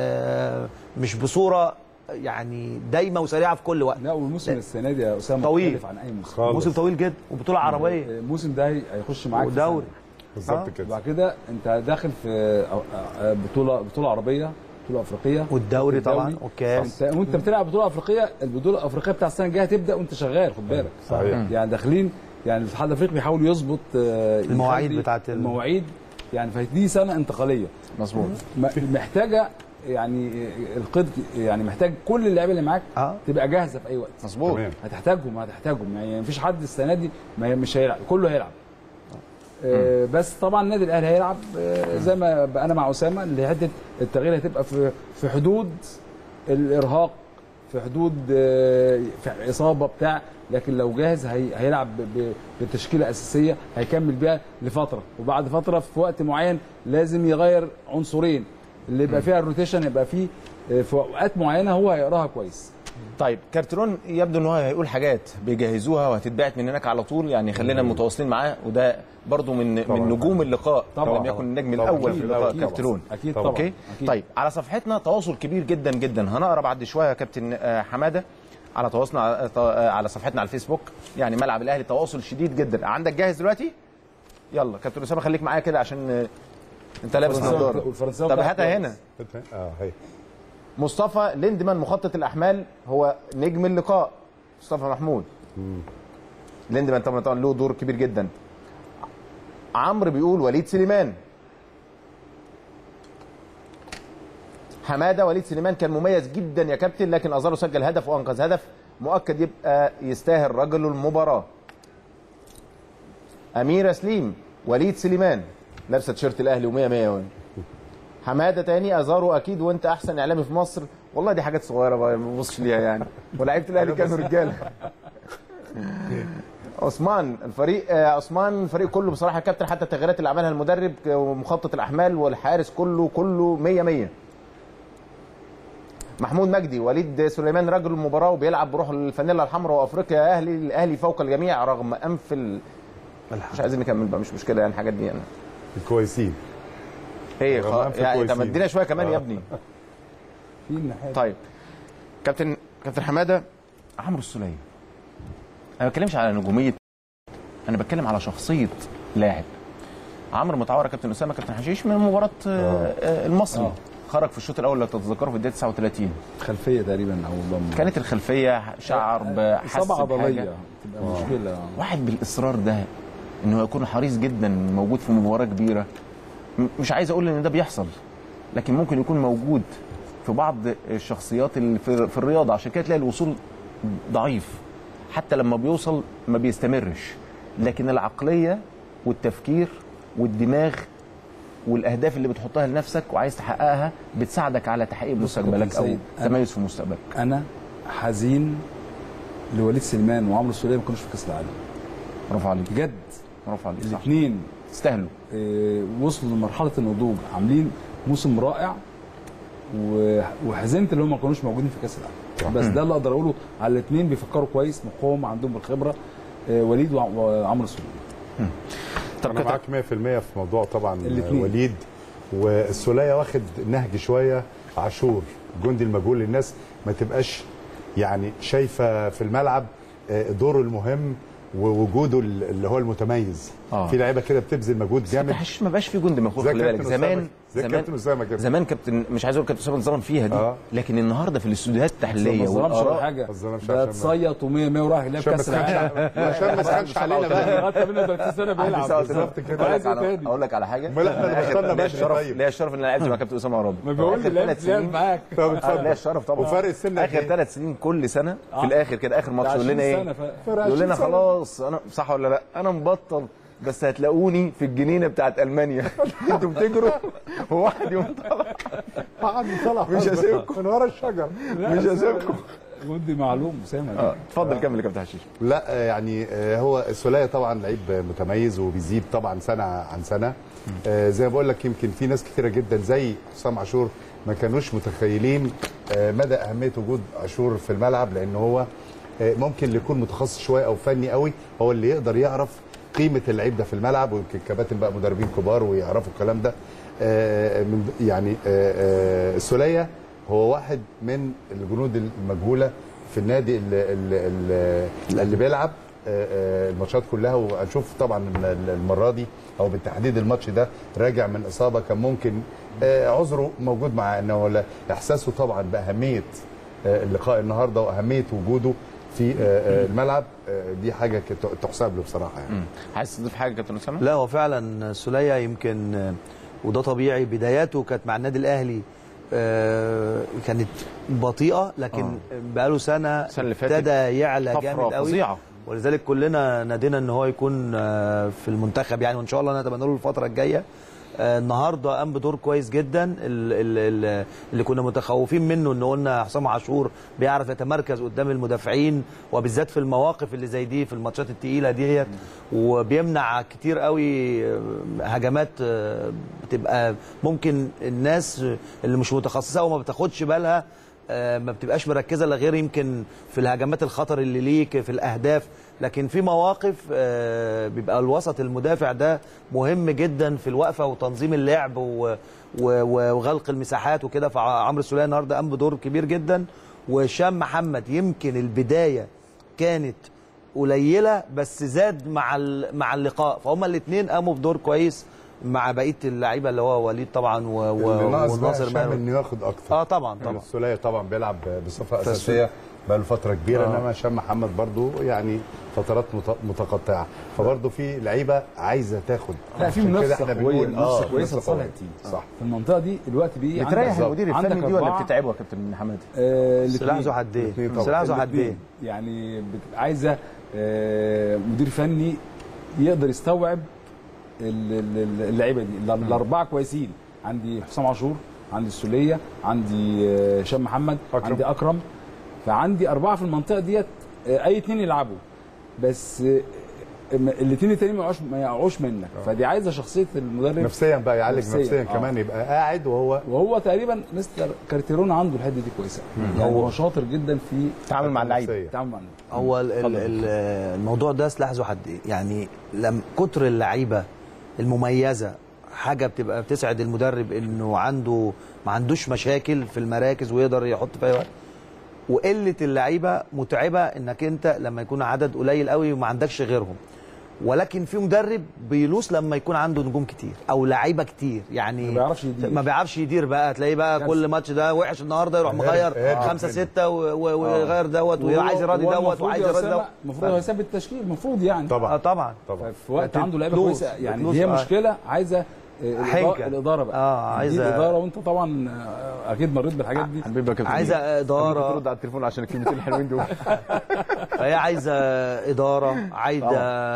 آه، مش بصوره يعني دايمه وسريعه في كل وقت
لا والموسم السنه دي يا اسامه
طويل.
مختلف عن اي موسم
خالص.
موسم طويل جدا وبطوله عربيه
الموسم ده هي- هيخش معاك في
ودوري
بالظبط
آه.
كده
بعد كده انت داخل في أو- أو- بطوله بطوله عربيه بطوله افريقيه
والدوري طبعا
والدوري.
والكاس
انت وانت بتلعب بطوله افريقيه البطوله الافريقيه بتاع السنه الجايه هتبدا وانت شغال خد بالك
صحيح.
يعني داخلين يعني الاتحاد الافريقي بيحاول يظبط آه،
المواعيد
يخلي
بتاعت ال-
المواعيد يعني فدي سنه انتقاليه
مظبوط
م- محتاجه يعني القيد يعني محتاج كل اللعيبه اللي معاك تبقى جاهزه في اي وقت
مظبوط
هتحتاجهم هتحتاجهم يعني مفيش حد السنه دي ما مش هيلعب كله هيلعب آه، بس طبعا النادي الاهلي هيلعب آه، زي ما بقى انا مع اسامه اللي حته التغيير هتبقى في في حدود الارهاق في حدود آه، في اصابه بتاع لكن لو جاهز هي هيلعب ب- ب- بتشكيله اساسيه هيكمل بيها لفتره وبعد فتره في وقت معين لازم يغير عنصرين اللي يبقى فيها الروتيشن يبقى فيه آه، في اوقات معينه هو هيقراها كويس
طيب كارترون يبدو ان هو هيقول حاجات بيجهزوها وهتتبعت من هناك على طول يعني خلينا متواصلين معاه وده برضو من
طبعاً.
من نجوم اللقاء
طبعاً.
لم يكن النجم
طبعاً.
الاول في
أكيد.
اللقاء
أكيد.
كارترون
أكيد طبعاً.
اوكي
أكيد.
طيب على صفحتنا تواصل كبير جدا جدا هنقرا بعد شويه يا كابتن آه، حماده على تواصلنا على- آه، على صفحتنا على الفيسبوك يعني ملعب الاهلي تواصل شديد جدا عندك جاهز دلوقتي يلا كابتن اسامه خليك معايا كده عشان آه، انت لابس
والفرنساوي-
نظاره
والفرنساوي
طب
بتاعك
هاتها
كويس.
هنا
اه هي
مصطفى ليندمان مخطط الاحمال هو نجم اللقاء مصطفى محمود ليندمان طبعا طبعا له دور كبير جدا عمرو بيقول وليد سليمان حماده وليد سليمان كان مميز جدا يا كابتن لكن ازارو سجل هدف وانقذ هدف مؤكد يبقى يستاهل رجل المباراه اميره سليم وليد سليمان لابسه تيشيرت الاهلي و100 100 حماده تاني ازارو اكيد وانت احسن اعلامي في مصر والله دي حاجات صغيره بقى ما ببصش ليها يعني ولاعيبه الاهلي كانوا رجاله عثمان الفريق آه، عثمان الفريق كله بصراحه يا كابتن حتى التغييرات اللي عملها المدرب ومخطط الاحمال والحارس كله كله 100 100 محمود مجدي وليد سليمان رجل المباراه وبيلعب بروح الفانيلا الحمراء وافريقيا يا اهلي الاهلي فوق الجميع رغم انف ال... مش عايزين نكمل بقى مش مشكله يعني الحاجات دي انا
الكويسين
ايه
رغم
خ...
أنف
يعني طب
كويسين.
ادينا شويه كمان يا
آه.
ابني
في الناحيه
طيب كابتن كابتن حماده عمرو السوليه انا ما بتكلمش على نجوميه انا بتكلم على شخصيه لاعب عمرو متعور يا كابتن اسامه كابتن حشيش من مباراه آه. آه المصري
آه.
خرج في الشوط الاول لو تتذكروا في الدقيقه 39
خلفيه تقريبا او ضم
كانت الخلفيه شعر بحس
اصابه
بحاجه
عضليه تبقى مشكله
واحد بالاصرار ده انه يكون حريص جدا موجود في مباراه كبيره م- مش عايز اقول ان ده بيحصل لكن ممكن يكون موجود في بعض الشخصيات اللي في, في الرياضه عشان كده تلاقي الوصول ضعيف حتى لما بيوصل ما بيستمرش لكن العقليه والتفكير والدماغ والاهداف اللي بتحطها لنفسك وعايز تحققها بتساعدك على تحقيق مستقبلك او
سيد، أنا-
تميز في مستقبلك
انا حزين لوليد سليمان وعمرو السوليه ما كانوش في كاس العالم
برافو عليك
بجد
برافو عليك صح
الاثنين
يستاهلوا
وصلوا لمرحله النضوج عاملين موسم رائع و- وحزنت اللي هم ما كانوش موجودين في كاس العالم بس ده اللي اقدر اقوله على الاثنين بيفكروا كويس مخهم عندهم الخبره آه، وليد وع- وعمرو السوليه
طب انا معاك 100% في موضوع طبعا
الاتنين.
وليد والسوليه واخد نهج شويه عاشور جندي المجهول الناس ما تبقاش يعني شايفه في الملعب آه، دوره المهم ووجوده اللي هو المتميز
آه.
في لعيبه كده بتبذل مجهود
بس
جامد
التحشيش ما بقاش فيه جند مخوف
زي
خلي بالك
كابتن
زمان
أسامة- زي كابتن اسامه كده
زمان كابتن مش عايز اقول كابتن اسامه اتظلم فيها دي
آه.
لكن النهارده في الاستوديوهات
ما
التحليليه
ظلمش ولا
والآراء
حاجه
ما ظلمش
ده
عشان-
اتصيط و100 100 وراح يلعب
عشان ما
كاس
تخافش
العالم
عشان ما تخافش علينا بقى
لغايه 38 سنه بيلعب
بالظبط كده.
عايز ايه
أنا
تاني
اقول لك على حاجه
امال احنا اللي بطلنا
ليا
بدري
الشرف
طيب.
ليا الشرف ان انا لعبت مع كابتن اسامه عرابي
ما بيقول
آخر
لي لعب
ثلاث
لعب
سنين-
معاك
طب
آه،
اتفضل
ليا الشرف طبعا
وفرق السن
اخر
قد إيه؟
ثلاث سنين كل سنه في
آه.
الاخر كده اخر ماتش
ده
يقول لنا
20
ايه
سنة ف-
فرق
يقول لنا
20 سنة.
خلاص انا صح ولا لا انا مبطل بس هتلاقوني في الجنينه بتاعت المانيا انتوا بتجروا وواحد يوم طلع
قعد طلع
مش هسيبكم.
من ورا الشجر
مش هسيبكم
جندي معلوم اسامه
اه اتفضل كمل يا كابتن حشيش
لا آه، يعني آه، هو السوليه طبعا لعيب متميز وبيزيد طبعا سنه عن سنه آه، زي ما بقول لك يمكن في ناس كتيره جدا زي حسام عاشور ما كانوش متخيلين آه، مدى اهميه وجود عاشور في الملعب لان هو آه، ممكن اللي يكون متخصص شويه او فني قوي هو اللي يقدر يعرف قيمه اللعيب ده في الملعب ويمكن كباتن بقى مدربين كبار ويعرفوا الكلام ده آه، من يعني آه، آه، السوليه هو واحد من الجنود المجهوله في النادي اللي, اللي, اللي, اللي بيلعب آه، آه، الماتشات كلها وهنشوف طبعا ال- المره دي او بالتحديد الماتش ده راجع من اصابه كان ممكن آه، عذره موجود مع انه لا- احساسه طبعا باهميه آه، اللقاء النهارده واهميه وجوده في آه، آه، الملعب آه، دي حاجه كت- تحسب له بصراحه يعني
عايز تضيف حاجه يا كابتن اسامه
لا هو فعلا سولية يمكن آه، وده طبيعي بداياته كانت مع النادي الاهلي آه، كانت بطيئه لكن
آه.
بقاله سنه
السنة اللي فاتت
ابتدى يعلى
طفرة
جامد قوي
فظيعة.
ولذلك كلنا نادينا ان هو يكون آه، في المنتخب يعني وان شاء الله نتمنى له الفتره الجايه آه، النهارده قام بدور كويس جدا ال- ال- ال- اللي كنا متخوفين منه ان قلنا حسام عاشور بيعرف يتمركز قدام المدافعين وبالذات في المواقف اللي زي دي في الماتشات التقيله ديت وبيمنع كتير قوي آه، هجمات آه، بتبقى ممكن الناس اللي مش متخصصه وما بتاخدش بالها آه، ما بتبقاش مركزه الا غير يمكن في الهجمات الخطر اللي ليك في الاهداف لكن في مواقف آه، بيبقى الوسط المدافع ده مهم جدا في الوقفه وتنظيم اللعب و- و- و- وغلق المساحات وكده فعمرو السوليه النهارده قام بدور كبير جدا وهشام محمد يمكن البدايه كانت قليله بس زاد مع ال- مع اللقاء فهم الاثنين قاموا بدور كويس مع بقيه اللعيبه اللي هو وليد طبعا و- و-
اللي ناقص بقى
والناصر
هشام
ماهر.
انه ياخد اكتر
اه طبعا
يعني
طبعا
السوليه طبعا بيلعب بصفه
فالسو-
اساسيه بقى له فتره كبيره
آه.
انما هشام محمد برضو يعني فترات مت- متقطعه فبرضو في لعيبه عايزه تاخد
لا في
عشان كده
منافسه
احنا
قويه
بنقول
منافسه
اه
كويسه
منافسة
لصالح
قوية.
التيم
صح
في المنطقه دي دلوقتي بيه
بتريح المدير
عندك
الفني دي ولا
أربعة-
بتتعبه يا كابتن حمادي؟
آه،
سلاح
الاتنين.
ذو حدين.
الاتنين طبعاً.
سلاح ذو
الاتنين.
حدين.
يعني بتبقى عايزه آه، مدير فني يقدر يستوعب ال- ال- ال- اللعيبه دي الأر- الاربعه كويسين عندي حسام عاشور عندي السوليه عندي آه، هشام محمد
أكرم.
عندي اكرم فعندي اربعه في المنطقه ديت آه، اي اتنين يلعبوا بس الاثنين التانيين ما يقعوش ما يقعوش منك فدي عايزه شخصيه المدرب
نفسيا بقى يعالج نفسيا,
نفسياً.
نفسيا
آه.
كمان يبقى قاعد وهو
وهو تقريبا مستر كارتيرون عنده الحته دي كويسه يعني هو شاطر جدا في
التعامل مع اللعيبه
التعامل مع اللعيبه
هو ال- ال- ال- الموضوع ده سلاح ذو حدين يعني لم كتر اللعيبه المميزه حاجه بتبقى بتسعد المدرب انه عنده ما عندوش مشاكل في المراكز ويقدر يحط فيها وقت وقله اللعيبه متعبه انك انت لما يكون عدد قليل قوي وما عندكش غيرهم ولكن في مدرب بيلوس لما يكون عنده نجوم كتير او لعيبه كتير يعني
ما بيعرفش يدير.
ما بيعرفش يدير بقى تلاقيه بقى
كارثة.
كل ماتش ده وحش النهارده يروح
هيرجع-
مغير
هيرجع
خمسه
تاني.
سته و- و- ويغير دوت وعايز يراضي دوت وعايز يراضي دوت
المفروض هو يثبت التشكيل المفروض يعني
اه
طبعا
طبعا
طبعا
في وقت عنده لعيبه
بتلوث-
كويسه يعني
بتلوث،
هي
آه.
مشكله عايزه آه،
حنكة.
الإدارة- الاداره بقى
آه،
دي
عايزة-
الاداره وانت طبعا آه، اكيد مريت بالحاجات دي
حبيبي يا كابتن
عايزه اداره
ترد على التليفون عشان الكلمتين الحلوين دول
فهي عايزه اداره عايزه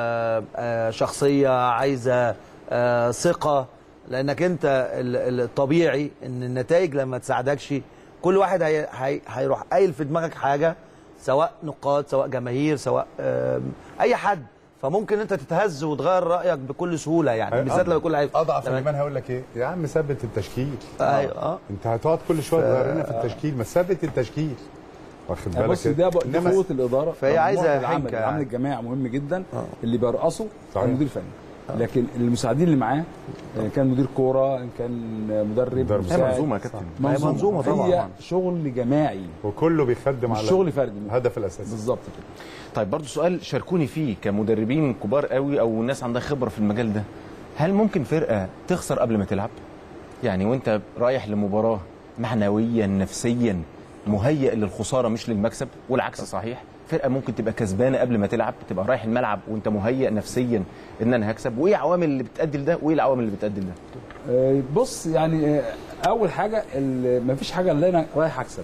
آه، شخصيه عايزه آه، ثقه لانك انت ال- ال- الطبيعي ان النتائج لما تساعدكش كل واحد هي هي هيروح قايل في دماغك حاجه سواء نقاد سواء جماهير سواء آم، اي حد فممكن انت تتهز وتغير رايك بكل سهوله يعني بالذات لو يكون لعيب
اضعف
تمام.
الايمان هقول لك ايه يا عم ثبت التشكيل
ايوه اه
انت هتقعد كل شويه تغير لنا في التشكيل ما ثبت التشكيل واخد
يعني
بالك
بص ده بقى- دي
إنما
قوه الاداره
فهي
مجموعة
عايزة
العمل
حنكة
العمل
يعني.
الجماعي مهم جدا
آه.
اللي بيرقصه
صحيح.
المدير الفني لكن المساعدين اللي معاه آه، كان مدير كوره إن كان مدرب
مدرب.
مساعد.
هي منظومه يا كابتن
هي منظومة طبعاً.
هي شغل جماعي
وكله بيخدم
مش
على
شغل فردي
الهدف الاساسي
بالظبط كده
طيب برضو سؤال شاركوني فيه كمدربين كبار قوي او ناس عندها خبره في المجال ده هل ممكن فرقه تخسر قبل ما تلعب يعني وانت رايح لمباراه معنويا نفسيا مهيئ للخساره مش للمكسب والعكس صحيح فرقه ممكن تبقى كسبانه قبل ما تلعب تبقى رايح الملعب وانت مهيئ نفسيا ان انا هكسب وايه العوامل اللي بتأدي لده وايه العوامل اللي بتأدي لده
آه، بص يعني آه، اول حاجه ال- مفيش حاجه اللي انا رايح اكسب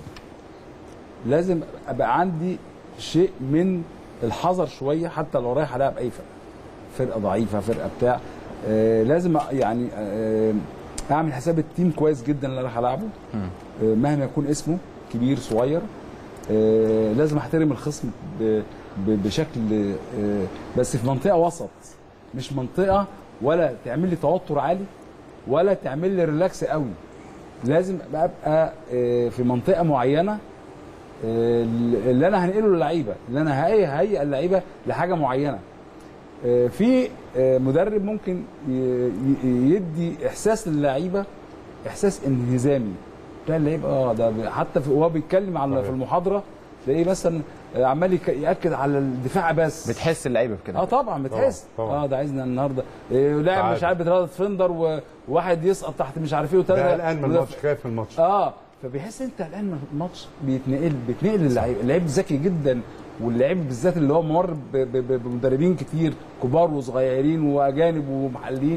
لازم ابقى عندي شيء من الحذر شويه حتى لو رايح العب اي فرقه فرقه ضعيفه فرقه بتاع آه، لازم أ- يعني آه، اعمل حساب التيم كويس جدا اللي رايح العبه آه، مهما يكون اسمه كبير صغير آه، لازم احترم الخصم ب- ب- بشكل آه، بس في منطقه وسط مش منطقه ولا تعمل لي توتر عالي ولا تعمل لي ريلاكس قوي لازم ابقى آه، في منطقه معينه آه، اللي انا هنقله للعيبه اللي انا هيئ هيئ اللعيبه لحاجه معينه آه، في آه، مدرب ممكن ي- ي- يدي احساس للعيبه احساس انهزامي تلاقي اللعيب اه ده ب- حتى في- وهو بيتكلم على في المحاضره تلاقيه مثلا آه، عمال يك- ياكد على الدفاع بس
بتحس اللعيبه بكده
اه طبعا بتحس
طبعاً، طبعاً.
اه ده عايزنا النهارده إيه لاعب
تعادل.
مش عارف بيتردد فندر و- وواحد يسقط تحت مش عارف ايه
ده
وتلاته
قلقان من
وده-
الماتش خايف من الماتش
اه فبيحس انت قلقان من الماتش بيتنقل بيتنقل للعيب اللعيب ذكي جدا واللعيب بالذات اللي هو مر ب- ب- ب- بمدربين كتير كبار وصغيرين واجانب ومحليين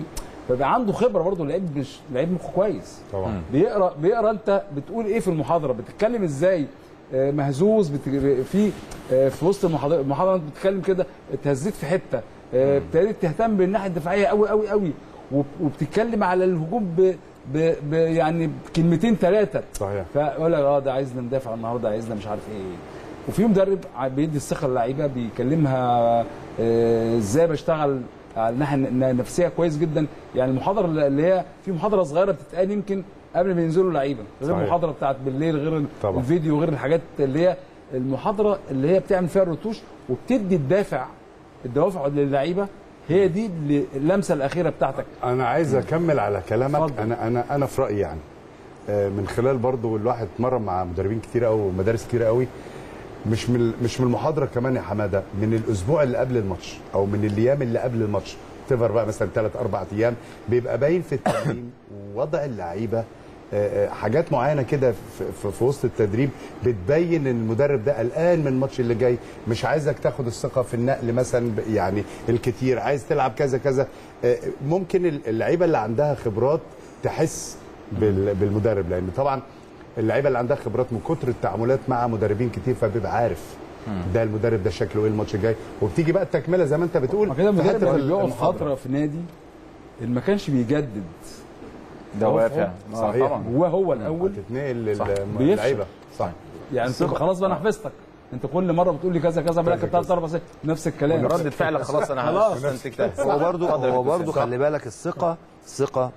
فبقى عنده خبره برضه لعيب مش لعيب مخه كويس
طبعا
بيقرا بيقرا انت بتقول ايه في المحاضره بتتكلم ازاي آه، مهزوز بت... في آه، في وسط المحاضره المحاضره انت بتتكلم كده اتهزيت في حته آه، ابتديت تهتم بالناحيه الدفاعيه قوي قوي قوي وب- وبتتكلم على الهجوم ب... ب... ب... يعني كلمتين ثلاثه
صحيح
فيقول لك اه ده عايزنا ندافع النهارده عايزنا مش عارف ايه وفي مدرب ع- بيدي الثقه للعيبه بيكلمها آه، ازاي بشتغل على الناحيه الن- النفسيه كويس جدا يعني المحاضره اللي هي في محاضره صغيره بتتقال يمكن قبل ما ينزلوا لعيبه غير
صحيح.
المحاضره بتاعت بالليل غير
طبعا.
الفيديو غير الحاجات اللي هي المحاضره اللي هي بتعمل فيها الرتوش وبتدي الدافع الدوافع للعيبه هي دي اللي- اللمسه الاخيره بتاعتك
انا عايز اكمل على كلامك انا انا انا في رايي يعني آه، من خلال برضو الواحد اتمرن مع مدربين كتير قوي ومدارس كتير قوي مش من مش من المحاضره كمان يا حماده من الاسبوع اللي قبل الماتش او من الايام اللي قبل الماتش تفر بقى مثلا ثلاث اربع ايام بيبقى باين في التمرين ووضع اللعيبه آه، آه، حاجات معينه كده في- في في وسط التدريب بتبين ان المدرب ده قلقان من الماتش اللي جاي مش عايزك تاخد الثقه في النقل مثلا ب- يعني الكتير عايز تلعب كذا كذا آه، ممكن اللعيبه اللي عندها خبرات تحس بال- بالمدرب لان طبعا اللعيبه اللي عندها خبرات من كتر التعاملات مع مدربين كتير فبيبقى عارف ده المدرب ده شكله ايه الماتش الجاي وبتيجي بقى التكمله زي ما انت بتقول
ما كده
في
المدرب
حتة
اللي بيقف
المحاضرة.
فتره في نادي اللي ما كانش بيجدد
ده
هو
واقع
آه،
صحيح.
طبعا هو هو الاول
تتنقل
صح.
للعيبه صح
يعني انت خلاص بقى انا حفظتك انت كل مره بتقول لي كذا كذا بقى ثلاث اربع سنين نفس الكلام
ردة فعلك خلاص انا
خلاص
استنتجتها
هو برضو
اتفضل يا
هو
دكتور
برضو
حسام.
خلي بالك الثقه الثقه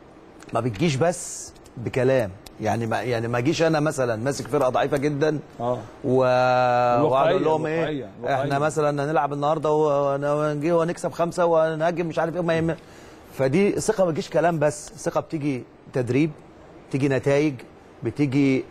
ما بتجيش بس بكلام يعني ما يعني ما اجيش انا مثلا ماسك فرقه ضعيفه جدا
اه
و... واقعد اقول لهم
الواقعية،
ايه
الواقعية.
احنا مثلا هنلعب النهارده ون- ونجي ونكسب خمسه ونهاجم مش عارف ايه ما يهم فدي ثقه ما تجيش كلام بس الثقه بتيجي تدريب بتيجي نتائج بتيجي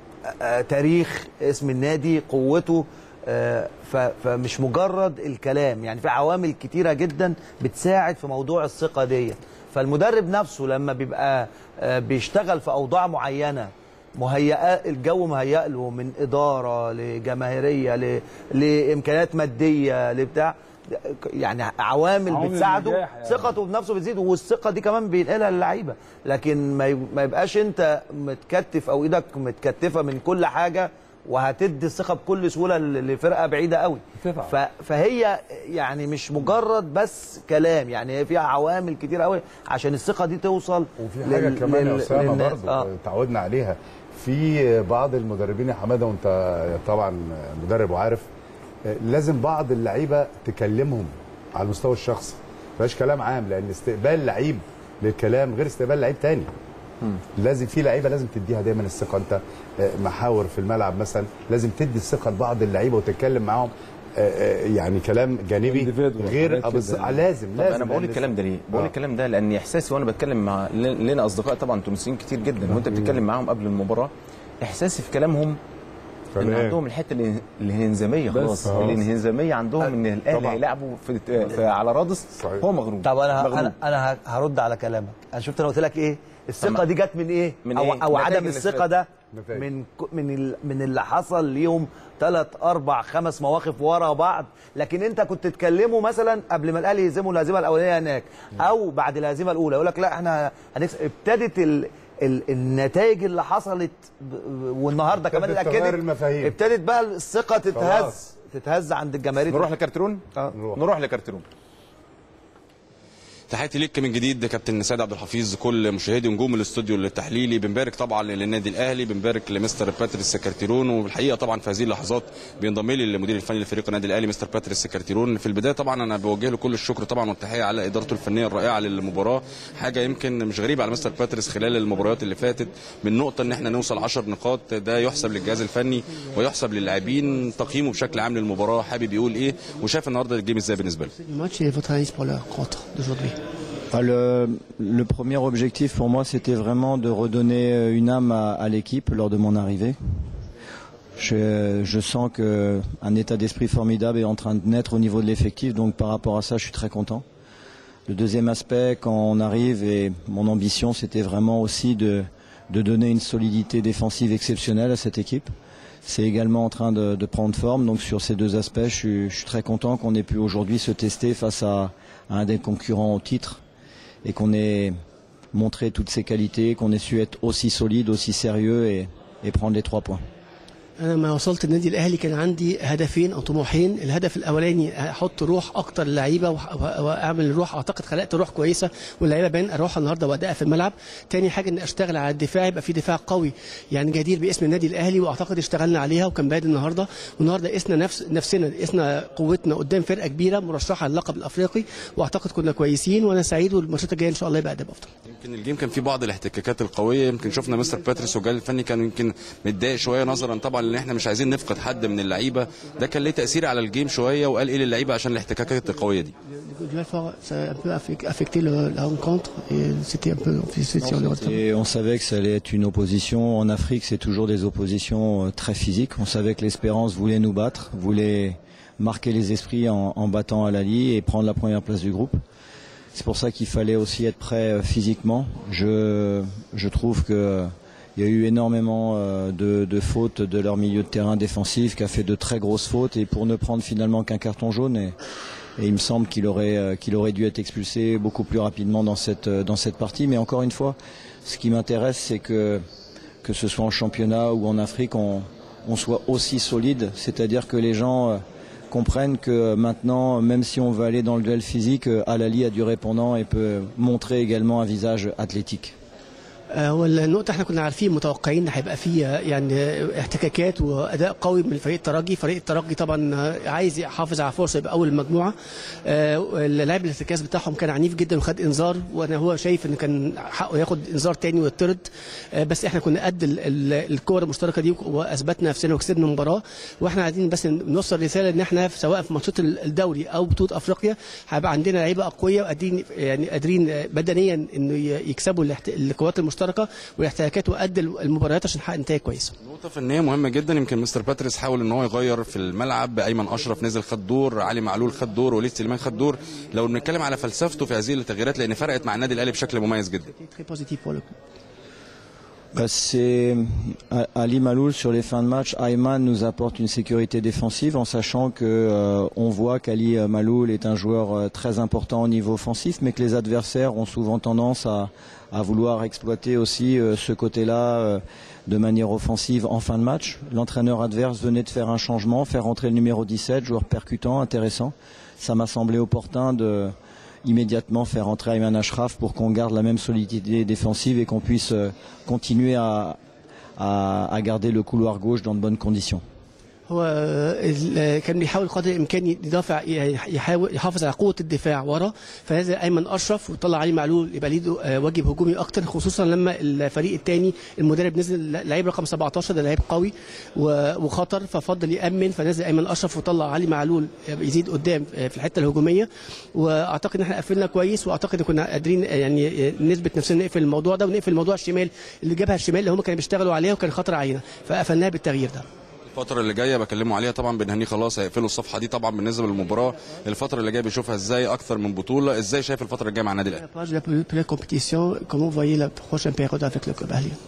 آه، تاريخ اسم النادي قوته آه، ف- فمش مجرد الكلام يعني في عوامل كتيره جدا بتساعد في موضوع الثقه دي فالمدرب نفسه لما بيبقى آه، بيشتغل في اوضاع معينه مهيئه الجو مهيأ له من اداره لجماهيريه ل... لامكانيات ماديه لبتاع يعني عوامل
عوامل
بتساعده
النجاح يعني.
ثقته بنفسه بتزيد والثقه دي كمان بينقلها للعيبه لكن ما يب- ما يبقاش انت متكتف او ايدك متكتفه من كل حاجه وهتدي الثقه بكل سهوله ل- لفرقه بعيده قوي
تتعب.
ف- فهي يعني مش مجرد بس كلام يعني هي فيها عوامل كتير قوي عشان الثقه دي توصل
وفي حاجه
لل-
كمان يا
لل-
اسامه
للناس.
برضه
آه.
تعودنا عليها في بعض المدربين يا حماده وانت طبعا مدرب وعارف لازم بعض اللعيبه تكلمهم على المستوى الشخصي ما فيهاش كلام عام لان استقبال لعيب للكلام غير استقبال لعيب تاني لازم في لعيبه لازم تديها دايما الثقه انت آه، محاور في الملعب مثلا لازم تدي الثقه لبعض اللعيبه وتتكلم معاهم آه، آه، يعني كلام جانبي
Individual،
غير
حاجات
آه، بس-
كده.
آه، لازم
طب
لازم
انا بقول
لأن-
الكلام ده ليه؟ بقول
آه.
الكلام ده لان احساسي وانا بتكلم مع لنا اصدقاء طبعا تونسيين كتير جدا وانت بتتكلم معاهم قبل المباراه احساسي في كلامهم ان
تمام.
عندهم الحته الان- الانهزاميه خلاص
خلاص.
الانهزاميه عندهم ان الاهلي
طبعا.
هيلعبوا في, في على رادس
صحيح.
هو مغلوب
طب انا
مغلوب.
انا انا ه- هرد على كلامك انا شفت انا قلت لك ايه الثقه
أما-
دي جت من ايه
من
او
إيه؟
او
نتائج
عدم
اللي
الثقه
فاتت.
ده
نتائج.
من ك- من ال- من اللي حصل ليهم ثلاث اربع خمس مواقف ورا بعض لكن انت كنت تكلمه مثلا قبل ما الاهلي يهزمه الهزيمه الاولانيه هناك او بعد الهزيمه الاولى يقول لك لا احنا هنكسب ابتدت ال ال النتائج اللي حصلت ب- ب- والنهارده كمان اللي
ابتدت تغير
اكدت
المفاهيم.
ابتدت بقى الثقه تتهز
خلاص.
تتهز عند الجماهير
نروح لكارترون
آه.
نروح لكارترون
تحياتي ليك من جديد كابتن سيد عبد الحفيظ كل مشاهدي نجوم الاستوديو التحليلي بنبارك طبعا للنادي الاهلي بنبارك لمستر باتريس كارتيرون والحقيقه طبعا في هذه اللحظات بينضم لي المدير الفني لفريق النادي الاهلي مستر باتريس كارتيرون في البدايه طبعا انا بوجه له كل الشكر طبعا والتحيه على ادارته الفنيه الرائعه للمباراه حاجه يمكن مش غريبه على مستر باتريس خلال المباريات اللي فاتت من نقطه ان احنا نوصل 10 نقاط ده يحسب للجهاز الفني ويحسب للاعبين تقييمه بشكل عام للمباراه حابب يقول ايه وشاف النهارده الجيم ازاي بالنسبه له
du match et votre analyse pour la rencontre d'aujourd'hui
Ah, Le, le premier objectif pour moi, c'était vraiment de redonner euh, une âme à, à l'équipe lors de mon arrivée. Je, je sens que un état d'esprit formidable est en train de naître au niveau de l'effectif, donc par rapport à ça, je suis très content. Le deuxième aspect, quand on arrive, et mon ambition, c'était vraiment aussi de, de donner une solidité défensive exceptionnelle à cette équipe. C'est également en train de, de prendre forme, donc sur ces deux aspects, je suis, je suis très content qu'on ait pu aujourd'hui se tester face à, à un des concurrents au titre et qu'on ait montré toutes ses qualités, qu'on ait su être aussi solide, aussi sérieux et, et prendre les trois points.
انا لما وصلت النادي الاهلي كان عندي هدفين او طموحين الهدف الاولاني احط روح اكتر للعيبه وأح- واعمل روح اعتقد خلقت روح كويسه واللعيبه باين روحها النهارده وادائها في الملعب تاني حاجه ان اشتغل على الدفاع يبقى في دفاع قوي يعني جدير باسم النادي الاهلي واعتقد اشتغلنا عليها وكان باين النهارده والنهارده قسنا نفس نفسنا قسنا قوتنا قدام فرقه كبيره مرشحه للقب الافريقي واعتقد كنا كويسين وانا سعيد والماتشات الجايه ان شاء الله يبقى اداء افضل
يمكن الجيم كان فيه بعض الاحتكاكات القويه يمكن شفنا مستر باتريس والجهاز الفني كان يمكن متضايق شويه نظرا طبعا ان احنا مش عايزين نفقد حد من اللعيبه ده كان ليه تاثير على الجيم شويه وقال ايه للعيبه عشان الاحتكاكات القويه دي
Le duel fort, ça a un peu affec- affecté le- la rencontre et c'était un peu c'était sur le retard.
Et on savait que ça allait être une opposition. En Afrique, c'est toujours des oppositions euh, très physiques. On savait que l'Espérance voulait nous battre, voulait marquer les esprits en, en battant Alali et prendre la première place du groupe. C'est pour ça qu'il fallait aussi être prêt euh, physiquement. Je, je trouve que euh, il y a eu énormément euh, de, de fautes de leur milieu de terrain défensif qui a fait de très grosses fautes et pour ne prendre finalement qu'un carton jaune. Et, et il me semble qu'il aurait, euh, qu'il aurait dû être expulsé beaucoup plus rapidement dans cette, euh, dans cette partie. Mais encore une fois, ce qui m'intéresse, c'est que, que ce soit en championnat ou en Afrique, on, on soit aussi solide. C'est-à-dire que les gens euh, comprennent que euh, maintenant, même si on veut aller dans le duel physique, euh, Alali a du répondant et peut montrer également un visage athlétique.
آه، هو النقطة احنا كنا عارفين متوقعين ان هيبقى فيه آه، يعني آه، احتكاكات واداء قوي من فريق الترجي، فريق الترجي طبعا آه، عايز يحافظ على فرصة يبقى اول المجموعة. آه، اللاعب الارتكاز بتاعهم كان عنيف جدا وخد انذار وانا هو شايف ان كان حقه ياخد انذار تاني ويطرد آه، بس احنا كنا قد ال- ال- الكور المشتركة دي واثبتنا نفسنا وكسبنا المباراة واحنا عايزين بس نوصل رسالة ان احنا في- سواء في ماتشات ال- الدوري او بطولة افريقيا هيبقى عندنا لعيبة اقوياء وقادرين يعني قادرين آه، بدنيا انه ي- يكسبوا الاحت- القوات المشتركة والاحتكاكات وقد المباريات عشان نحقق نتائج كويسة.
نقطة فنية مهمة جدا يمكن مستر باتريس حاول ان هو يغير في الملعب ايمن اشرف نزل خد دور علي معلول خد دور وليد سليمان خد دور لو بنتكلم على فلسفته في هذه التغييرات لان فرقت مع النادي الاهلي بشكل مميز جدا
Très positif pour le coup.
Bah, c'est à- Ali Maloul sur les fins de match. Ayman nous apporte une sécurité défensive en sachant que euh, on voit qu'Ali euh, Maloul est un joueur euh, très important au niveau offensif, mais que les adversaires ont souvent tendance à, à vouloir exploiter aussi euh, ce côté-là euh, de manière offensive en fin de match. L'entraîneur adverse venait de faire un changement, faire rentrer le numéro 17, joueur percutant, intéressant. Ça m'a semblé opportun de immédiatement faire entrer Ayman Ashraf pour qu'on garde la même solidité défensive et qu'on puisse euh, continuer à, à- à garder le couloir gauche dans de bonnes conditions.
هو ال- كان بيحاول قدر الامكان يدافع يحاول يحافظ على قوه الدفاع ورا فنزل ايمن اشرف وطلع علي معلول يبقى ليه آه، واجب هجومي اكتر خصوصا لما الفريق الثاني المدرب نزل لعيب رقم 17 ده لعيب قوي و- وخطر ففضل يامن فنزل ايمن اشرف وطلع علي معلول يزيد قدام في الحته الهجوميه واعتقد ان احنا قفلنا كويس واعتقد ان كنا قادرين يعني نثبت نفسنا نقفل الموضوع ده ونقفل موضوع الشمال اللي جابها الشمال اللي هم كانوا بيشتغلوا عليها وكان خطر علينا فقفلناها بالتغيير ده
الفترة اللي جاية بكلمه عليها طبعا بنهنيه خلاص هيقفلوا الصفحة دي طبعا بالنسبة للمباراة الفترة اللي جاية بيشوفها ازاي اكتر من بطولة ازاي شايف الفترة الجاية مع النادي الاهلي
page de la, de la compétition, comment vous voyez la prochaine période avec le club Ahly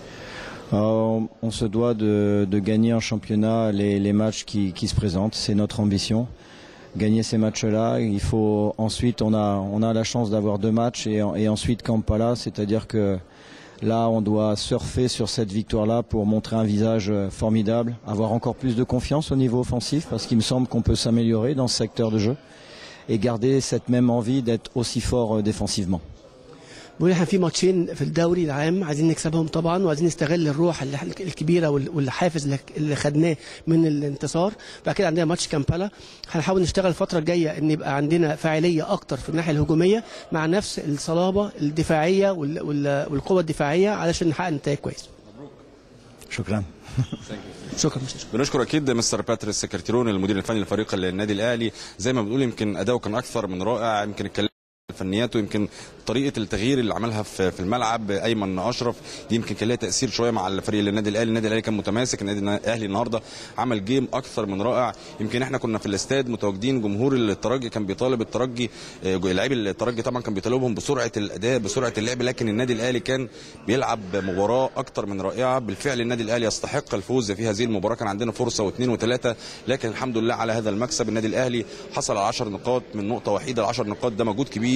Euh, on se doit de, de gagner en championnat les, les matchs qui, qui se présentent, c'est notre ambition. Gagner ces matchs-là, il faut ensuite on a on a la chance d'avoir deux matchs et, et ensuite Kampala, c'est-à-dire que là on doit surfer sur cette victoire-là pour montrer un visage euh, formidable, avoir encore plus de confiance au niveau offensif parce qu'il me semble qu'on peut s'améliorer dans ce secteur de jeu et garder cette même envie d'être aussi fort euh, défensivement.
بيقول احنا في ماتشين في الدوري العام عايزين نكسبهم طبعا وعايزين نستغل الروح اللي- الكبيره وال- والحافز اللي- اللي خدناه من الانتصار بعد كده عندنا ماتش كامبالا هنحاول نشتغل الفتره الجايه ان يبقى عندنا فاعليه اكتر في الناحيه الهجوميه مع نفس الصلابه الدفاعيه وال- وال- والقوه الدفاعيه علشان نحقق نتائج كويس
شكرا
شكرا
بنشكر اكيد مستر باتريس سكرتيرون المدير الفني لفريق النادي الاهلي زي ما بنقول يمكن اداؤه كان اكثر من رائع يمكن اتكلم فنياته يمكن طريقه التغيير اللي عملها في في الملعب ايمن اشرف دي يمكن كان لها تاثير شويه مع الفريق النادي الاهلي النادي الاهلي كان متماسك النادي الاهلي النهارده عمل جيم اكثر من رائع يمكن احنا كنا في الاستاد متواجدين جمهور الترجي كان بيطالب الترجي آه، لاعبي الترجي طبعا كان بيطالبهم بسرعه الاداء بسرعه اللعب لكن النادي الاهلي كان بيلعب مباراه اكثر من رائعه بالفعل النادي الاهلي يستحق الفوز في هذه المباراه كان عندنا فرصه واثنين وثلاثه لكن الحمد لله على هذا المكسب النادي الاهلي حصل على 10 نقاط من نقطه وحيده ال 10 نقاط ده مجهود كبير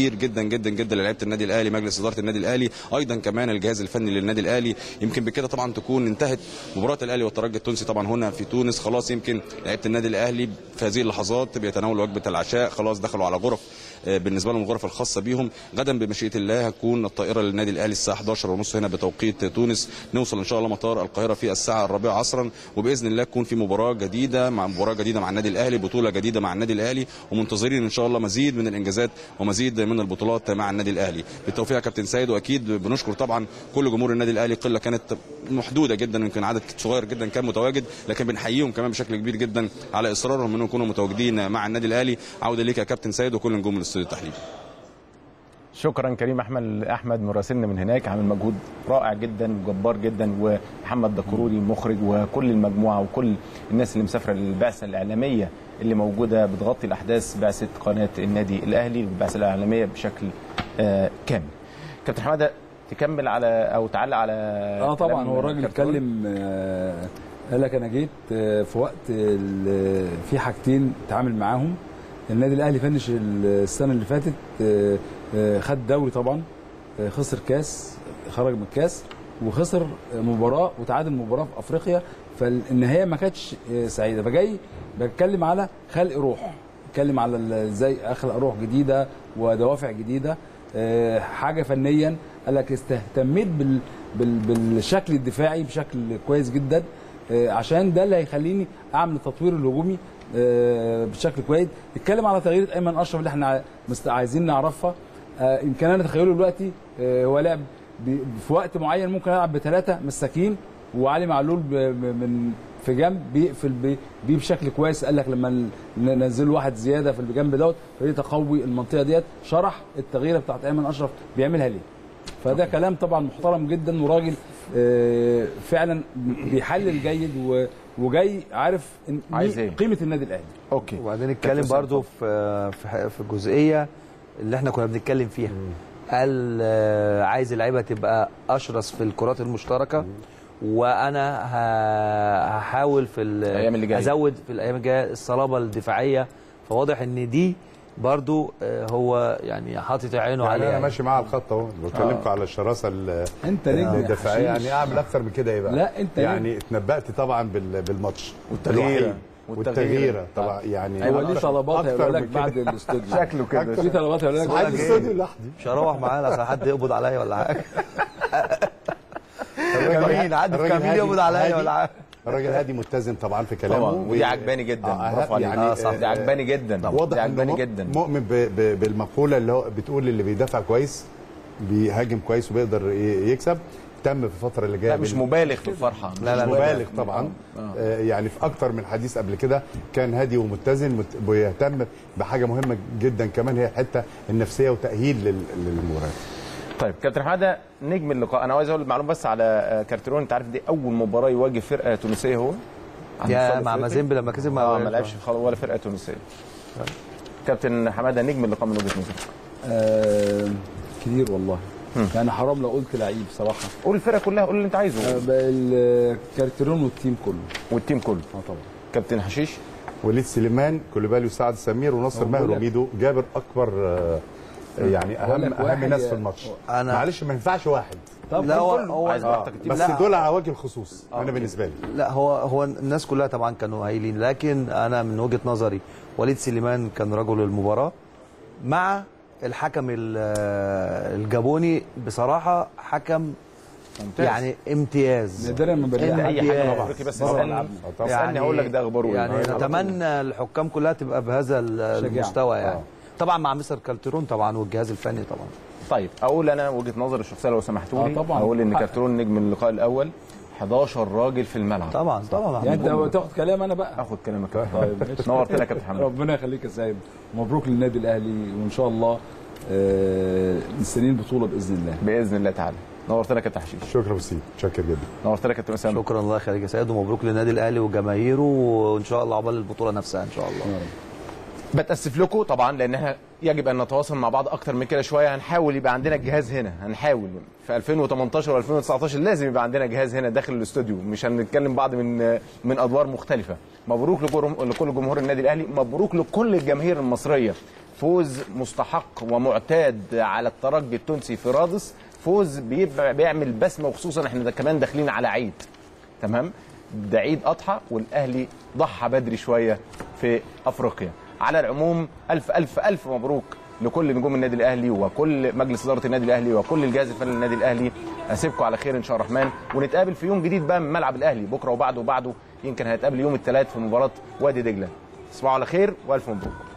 كبير جدا جدا جدا للعيبه النادي الاهلي مجلس اداره النادي الاهلي ايضا كمان الجهاز الفني للنادي الاهلي يمكن بكده طبعا تكون انتهت مباراه الاهلي والترجي التونسي طبعا هنا في تونس خلاص يمكن لعيبه النادي الاهلي في هذه اللحظات بيتناولوا وجبه العشاء خلاص دخلوا على غرف آه، بالنسبه لهم الغرف الخاصه بيهم غدا بمشيئه الله هتكون الطائره للنادي الاهلي الساعه 11 ونص هنا بتوقيت تونس نوصل ان شاء الله مطار القاهره في الساعه الرابعه عصرا وباذن الله تكون في مباراه جديده مع مباراه جديده مع النادي الاهلي بطوله جديده مع النادي الاهلي ومنتظرين ان شاء الله مزيد من الانجازات ومزيد من البطولات مع النادي الاهلي بالتوفيق يا كابتن سيد واكيد بنشكر طبعا كل جمهور النادي الاهلي قله كانت محدوده جدا يمكن عدد صغير جدا كان متواجد لكن بنحييهم كمان بشكل كبير جدا على اصرارهم انهم يكونوا متواجدين مع النادي الاهلي عوده ليك يا كابتن سيد وكل نجوم الاستوديو التحليلي
شكرا كريم احمد احمد مراسلنا من هناك عامل مجهود رائع جدا وجبار جدا ومحمد دكروري مخرج وكل المجموعه وكل الناس اللي مسافره للبعثه الاعلاميه اللي موجوده بتغطي الاحداث بعثه قناه النادي الاهلي والبعثه الاعلاميه بشكل آه كامل. كابتن حماده تكمل على او تعلق على
اه طبعا
كلام
هو الراجل
كارتون؟
اتكلم آه، قال لك انا جيت آه، في وقت ال- في حاجتين اتعامل معاهم النادي الاهلي فنش السنه اللي فاتت آه، آه، خد دوري طبعا آه، خسر كاس خرج من الكاس وخسر مباراه وتعادل مباراه في افريقيا فالنهايه ما كانتش آه، سعيده فجاي بتكلم على خلق روح بتكلم على ال- ازاي اخلق روح جديده ودوافع جديده آه، حاجه فنيا قال لك استهتميت بال بال بالشكل الدفاعي بشكل كويس جدا آه، عشان ده اللي هيخليني اعمل التطوير الهجومي آه، بشكل كويس اتكلم على تغيير ايمن اشرف اللي احنا مست- عايزين نعرفها آه، يمكن انا تخيله دلوقتي آه، هو لعب ب- في وقت معين ممكن العب بثلاثه مساكين وعلي معلول ب- ب- من في جنب بيقفل بي بيه بشكل كويس قال لك لما ن- ننزل واحد زياده في الجنب دوت فدي تقوي المنطقه ديت شرح التغييره بتاعت ايمن اشرف بيعملها ليه فده كلام طبعا محترم جدا وراجل آه، فعلا بيحلل جيد و- وجاي عارف إن-
عايز إيه؟
قيمه النادي الاهلي
اوكي
وبعدين نتكلم برضو في في ح- في الجزئيه اللي احنا كنا بنتكلم فيها قال آه، عايز اللعيبه تبقى اشرس في الكرات المشتركه وانا ه- هحاول في ال-
الأيام اللي جاية.
ازود في الايام الجايه الصلابه الدفاعيه فواضح ان دي برضو آه، هو يعني حاطط عينه
يعني
عليها
انا ماشي مع الخط اهو بكلمكم
آه.
على الشراسه ال-
انت نجم يا
الدفاعيه
حشيش.
يعني اعمل اكتر من كده ايه بقى
لا، انت
يعني اتنبأت طبعا بال- بالماتش
والتغييره.
الوحيد.
والتغييره.
والتغييره طبعا يعني
هو ليه
أكتر-
طلبات
أكتر
هيقول لك
من كده.
بعد الاستوديو
شكله كده.
في طلبات هيقول لك
عايز
بعد
الاستوديو لوحدي
مش هروح معاه عشان حد يقبض عليا ولا حاجه
الراجل
كمين عدد
الراجل
كمين
هادي-
يقبض عليا
هادي.
ولا حاجه
الراجل هادي متزن طبعا في كلامه
طبعا ودي عجباني جدا
آه،
برافو عليك
يعني
آه، صح. دي
آه،
عجباني جدا
واضح
دي عجباني
إنه
جدا
مؤمن ب- ب- بالمقوله اللي هو بتقول اللي بيدافع كويس بيهاجم كويس وبيقدر ي- يكسب تم في الفتره اللي جايه
لا مش
بال-
مبالغ في الفرحه مش
لا لا مبالغ طبعا آه يعني في اكتر من حديث قبل كده كان هادي ومتزن مت- بيهتم بحاجه مهمه جدا كمان هي الحته النفسيه وتاهيل لل- للمباراه
طيب كابتن حماده نجم اللقاء انا عايز اقول معلومه بس على آه، كارتيرون انت عارف دي اول مباراه يواجه فرقه تونسيه هو عن
يا
مستوى
مع
أفريقي.
مازيمبي لما كسب مع
اه ما
ويلز.
لعبش خالص ولا فرقه تونسيه كابتن حماده نجم اللقاء من وجهه نظرك
آه كتير والله يعني حرام لو قلت لعيب صراحه
قول الفرقه كلها قول اللي انت عايزه
آه الكارتيرون والتيم كله
والتيم كله
اه طبعا
كابتن حشيش
وليد سليمان كوليبالي وسعد سمير وناصر
هو
ماهر
بقول لك-
وميدو جابر اكبر آه، يعني
بقول
اهم
لك
اهم
واحد
ناس
يا-
في الماتش
أنا-
معلش ما ينفعش واحد
طب
لا هو
كله.
هو
عايز براحتك
آه
تجيب
بس
لا.
دول على وجه الخصوص انا بالنسبه لي
لا هو هو الناس كلها طبعا كانوا هايلين لكن انا من وجهه نظري وليد سليمان كان رجل المباراه مع الحكم ال- الجابوني بصراحه حكم
ممتاز.
يعني امتياز
نادرا ما بلاقي
اي
امتياز.
حاجه افريقي بس
بره
استني
ملعبنا.
استني هقول لك ده اخباره إيه.
يعني
على طول.
نتمنى الحكام كلها تبقى بهذا المستوى يعني
آه.
طبعا مع مستر كالترون طبعا والجهاز الفني طبعا
طيب اقول انا وجهه نظري الشخصيه لو سمحتوا لي
آه، طبعاً.
اقول ان
حقك.
كارتيرون نجم اللقاء الاول 11 راجل في الملعب
طبعا طبعا
يعني انت تاخد كلام انا بقى
اخد كلامك يا
طيب
كابتن
ماشي.
نورتنا يا كابتن حماد
ربنا يخليك يا سيد مبروك للنادي الاهلي وان شاء الله آه، مستنيين بطوله باذن الله
باذن الله تعالى نورتنا يا كابتن حشيش
شكرا بسيط شكر جدا
نورتنا يا كابتن اسامه
شكرا الله يخليك يا سيد ومبروك للنادي الاهلي وجماهيره وان شاء الله عقبال البطوله نفسها ان شاء الله
بتاسف لكم طبعا لان احنا يجب ان نتواصل مع بعض اكتر من كده شويه هنحاول يبقى عندنا الجهاز هنا هنحاول في 2018 و2019 لازم يبقى عندنا جهاز هنا داخل الاستوديو مش هنتكلم بعض من من ادوار مختلفه مبروك لكل لكل جمهور النادي الاهلي مبروك لكل الجماهير المصريه فوز مستحق ومعتاد على الترجي التونسي في رادس فوز بيبقى- بيعمل بسمه وخصوصا احنا ده كمان داخلين على عيد تمام ده عيد اضحى والاهلي ضحى بدري شويه في افريقيا على العموم الف الف الف مبروك لكل نجوم النادي الاهلي وكل مجلس اداره النادي الاهلي وكل الجهاز الفني للنادي الاهلي اسيبكم على خير ان شاء الله الرحمن ونتقابل في يوم جديد بقى من ملعب الاهلي بكره وبعده وبعده يمكن هنتقابل يوم الثلاث في مباراه وادي دجله تصبحوا على خير والف مبروك